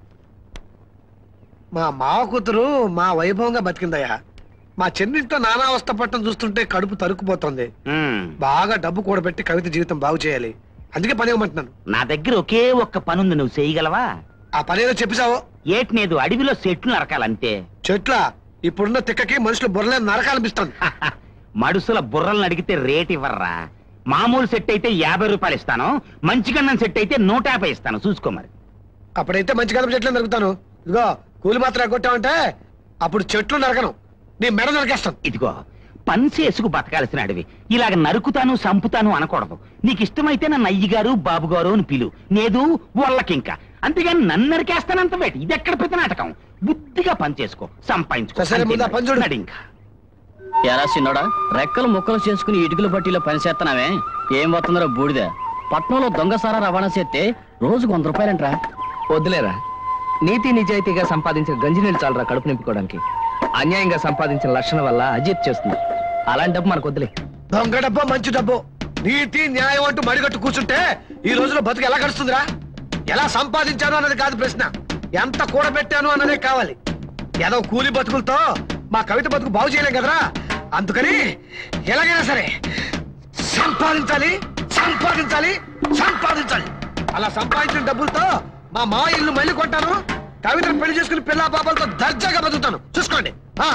మా మావ కూతురు మా వైభవంగా బతికిందయ్యా మా చెన్నింటితో నానా అవస్థ పట్టం చూస్తుంటే కడుపు తరుక్కుపోతుంది బాగా డబ్బు కూడబెట్టి కవిత జీవితం బాగు చేయాలి అందుకే పని ఇవ్వమంటున్నాను నా దగ్గర ఒకే ఒక్క పనుంది నువ్వు చేయగలవా ఆ పని ఏదో చెప్పిసావో ఏటి లేదు అడవిలో చెట్లు నరకాలంతే చెట్ల ఇప్పుడున్న తిక్కకి మనుషులు బుర్రలే నరకాలనిపిస్తుంది మడుసుల బుర్రలను అడిగితే రేట్ ఇవ్వర్రా మామూలు సెట్ అయితే యాభై రూపాయలు ఇస్తాను మంచి గన్నం సెట్ అయితే నూట యాభై ఇస్తాను చూసుకో మరి అప్పుడైతే మంచి కదప చెట్లు నరుకుతాను ఇదిగో కూలి మాత్రం కొట్టామంటే అప్పుడు చెట్లు నరకను నీ మెడ నరకేస్తాను ఇదిగో పనిచేసుకు బతకాల్సిన అడవి ఇలాగ నరుకుతాను సంపుతాను అనకూడదు నీకు ఇష్టమైతే నన్ను అయ్యగారు బాబు గారు అని పిలు లేదు వాళ్ళకింకా అంతేగాని నన్ను నరికేస్తానంత వేటి ఇది ఎక్కడ పెద్ద నాటకం బుద్ధిగా పని చేసుకో సంపాదించుకో సరే, ముందు ఆ పని చూడు. నడు ఇంకా ఎరా సిన్నోడా రెక్కలు ముక్కలు చేసుకుని ఇటుకల పట్టీలో పని చేస్తున్నావే ఏం వస్తుందిరా బూడిద పట్నంలో దొంగ సారా రవాణా చేస్తే రోజుకు వంద రూపాయలంట్రా వద్దులేరా నీతి నిజాయితీగా సంపాదించిన గంజినీళ్ళు చాలరా కడుపు నింపుకోవడానికి అన్యాయంగా సంపాదించిన లక్షణ వల్ల అజిత్ చేస్తుంది అలాంటి డబ్బు మనకు వద్దులే దొంగ డబ్బు మంచి డబ్బు నీతి న్యాయం అంటూ మడిగట్టు కూర్చుంటే ఈ రోజులో బతుకు ఎలా గడుస్తుందిరా ఎలా సంపాదించాను అన్నది కాదు ప్రశ్న ఎంత కూడబెట్టాను అన్నదే కావాలి ఏదో కూలి బతుకులతో మా కవిత బతుకు బాగు చేయలేం కదరా అందుకని ఎలాగైనా సరే సంపాదించాలి సంపాదించాలి సంపాదించాలి అలా సంపాదించిన డబ్బులతో మా మా ఇల్లు మళ్ళీ కొంటాను కవితను పెళ్లి చేసుకుని పిల్ల పాపలతో దర్జాగా బతుకుతాను చూసుకోండి ఆ.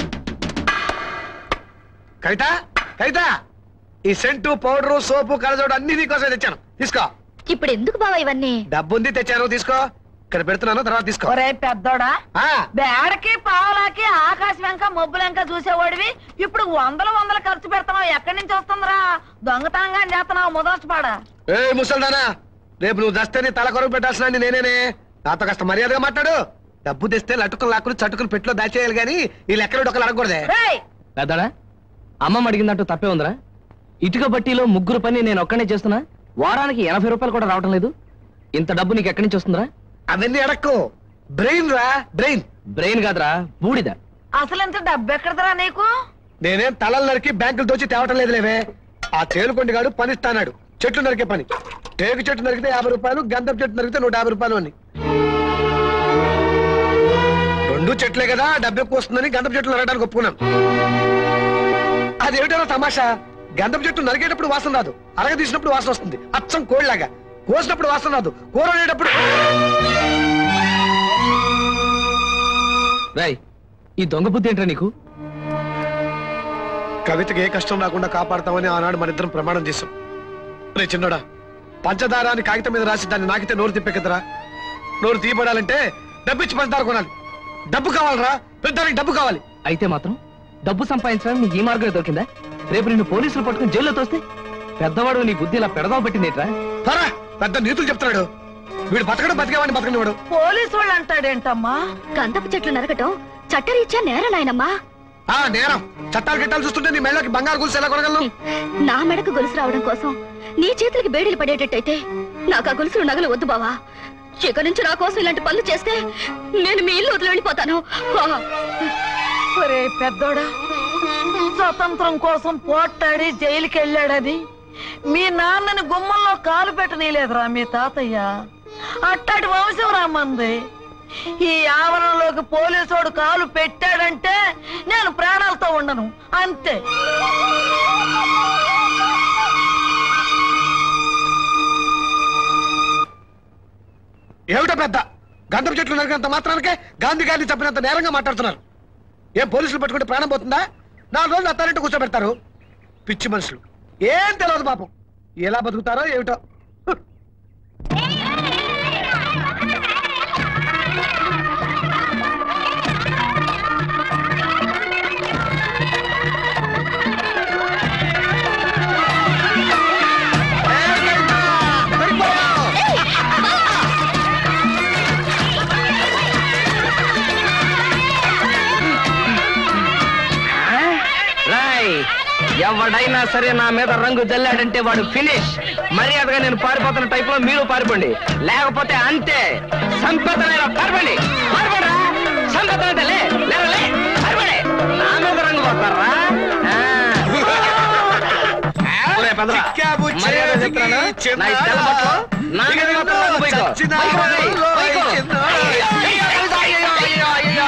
కవిత కవిత ఈ సెంటు పౌడరు సోపు కలజోడు అన్ని నీకోసం తెచ్చాను తీసుకో ఇప్పుడు ఎందుకు బావా ఇవన్నీ డబ్బుంది తెచ్చాను తీసుకో ఇక్కడ పెడుతున్నాను తర్వాత తీసుకో ఒరే పెద్దోడా ఆ, బేడకి పావులాకి ఆకాశం వెంక మబ్బులు వెంక చూసేవాడివి ఇప్పుడు వందల వందల ఖర్చు పెడతావు ఎక్కడి నుంచి వస్తుందిరా దొంగతనంగా చేస్తున్నావు ముదరచపాడ ఏ ముసల్దానా రేపు నువ్వు దస్తే నీ తల కొరకు పెట్టాల్సిన నేనేనే నాతో కాస్త మర్యాదగా మాట్లాడు డబ్బు తెస్తే లట్టుకుని లాక్కుని చట్టుకుని పెట్టులో దాచేయాలి గానీ ఈ లెక్కలు డొక్కలు అడగకూడదే పెద్దడా అమ్మమ్మ అడిగిందంటూ తప్పే ఉందిరా ఇటుక బట్టీలో ముగ్గురు పని నేను ఒక్కనే చేస్తున్నా వారానికి ఎనభై రూపాయలు కూడా రావటం లేదు ఇంత డబ్బు నీకు ఎక్కడి నుంచి వస్తుందిరా అవన్నీ అడక్కు బ్రెయిన్ రా బ్రెయిన్ బ్రెయిన్ కాదురా బూడిద అసలు ఇంత డబ్బు ఎక్కడదరా నీకు నేనేం తలలు నరికి బ్యాంకులు దోచి తేవటం లేదు లేవే ఆ తేలుకొండి గాడు పని ఇస్తానాడు చెట్లు నరికే పని టేకు చెట్టు నరికితే యాభై రూపాయలు గంధం చెట్టు నరికితే నూట యాభై రూపాయలు అని రెండు చెట్లే కదా డబ్బు ఎక్కువ వస్తుందని గంధం చెట్లు నరగడానికి ఒప్పుకున్నాను అదేమిటో తమాషా గంధం చెట్టు నరికేటప్పుడు వాసన రాదు అరగ తీసినప్పుడు వాసన వస్తుంది అచ్చం కోళ్ళలాగా కోసినప్పుడు వాసన రాదు కూర వండేటప్పుడు రాయ్ ఈ దొంగ బుద్ధి ఏంట్రా నీకు కవితకి ఏ కష్టం రాకుండా కాపాడతామని ఆనాడు మన ఇద్దరం ప్రమాణం చేశాం రే చిన్నోడా పంచదార అని కాగితం మీద రాసి దాన్ని నాకితే నోరు తిప్పే కదరా నోరు తీయబడాలంటే డబ్బు ఇచ్చి పంచదార కొనాలి డబ్బు కావాలరా పెద్దానికి డబ్బు కావాలి అయితే మాత్రం డబ్బు సంపాదించడానికి నీకు ఈ మార్గం దొరికిందా రేపు నిన్ను పోలీసులు పట్టుకుని జైల్లో తోస్తే పెద్దవాడు నీ బుద్ధి ఇలా పెడదాం పెట్టిందేట్రా పరా పెద్ద నీతులు చెప్తున్నాడు వీడు బతకడం బతికేవాడిని బతకనివాడు పోలీసు వాళ్ళు అంటాడేంటమ్మా గంధపు చెట్లు నరకటం చట్టరీత్యా నేరం నాయనమ్మా ఆ నేరం చట్టాలు గిట్టాలు చూస్తుంటే నీ మెళ్ళకి బంగారు గుల్స్ ఎలా కొనగలను నా మెడకు గొలుసు రావడం కోసం నీ చేతులకి బేడీలు పడేటట్టయితే నాకు ఆ గొలుసులు నగలు వద్దు బావా ఇక నుంచి నా కోసం ఇలాంటి పనులు చేస్తే నేను మీ ఇల్లు వదిలి వెళ్ళిపోతాను ఆ. ఒరే పెద్దోడా స్వతంత్రం కోసం పోట్లాడి జైలుకి వెళ్ళాడని మీ నాన్నని గుమ్మంలో కాలు పెట్టనీలేదురా మీ తాతయ్య అట్టటి వంశం రమ్మంది ఈ ఆవరణలోకి పోలీసోడు కాలు పెట్టాడంటే నేను ప్రాణాలతో ఉండను అంతే ఏమిటో పెద్ద గంధం చెట్లు నరికినంత మాత్రానికే గాంధీ గారిని చంపినంత నేరంగా మాట్లాడుతున్నారు ఏం పోలీసులు పట్టుకుంటే ప్రాణం పోతుందా నాలుగు రోజులు అత్తారింటి కూర్చోబెడతారు పిచ్చి మనుషులు ఏం తెలియదు పాపం ఎలా బతుకుతారో ఏమిటో రాయ్ ఎవడైనా సరే నా మీద రంగు జల్లాడంటే వాడు ఫినిష్ మర్యాదగా నేను పారిపోతున్న టైప్ లో మీరు పారిపోండి లేకపోతే అంతే సంపదనైనా పారిపోండి పారిపోండి సంపదనంటే లే లేరా, లే పారిపోండి నా మీద రంగు పోతారా మర్యాద చెప్తున్నాను నా ఈ తెల్ల బట్టలు నా మీద మాత్రం రంగు పోయికో. పోయికో, పోయికో. అయ్యో, అయ్యో, అయ్యో, అయ్యో, అయ్యో.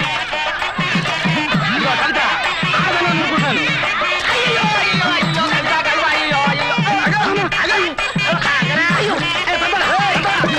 ఇదిగో, కవిత, ఆడదాన్ని అనుకుంటున్నాను. అయ్యో, అయ్యో, అయ్యో, కవిత, కవిత, అయ్యో, అయ్యో. అగో, అగో. అయ్యో, ఏ, కవిత, ఏ, కవిత.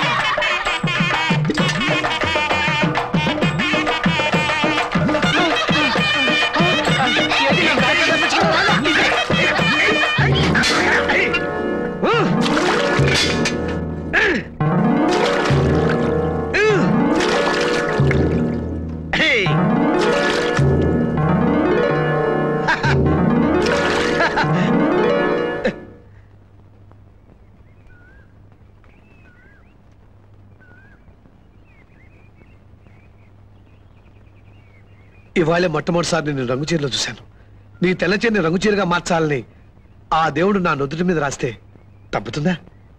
ఇవాళే మొట్టమొదటిసారి నేను రంగు చీరలో చూశాను నీ తెల్ల చీరని రంగు చీరగా మార్చాలని ఆ దేవుడు నా నుదుటి మీద రాస్తే తప్పుతుందా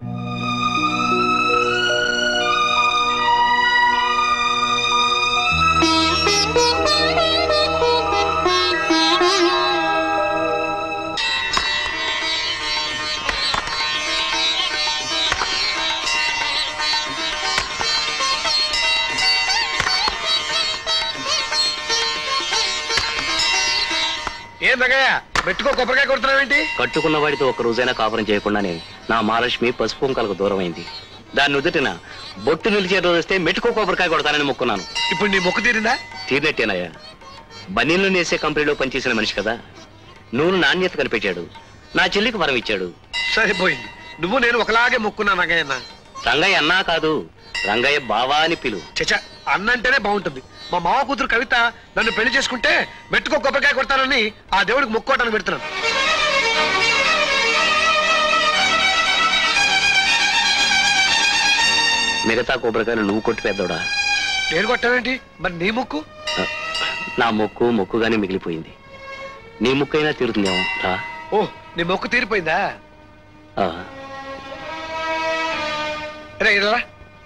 ఏం దగ్గయ్య పెట్టుకో కొబ్బరికాయ కొడుతున్నావేంటి కట్టుకున్న వాడితో ఒక రోజైనా కాపురం చేయకుండానే నా మహాలక్ష్మి పసుపు కుంకాలకు దూరం అయింది దాని నుదుటిన బొట్టు నిలిచే రోజు వస్తే మెట్టుకో కొబ్బరికాయ కొడతానని మొక్కున్నాను ఇప్పుడు నీ మొక్కు తీరిందా తీరినట్టేనయ్యా బనీన్లు నేసే కంపెనీలో పనిచేసిన మనిషి కదా నూనె నాణ్యత కనిపెట్టాడు నా చెల్లికి వరం ఇచ్చాడు సరిపోయింది నువ్వు నేను ఒకలాగే మొక్కున్నా రంగయ్యన్న రంగయ్య అన్నా కాదు రంగయ్య బావా అని పిలు చచ్చా అన్నంటేనే బాగుంటుంది మా మావ కూతురు కవిత నన్ను పెళ్లి చేసుకుంటే మెట్టుకో కొబ్బరికాయ కొడతానని ఆ దేవుడికి మొక్కోటానికి పెడుతున్నాను మిగతా కొబ్బరికాయలు నువ్వు కొట్టి పెద్దోడా నేను కొట్టావేంటి మరి నీ ముక్కు నా మొక్కు మొక్కుగానే మిగిలిపోయింది నీ ముక్కైనా తీరుతుందేమో రా ఓ నీ మొక్కు తీరిపోయిందా ఆ. రే ఇలా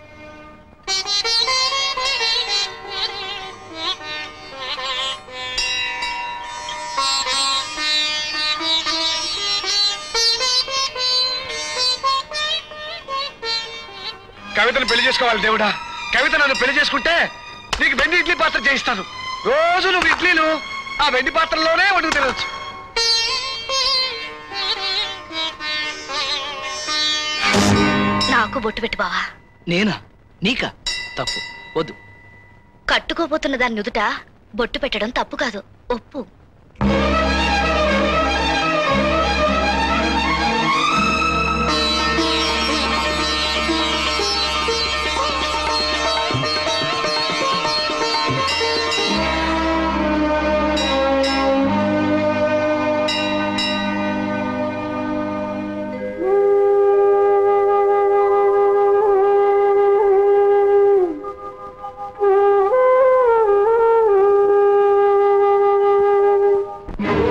కవితను పెళ్లి చేసుకోవాలి దేవుడా కవిత నన్ను పెళ్లి చేసుకుంటే నీకు వెండి ఇడ్లీ పాత్ర చేయిస్తాను రోజు నువ్వు ఇడ్లీలు ఆ వెండి పాత్రలోనే వండుకు తినవచ్చు నాకు బొట్టు పెట్టు బావా నేనా నీకా తప్పు వద్దు కట్టుకోబోతున్న దాని నుదుట బొట్టు పెట్టడం తప్పు కాదు ఒప్పు Thank you.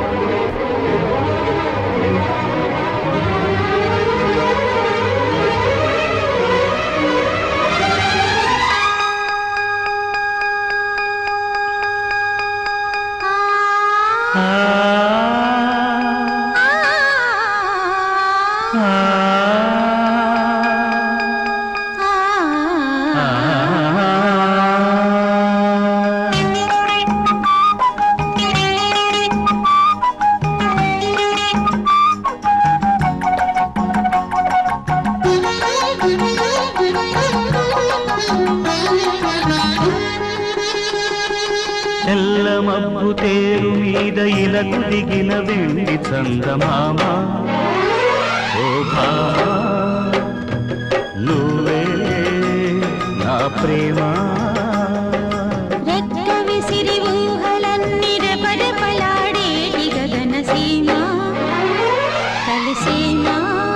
మీద ఇలకు దిగిన వెండి చందమామ ఓ భామా నువ్వే నా ప్రేమ రెక్క విసిరి ఊహలన్నీ రెపరెపలాడేటి గగన సీమ కలిసేమా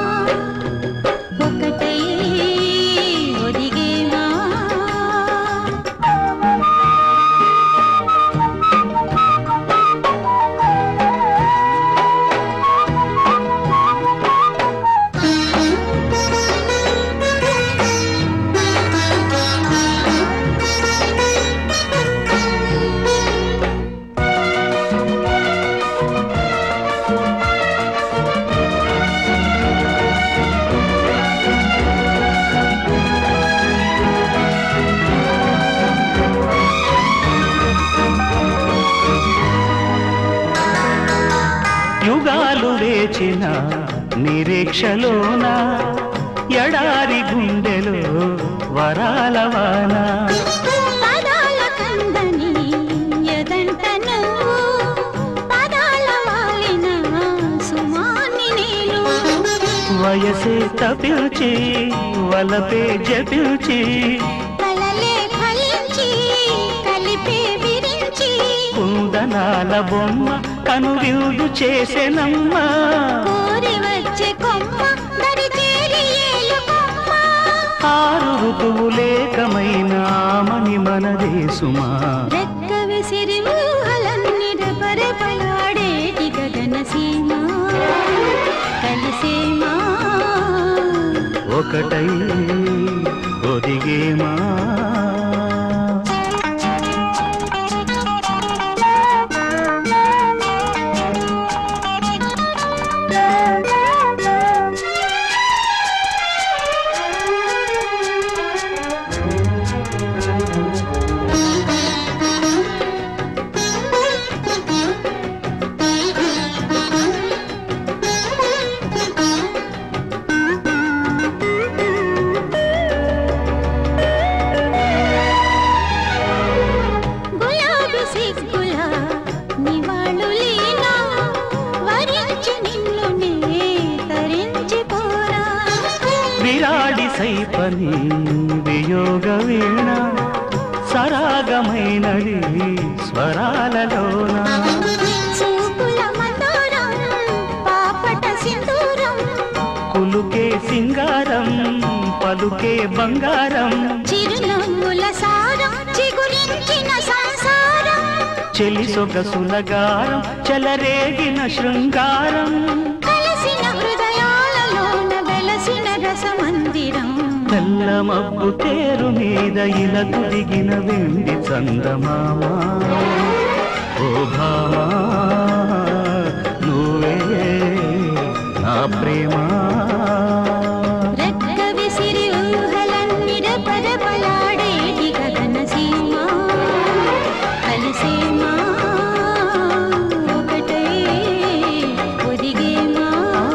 ఒకటై ఒదిగేమా యుగాలు వేచిన నిరీక్షలోన ఎడారి గుండెలో వరాల వాన పదాల కందని ఎదంట నువ్వు పదాల వాలిన సుమాని నేను వయసే తపిల్చి వలపే జపిల్చి కలలే ఫలించి కలిపే విరించి కుందనాల బొమ్మ కనువిందు చేసెనమ్మా కోరి వచ్చే కొమ్మ దరి చేరి ఏలు కొమ్మ ఆరు ఋతువులేకమైన ఆమని మనదే సుమా రెక్క విసిరి ఊహలన్నీ రెపరెపలాడేటి గగన సీమ కలిసేమా ఒకటై ఒదిగేమా గులాబీ సిగ్గుల నివాళులీనా వరించి నిన్ను నే తరించిపోరా విరాడి సైపని వియోగ వీణ సరాగమైనది స్వరాలలోన చూపుల మందారం పాపట సింధూరం కులుకే సింగారం పలుకే బంగారం చిరునవ్వుల సారం చిగురించిన సంసారం చెలి సొగసుల గారం చెలరేగిన శృంగారం కలిసిన హృదయాలలోన వెలసిన రసమందిరం తెల్ల మబ్బు తేరు మీద ఇలకు దిగిన వెండి చందమామ ఓ భామా నువ్వే నా ప్రేమ రెక్క విసిరి ఊహలన్నిడ పరపలాడేటి గగన సీమ కలిసేమా ఒకటై ఒదిగేమా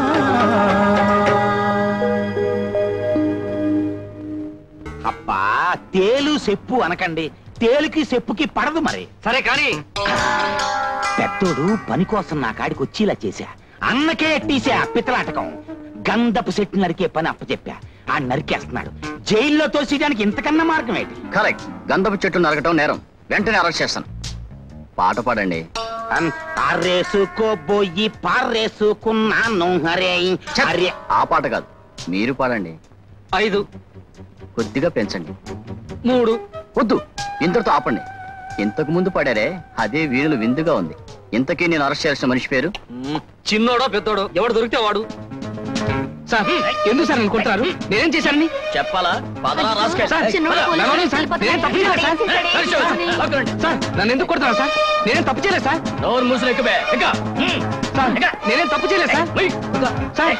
అబ్బా తేలు చెప్పు అనకండి తేలుకి చెప్పుకి పడదు మరి సరే కానీ పెద్దోడు పని కోసం నా కాడికి వచ్చి ఇలా చేశా అన్నకే ఎట్టేసా పిత్తలాటకం గంధపు చెట్టు నరికే పని అప్పచెప్పా ఆ నరికేస్తున్నాడు జైల్లో తోసేయడానికి ఇంతకన్నా మార్గం ఏంటి కరెక్ట్ గంధపు చెట్టు నరకటం నేరం వెంటనే అరెస్ట్ చేస్తాను పాట పాడండి అన్- అర్రేసుకోబోయి పారేసుకున్నాను హరే హరే ఆ పాట కాదు మీరు పాడండి ఐదు కొద్దిగా పెంచండి మూడు వద్దు ఇంతటితో ఆపండి ఇంతకు ముందు పాడారే అదే వీరులు విందుగా ఉంది ఇంతకీ నేను అరెస్ట్ చేయాల్సిన మనిషి పేరు చిన్నోడో పెద్దోడో ఎవడు దొరికితే వాడు సార్ ఎందుకు సార్ నన్ను కొట్టారు నేనేం చేశానని చెప్పాలా పదలా రాసుకే సార్, చిన్నోడు పద, పోలీసులు నన్ను సార్, వెళ్ళిపోతారు. నేనేం తప్పు చేయలేదు సార్. చేశాడే? సార్, సార్, ఆగండి. సార్, నన్ను ఎందుకు కొడతారు సార్ నేనేం తప్పు చేయలేదు సార్ నోరు మూసులు ఎక్కువే ఇంకా సార్ నేనేం తప్పు చేయలేదు సార్ సార్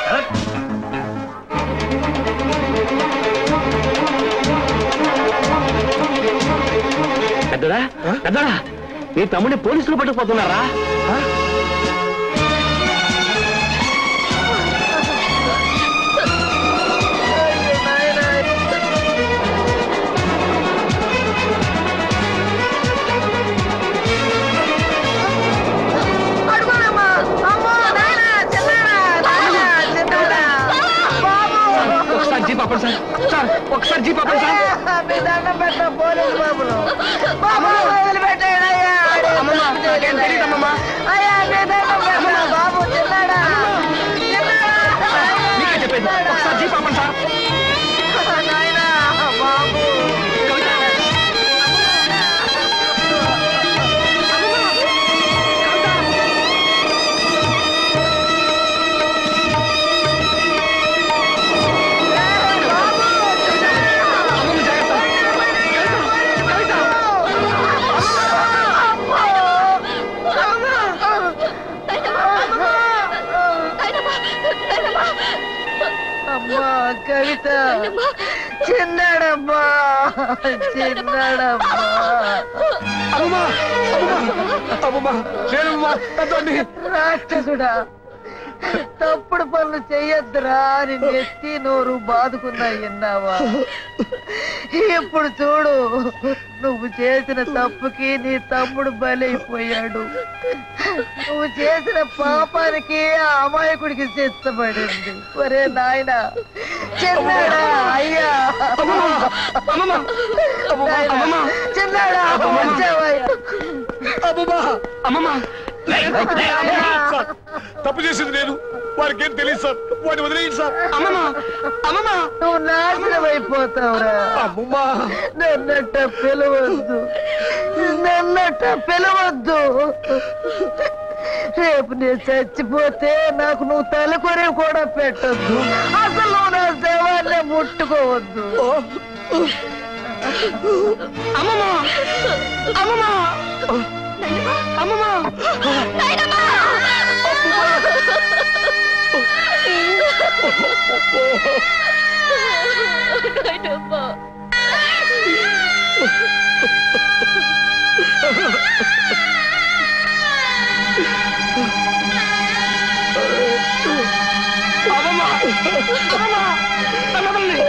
పెద్దడా పెద్దడా మీ తమ్ముడిని పోలీసులు పట్టుకుపోతున్నారా జీప్ ఆపండి సార్ సార్ ఒకసారి జీప్ ఆపండి సార్ మీ దండం పెట్ట పోలీసు బాబులు బాబు వదిలిపెట్టేయండి అయ్యా అమ్మమ్మ, నాకేం తెలీదమ్మమ్మ. అయ్యా మీ దండం పెట్ట బాబు చిన్నాడా మీకే చెప్పేది ఒకసారి జీప్ ఆపండి సార్ నాయనా బాబు అమ్మా కవిత చిన్నాడమ్మా చిన్నాడమ్మా అమ్మమ్మా అమ్మమ్మా నేనమ్మా పెద్దోడిని రాక్షసుడా తప్పుడు పనులు చెయ్యొద్దురా అని నెత్తి నోరు బాదుకున్నా విన్నావా ఇప్పుడు చూడు నువ్వు చేసిన తప్పుకి నీ తమ్ముడు బలైపోయాడు నువ్వు చేసిన పాపానికి ఆ అమాయకుడికి శిస్తపడింది ఒరే నాయన చిన్నాడా అయ్యా నాయనా, చిన్నాడా వచ్చావయ్యా అమ్మమ్మా సార్, తప్పు చేసింది నేను వారికి ఏం తెలియదు సార్ వాడిని వదిలేయండి సార్ అమ్మమ్మా అమ్మమ్మా నువ్వు నాశనం అయిపోతావురా అమ్మమ్మా నన్నట్ట పిలవద్దు నన్నట్ట పిలవద్దు రేపు నేను చచ్చిపోతే నాకు నువ్వు తలకొరే కూడా పెట్టద్దు అసలు నువ్వు నా శవాన్ని ముట్టుకోవద్దు అమ్మమ్మా అమ్మమ్మా అమ్మమ్మా అమ్మమ్మా అమ్మమ్మా అమ్మమ్మని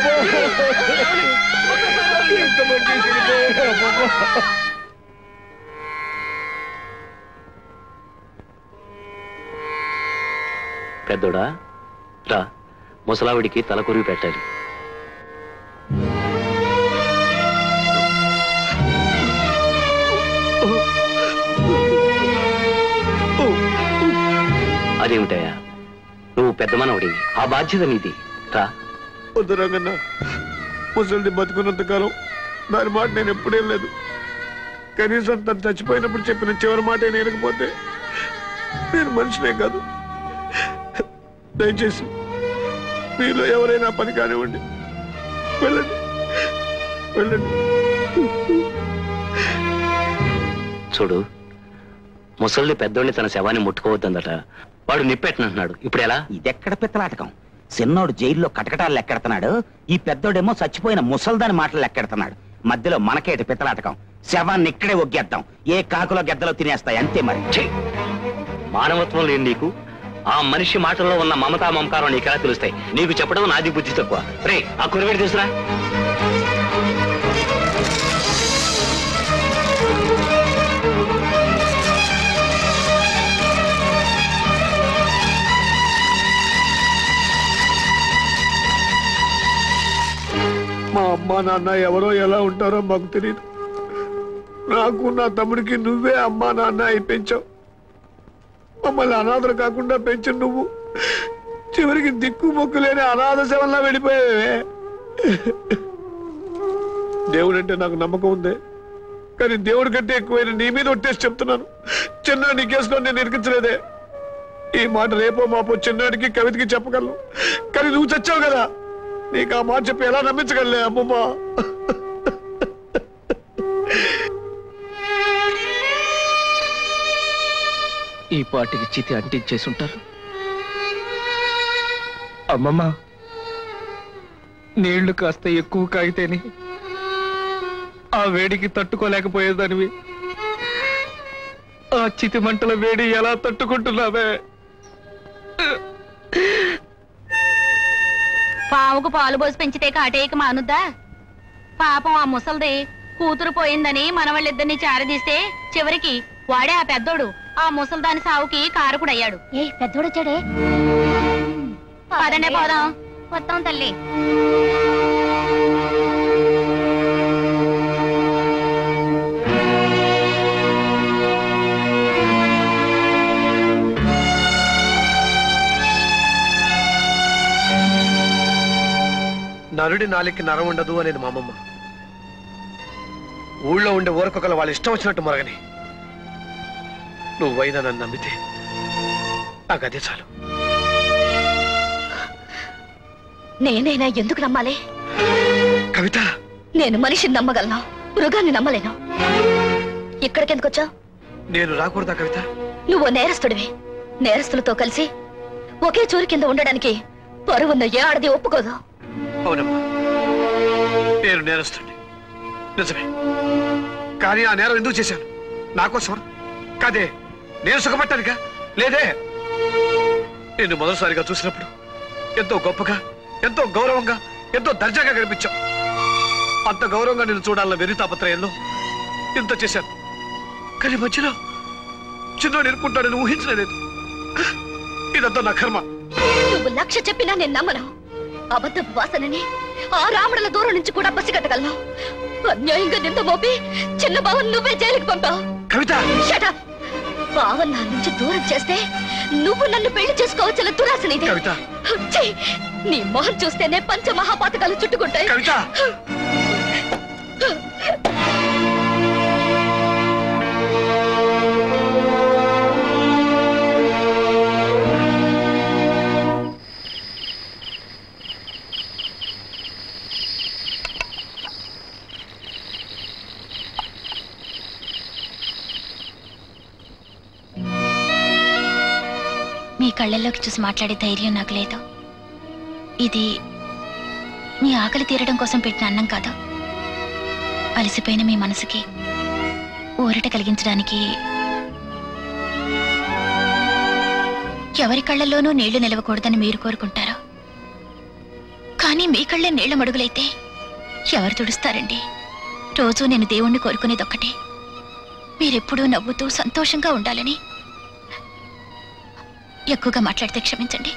పెద్దోడా రా ముసలావిడికి తల కొరివి పెట్టాలి అదేమిటయ్యా నువ్వు పెద్ద మనవడివి ఆ బాధ్యత నీది రా వద్దు రంగన్న ముసలిది బతుకున్నంత కాలం దాని మాట నేను ఎప్పుడేం లేదు కనీసం తను చచ్చిపోయినప్పుడు చెప్పిన చివరి మాట వినకపోతే నేను మనిషినే కాదు దయచేసి మీలో ఎవరైనా పని కానివ్వండి వెళ్ళండి వెళ్ళండి చూడు ముసలి పెద్దోడిని తన శవాన్ని ముట్టుకోవద్దందట వాడు నిప్పెట్టనంటున్నాడు ఇప్పుడు ఎలా ఇదెక్కడ పిత్తలాటకం చిన్నోడు జైల్లో కటకటాలు లెక్కెడుతున్నాడు ఈ పెద్దోడేమో చచ్చిపోయిన ముసల్దాని మాటలు లెక్కెడుతున్నాడు మధ్యలో మనకేటి పిత్తలాటకం శవాన్ని ఇక్కడే ఒగ్గేద్దాం ఏ కాకులో గెద్దలో తినేస్తాయి అంతే మరి ఛీ! మానవత్వం లేని నీకు ఆ మనిషి మాటల్లో ఉన్న మమతా మమకారం నీకెలా తెలుస్తాయి నీకు చెప్పడం నాది బుద్ధి తక్కువ రే ఆ కురవేడి తీసురా మా అమ్మ నాన్న ఎవరో ఎలా ఉంటారో మాకు తెలియదు నాకు నా తమ్ముడికి నువ్వే అమ్మా నాన్న అయి పెంచావు మమ్మల్ని అనాథలు కాకుండా పెంచిన నువ్వు చివరికి దిక్కు మొక్కు లేని అనాథ సేవల్లా వెళ్ళిపోయావే దేవుడు అంటే నాకు నమ్మకం ఉంది కానీ దేవుడి కంటే ఎక్కువైన నీ మీద ఒట్టేసి చెప్తున్నాను చిన్న నీ కేసులో నేను ఇరికించలేదే ఈ మాట రేపో మాపో చిన్నాడికి కవితకి చెప్పగలను కానీ నువ్వు చచ్చావు కదా నీకు ఆ మాట చెప్పి ఎలా నమ్మించగలలే అమ్మమ్మ ఈ పాటికి చితి అంటించేసి ఉంటారు అమ్మమ్మ నీళ్లు కాస్త ఎక్కువ కాగితేనే ఆ వేడికి తట్టుకోలేకపోయేదానివి ఆ చితి మంటల వేడి ఎలా తట్టుకుంటున్నావే పావుకు పాలు పోసి పెంచితే కాటేయక మానుద్దా పాపం ఆ ముసల్ది కూతురు పోయిందని మనవాళ్ళిద్దరిని చారదీస్తే చివరికి వాడే ఆ పెద్దోడు ఆ ముసల్దాని సావుకి కారకుడయ్యాడు ఏ పెద్దోడొచ్చాడే పదండే పోదాం వస్తాం తల్లి నరుడి నాలికి నరం ఉండదు అనేది మా అమ్మమ్మ ఊళ్ళో ఉండే ఊరకొకరు వాళ్ళు ఇష్టం వచ్చినట్టు మొరగని నువ్వైనా నన్ను నమ్మితే నాకు అదే చాలు నేనైనా ఎందుకు నమ్మాలి కవిత నేను మనిషిని నమ్మగలను మృగాన్ని నమ్మలేను ఇక్కడికెందుకు వచ్చావు నేను రాకూడదా కవిత నువ్వు నేరస్తుడివి నేరస్తులతో కలిసి ఒకే చూరు కింద ఉండడానికి పరువున్న ఏ ఆడది ఒప్పుకోదు అవునమ్మా నేను నేరస్తుండే నిజమే కానీ ఆ నేరం ఎందుకు చేశాను నా కోసమా కాదే నేను సుఖపట్టానుగా లేదే నేను మొదటిసారిగా చూసినప్పుడు ఎంతో గొప్పగా ఎంతో గౌరవంగా ఎంతో దర్జాగా కనిపించావు అంత గౌరవంగా నేను చూడాలన్న వెరి తాపత్రయంలో ఇంత చేశాను కానీ మధ్యలో చిన్న నేర్పుకుంటాడని ఊహించలేదు ఇదంతా నా కర్మ నువ్వు లక్ష చెప్పినా నేను నమ్మను అబద్ధపు వాసనని ఆ రావణుల దూరం నుంచి కూడా పసిగట్టగలను అన్యాయంగా నింద మోపి చిన్న బావన్ నువ్వే జైలుకి పంపావు కవిత Shut up! బావన్ నా నుంచి దూరం చేస్తే నువ్వు నన్ను పెళ్లి చేసుకోవచ్చల దురాశ నీది కవిత. ఛీ! నీ మొహం చూస్తేనే పంచ మహాపాతకాలు చుట్టుకుంటాయి కవిత మీ కళ్ళల్లోకి చూసి మాట్లాడే ధైర్యం నాకు లేదు ఇది మీ ఆకలి తీరడం కోసం పెట్టిన అన్నం కాదు అలసిపోయిన మీ మనసుకి ఊరట కలిగించడానికి ఎవరి కళ్ళల్లోనూ నీళ్లు నిలవకూడదని మీరు కోరుకుంటారు కానీ మీ కళ్ళే నీళ్ల మడుగులైతే ఎవరు తుడుస్తారండి రోజూ నేను దేవుణ్ణి కోరుకునేదొక్కటే మీరెప్పుడూ నవ్వుతూ సంతోషంగా ఉండాలని ఎక్కువగా మాట్లాడితే క్షమించండి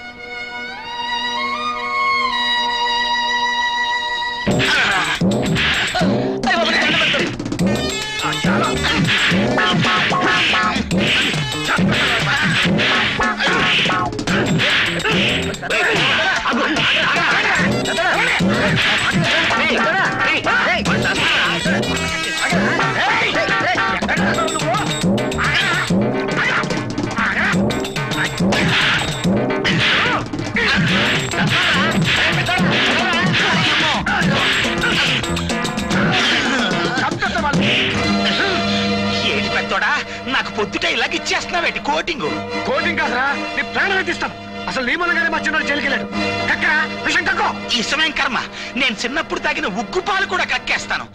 ఏంటి పెద్దోడా నాకు పొద్దుట ఇలాగ ఇచ్చేస్తున్నావేంటి కోటింగ్ కోటింగ్ కాదురా నీ ప్రాణం ఎత్తిస్తాను అసలు నీ మూలంగానే మా చిన్నోడు జైలుకెళ్ళాడు కక్కరా విషయం కక్కో ఇష్టమేం కర్మ నేను చిన్నప్పుడు తాగిన ఉగ్గు పాలు కూడా కక్కేస్తాను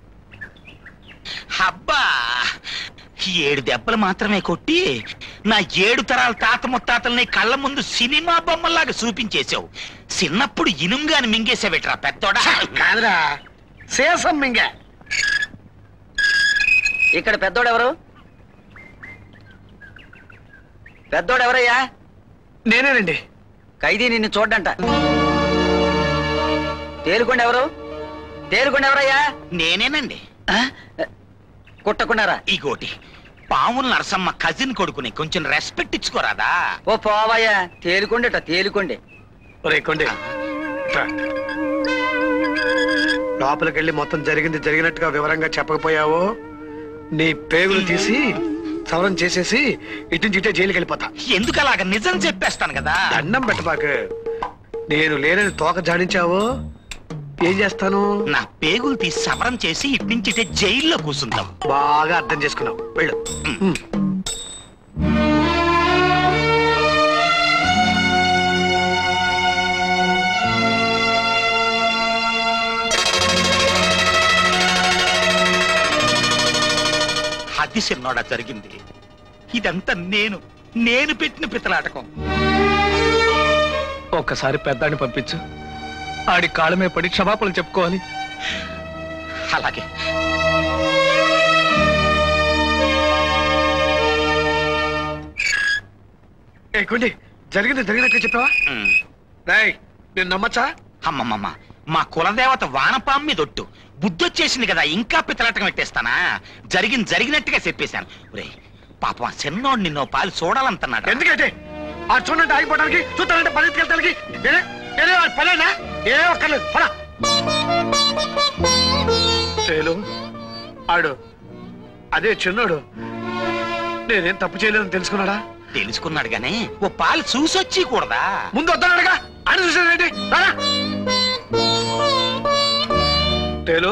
అబ్బా ఏడు దెబ్బలు మాత్రమే కొట్టి నా ఏడు తరాల తాత ముత్తాతల్ని కళ్ళ ముందు సినిమా బొమ్మల్లాగా చూపించేశావు చిన్నప్పుడు ఇనుంగాని మింగేసావేట్రా పెద్దోడా కాదురా శేషం మింగ ఇక్కడ పెద్దోడెవరు పెద్దోడెవరయ్యా నేనేనండి ఖైదీ నిన్ను చూడ్డంట తేలుకొండ ఎవరు తేలుకొండ ఎవరయ్యా నేనేనండి కుట్టకున్నారా ఈ గోటి పాముల నరసమ్మ కజిన్ కొడుకుని కొంచెం రెస్పెక్ట్ ఇచ్చుకోరాదా ఓ పోవయ్యా తేలుకొండట తేలుకొండే ఒరే కొండే రా. లోపలికెళ్ళి మొత్తం జరిగింది జరిగినట్టుగా వివరంగా చెప్పకపోయావో నీ పేగులు తీసి సవరం చేసేసి ఇటు నుంచి ఇటే జైలుకి వెళ్ళిపోతా ఎందుకు అలాగ నిజం చెప్పేస్తాను కదా దండం పెట్టబాకు నేను లేనని తోక జాడించావో ఏం చేస్తాను నా పేగులు తీసి సవరం చేసి ఇటు నుంచి ఇటే జైల్లో కూర్చుంటాం బాగా అర్థం చేసుకున్నావు వెళ్ళు ఉమ్. అది చిన్నోడా జరిగింది ఇదంతా నేను నేను పెట్టిన పిత్తలాటకం ఒక్కసారి పెద్దాన్ని పంపించు ఆడి కాళ్ళమే పడి క్షమాపణలు చెప్పుకోవాలి అలాగే ఏ కొండి జరిగింది జరిగినట్లు చెప్పావా రాయ్ నేను నమ్మచ్చా అమ్మమ్మమ్మ మా కులదేవత వానపాం మీద ఒట్టు బుద్ధొచ్చేసింది కదా ఇంకా పితలటం పెట్టేస్తానా జరిగింది జరిగినట్టుగా చెప్పేశాను ఒరేయ్ పాపం ఆ చిన్నోడు నిన్నో పాలు చూడాలంటున్నాడు ఎందుకంటే ఆ చూడండి ఆగిపోవడానికి చూస్తానంటే పని ఎత్తుకెళ్తానికి నేనే నేనే వాడి పనేనా ఏ ఒక్కర్లేదు పడా తేలు ఆడు అదే చిన్నోడు నేనేం తప్పు చేయలేదని తెలుసుకున్నాడా తెలుసుకున్నాడు గానీ ఓ పాలు చూసొచ్చి కూడదా ముందు వద్దన్నాడుగా ఆయన చూసాడేంటి రారా తేలు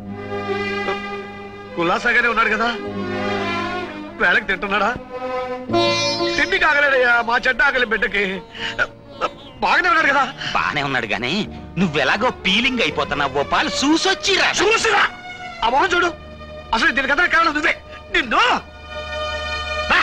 ఉల్లాసంగానే ఉన్నాడు కదా వేళకి తింటున్నాడా తిండి కాగలేడయ్యా మా చెడ్డ ఆకలి బిడ్డకి బాగానే ఉన్నాడు కదా బానే ఉన్నాడు గానీ నువ్వెలాగో పీలింగ్ అయిపోతున్నావు ఓ పాలు చూసొచ్చిరా చూసిరా ఆ మొహం చూడు అసలు దీని కదా కారణం నువ్వే నిన్ను రా.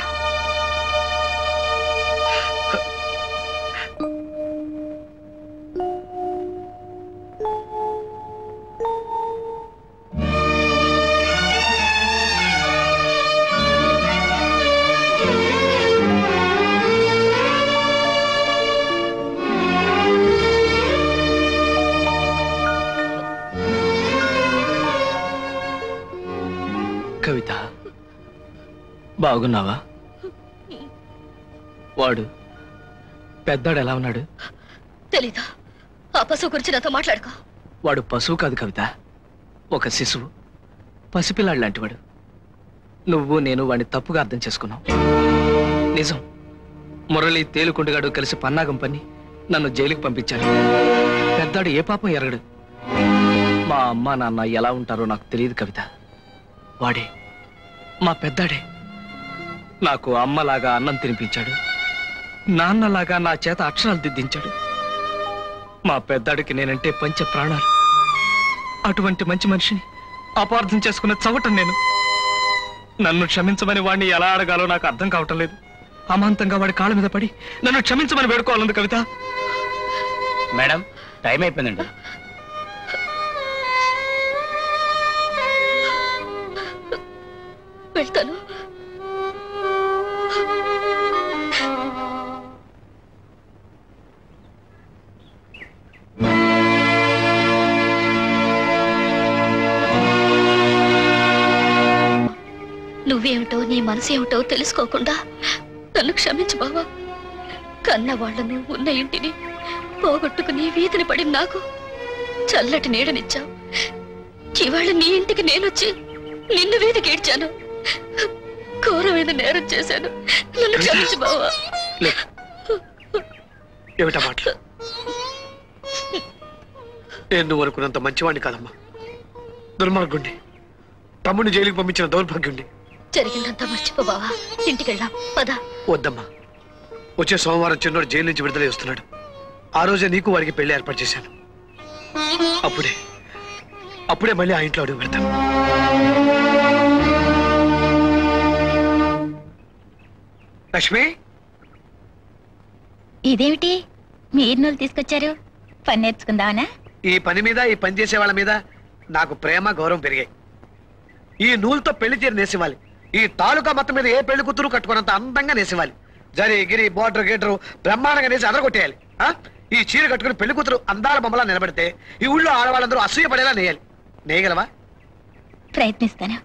కవిత బాగున్నావా వాడు పెద్దాడు ఎలా ఉన్నాడు తెలీదా ఆ పశువు గురించి నాతో మాట్లాడుకో వాడు పశువు కాదు కవిత ఒక శిశువు పసిపిల్లాడు లాంటివాడు నువ్వు నేను వాడిని తప్పుగా అర్థం చేసుకున్నావు నిజం మురళి తేలుకుండగాడు కలిసి పన్నాగం పని నన్ను జైలుకి పంపించాడు పెద్దాడు ఏ పాపం ఎరగడు మా అమ్మ నాన్న ఎలా ఉంటారో నాకు తెలియదు కవిత వాడే మా పెద్దాడే నాకు అమ్మలాగా అన్నం తినిపించాడు నాన్నలాగా నా చేత అక్షరాలు దిద్దించాడు మా పెద్దాడికి నేనంటే పంచ ప్రాణాలు అటువంటి మంచి మనిషిని అపార్థం చేసుకున్న చవటం నేను నన్ను క్షమించమని వాడిని ఎలా అడగాలో నాకు అర్థం కావటం లేదు అమాంతంగా వాడి కాళ్ళ మీద పడి నన్ను క్షమించమని వేడుకోవాలంది కవిత మేడం టైం అయిపోయిందండి వెళ్తాను నువ్వేమిటో నీ మనసు ఏమిటో తెలుసుకోకుండా నన్ను క్షమించు బావా కన్న వాళ్ళను ఉన్న ఇంటిని పోగొట్టుకుని వీధిని పడిన నాకు చల్లటి నీడనిచ్చావు ఇవాళ నీ ఇంటికి నేనొచ్చి నిన్ను వీధికి ఏడ్చాను ఘోరమైన నేరం చేశాను నన్ను క్షమించు బావా ఏమిటా మాటలు నేను నువ్వు అనుకున్నంత మంచివాడిని కాదమ్మా దుర్మార్గుండి తమ్ముడిని జైలుకి పంపించిన దౌర్భాగ్యుండి జరిగిందంతా మర్చిపో బావా ఇంటికెళ్దాం పద వద్దమ్మా వచ్చే సోమవారం చిన్నోడు జైలు నుంచి విడుదల చేస్తున్నాడు ఆ రోజే నీకు వాడికి పెళ్లి ఏర్పాటు చేశాను అప్పుడే అప్పుడే మళ్ళీ ఆ ఇంట్లో అడుగు పెడతాను లక్ష్మి ఇదేమిటి మీరు నూలు తీసుకొచ్చారు పని నేర్చుకుందామనా ఈ పని మీద ఈ పని చేసే వాళ్ళ మీద నాకు ప్రేమ గౌరవం పెరిగాయి ఈ నూలుతో పెళ్లి చీర నేసివ్వాలి ఈ తాలూకా మొత్తం మీద ఏ పెళ్లి కూతురు కట్టుకున్నంత అందంగా నేసివ్వాలి జరి గిరి బోర్డర్ గేటరు బ్రహ్మాండంగా నేసి అదరగొట్టేయాలి ఆ? ఈ చీర కట్టుకుని పెళ్లి కూతురు అందాల బొమ్మలా నిలబడితే ఈ ఊళ్ళో ఆడవాళ్ళందరూ అసూయ పడేలా నేయాలి నేయగలవా ప్రయత్నిస్తాను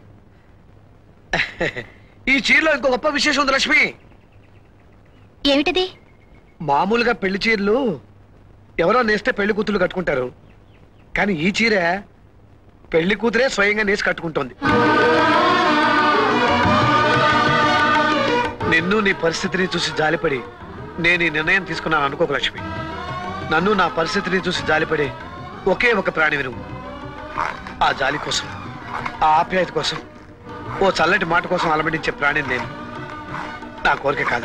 ఈ చీరలో ఇంకో గొప్ప విశేషం ఉంది లక్ష్మి ఏమిటది మామూలుగా పెళ్లి చీరలు ఎవరో నేస్తే పెళ్లి కూతురు కట్టుకుంటారు కానీ ఈ చీర పెళ్లి కూతురే స్వయంగా నేసి కట్టుకుంటోంది నిన్ను నీ పరిస్థితిని చూసి జాలిపడి నేను ఈ నిర్ణయం తీసుకున్నాను అనుకోకు లక్ష్మి నన్ను నా పరిస్థితిని చూసి జాలిపడి ఒకే ఒక ప్రాణి విను ఆ జాలి కోసం ఆ ఆప్యాయత కోసం ఓ చల్లటి మాట కోసం అలమటించే ప్రాణిని నేను నా కోరిక కాదు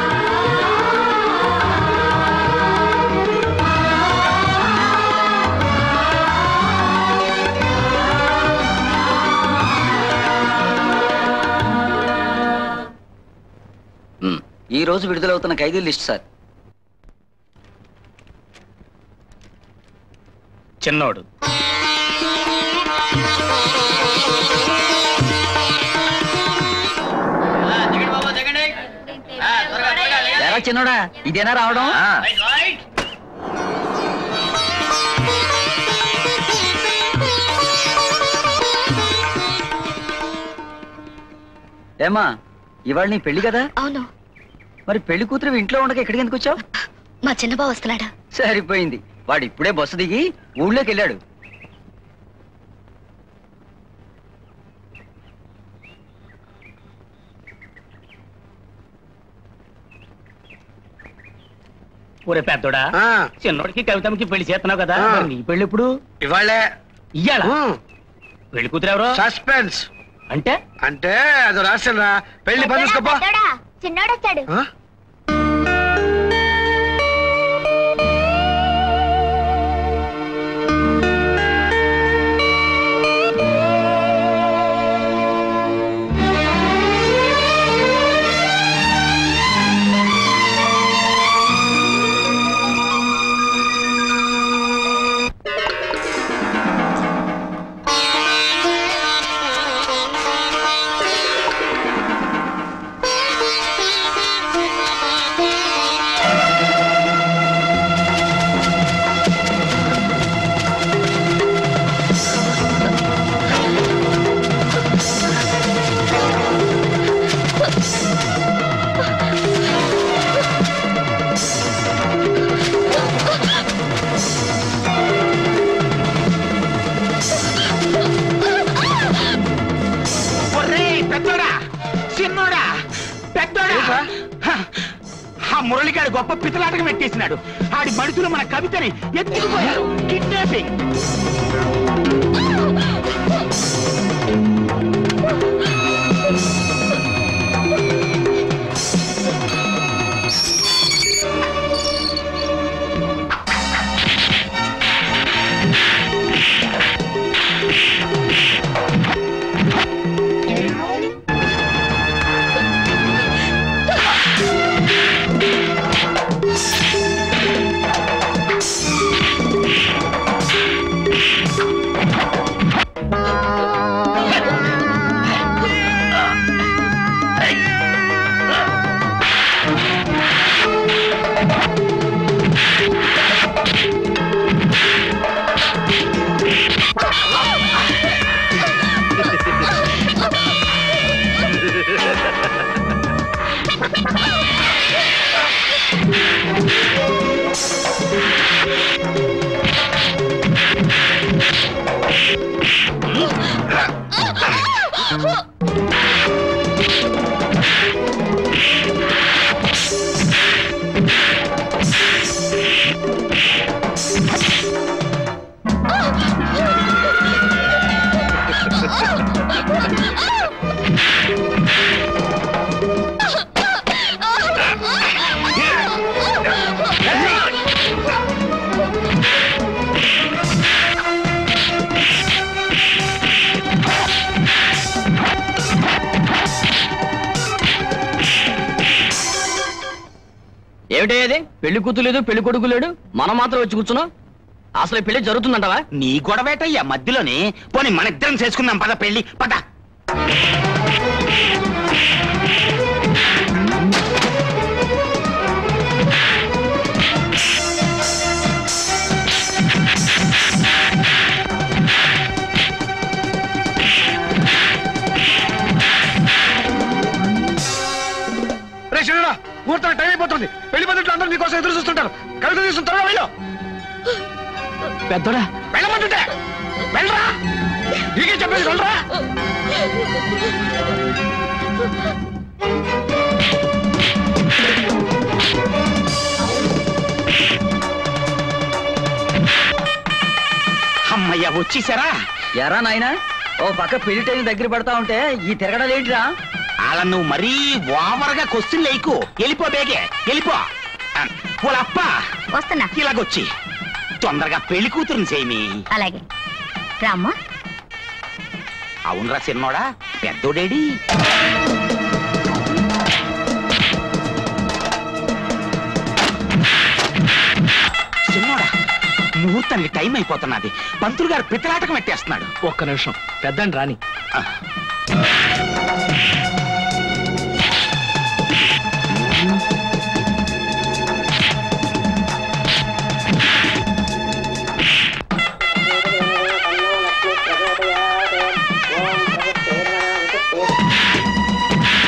ఈ రోజు విడుదలవుతున్న ఖైదీ లిస్ట్ సార్ చిన్నోడు ఎరా చిన్నోడా ఇదేనా రావడం ఏమా ఇవాళ నీ పెళ్లి కదా అవును మరి పెళ్లి కూతురు ఇంట్లో ఉండగా ఎక్కడికి ఎందుకు వచ్చావు మా చిన్నబావ వస్తున్నాడా సరిపోయింది వాడు ఇప్పుడే బస్సు దిగి ఊళ్ళోకి వెళ్ళాడు ఊరే పెద్దోడా చిన్నోడికి కవితమ్మకి పెళ్లి చేస్తున్నావు కదా ఆ. మరి నీ పెళ్లి ఎప్పుడు ఇవాళే ఇయ్యాల పెళ్లి కూతురు ఎవరు సస్పెన్స్ అంటే అంటే అది రాసిన పెళ్లి పని చూసుకోపో చిన్నోడొచ్చాడు ఆ? ఒరేయ్, పెద్దోడా చిన్నోడా పెద్దోడా హ, ఆ మురళిగాడు గొప్ప పితలాటకు పెట్టేసినాడు ఆడి మనుషులు మన కవితని ఎత్తుకుపోయారు కిడ్నాపింగ్ ఏమిటయ్యేది పెళ్లి కూతురు లేదు పెళ్లి కొడుకు లేడు మనం మాత్రం వచ్చి కూర్చున్నాం అసలు ఈ పెళ్లి జరుగుతుందంటవా నీ గొడవేటయ్యా మధ్యలోనే పోనీ మన ఇద్దరం చేసుకుందాం పద పెళ్లి పద రే శరీరా ముహూర్తం టైం అయిపోతుంది పెళ్లి పద్ధతులు అందరూ నీకోసం ఎదురు చూస్తుంటారు కవిత తీసుకుని త్వరగా వెళ్ళు పెద్దోడా వెళ్ళమంటుంటే వెళ్ళరా నీకే చెప్పేది వెళ్ళరా అమ్మయ్య వచ్చేసారా ఎరా నాయనా ఓ పక్క పెళ్లి టైం దగ్గర పడతా ఉంటే ఈ తిరగడాలు ఏంటిరా అలా నువ్వు మరీ ఓవర్గా క్వశ్చన్ లేకు వెళ్ళిపో బేగే వెళ్ళిపో పోలప్ప వస్తున్నా ఇలాగొచ్చి తొందరగా పెళ్లి కూతురుని చేయమి అలాగే రామ్మా అవునరా చిన్నోడా పెద్దోడేడి చిన్నోడా ముహూర్తానికి టైం అయిపోతున్నది పంతులు గారు పిత్తలాటకం పెట్టేస్తున్నాడు ఒక్క నిమిషం పెద్దని రాని ఓం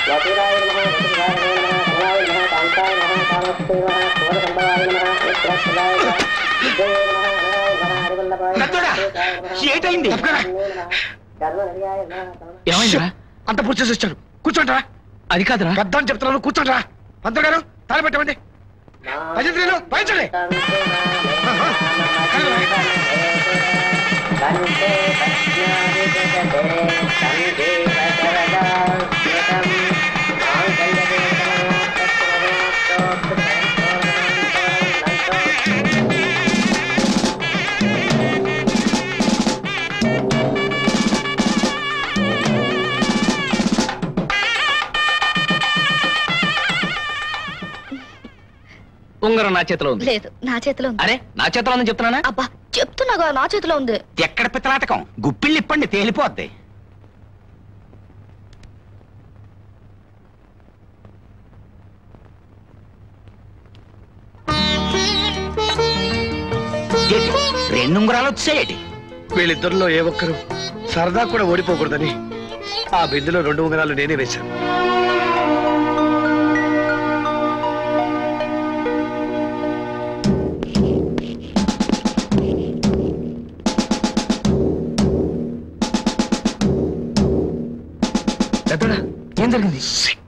ఏటైంది ఏమైందిరా అంత పూర్తి చేసి వచ్చాను కూర్చోండిరా అది కాదురా పెద్ద అని చెప్తున్నాను కూర్చోండిరా పంతులు గారు తాళి పెట్టమండి భజంత్రీలు భయించండి ఉంగరం నా చేతిలో ఉంది లేదు నా చేతిలో ఉంది అరే నా చేతిలో ఉందని చెప్తున్నానా అబ్బా చెప్తున్నాగా నా చేతిలో ఉంది ఎక్కడ పిత్తనాటకం గుప్పిళ్ళు ఇప్పండి తేలిపోద్ది ఏంటి? రెండు ఉంగరాలు వచ్చాయేటి వీళ్ళిద్దరిలో ఏ ఒక్కరు సరదా కూడా ఓడిపోకూడదని ఆ బిందులో రెండు ఉంగరాలు నేనే వేశాను పెద్దోడా ఏం జరిగింది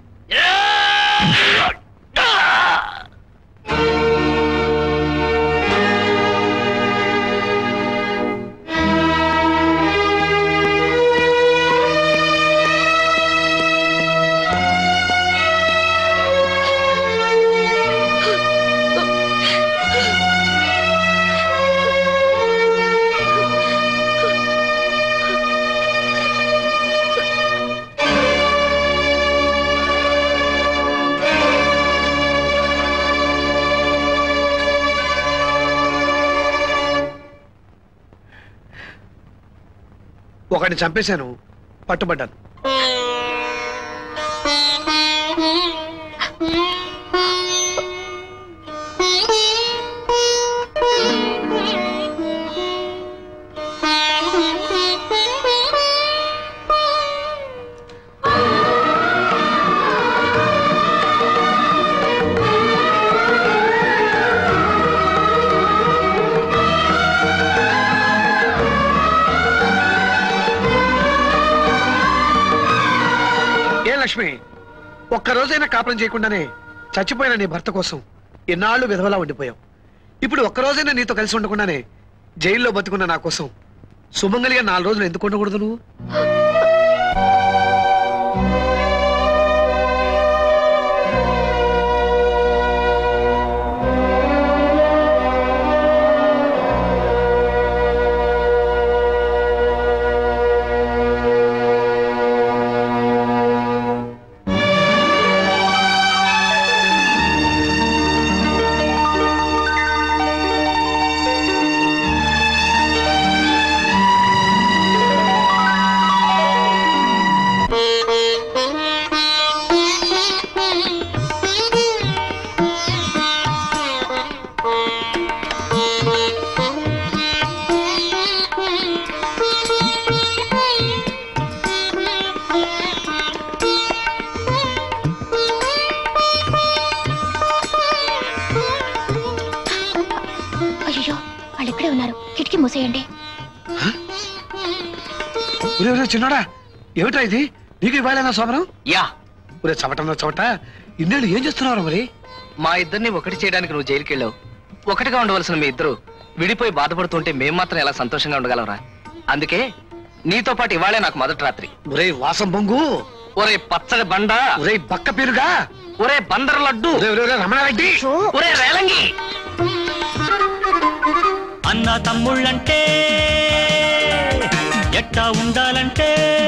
ఒకడిని చంపేశాను పట్టుబడ్డాను ఏ లక్ష్మి ఒక్క రోజైనా కాపురం చేయకుండానే చచ్చిపోయిన నీ భర్త కోసం ఎన్నాళ్ళు విధవలా ఉండిపోయావు ఇప్పుడు ఒక్క రోజైనా నీతో కలిసి ఉండకుండానే జైల్లో బతుకున్న నా కోసం సుమంగలిగా నాలుగు రోజులు ఎందుకు ఉండకూడదు నువ్వు అయ్యో వాళ్ళు ఇక్కడే ఉన్నారు కిటికీ మూసేయండి ఒరే ఒరే చిన్నోడా ఏమిటా ఇది నీకు ఇవ్వాలేనా సోమరం యా ఒరే చవటన్నా చవట ఇన్నేళ్ళు ఏం చేస్తున్నారు మరి మా ఇద్దరిని ఒకటి చేయడానికి నువ్వు జైలుకి వెళ్ళావు ఒకటిగా ఉండవలసిన మీ ఇద్దరు విడిపోయి బాధపడుతుంటే మేం మాత్రం ఎలా సంతోషంగా ఉండగలరా అందుకే నీతో పాటు ఇవాళే నాకు మొదటి రాత్రి ఒరే వాసం బొంగు ఒరే పచ్చడి బండ ఒరే బక్క పేరుగా ఒరే బందర్ లడ్డు ఒరే ఒరే ఒరే రమణారెడ్డి ఒరే రేలంగి అన్న తమ్ముళ్ళంటే ఎట్టా ఉండాలంటే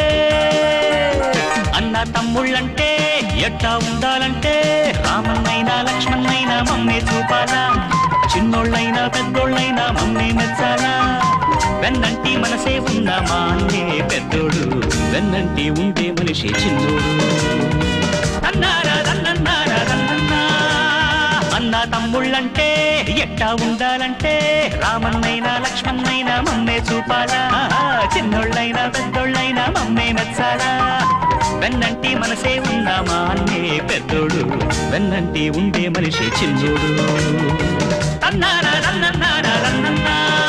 అన్న తమ్ముళ్ళంటే ఎట్టా ఉండాలంటే రామన్నైనా లక్ష్మణ్ణైనా మమ్మే చూపాలా చిన్నోళ్ళైనా పెద్దోళ్ళైనా మమ్మే మెచ్చాలా వెన్నంటి మనసే ఉన్న మా అన్నే పెద్దోడు వెన్నంటి ఉండే మనిషి చిన్నోడు అన్నారా రన్నన్నారా రన్నన్నా అన్న తమ్ముళ్ళంటే ఎట్టా ఉండాలంటే రామన్నైనా లక్ష్మణ్ణైనా మమ్మే చూపాలా చిన్నోళ్ళైనా పెద్దోళ్ళైనా మమ్మే మెచ్చాలా వెన్నంటి మనసే ఉన్నామా అన్నే పెద్దోడు వెన్నంటి ఉండే మనిషి చిన్నోడు అన్నారా నన్నన్నారా నన్నన్నా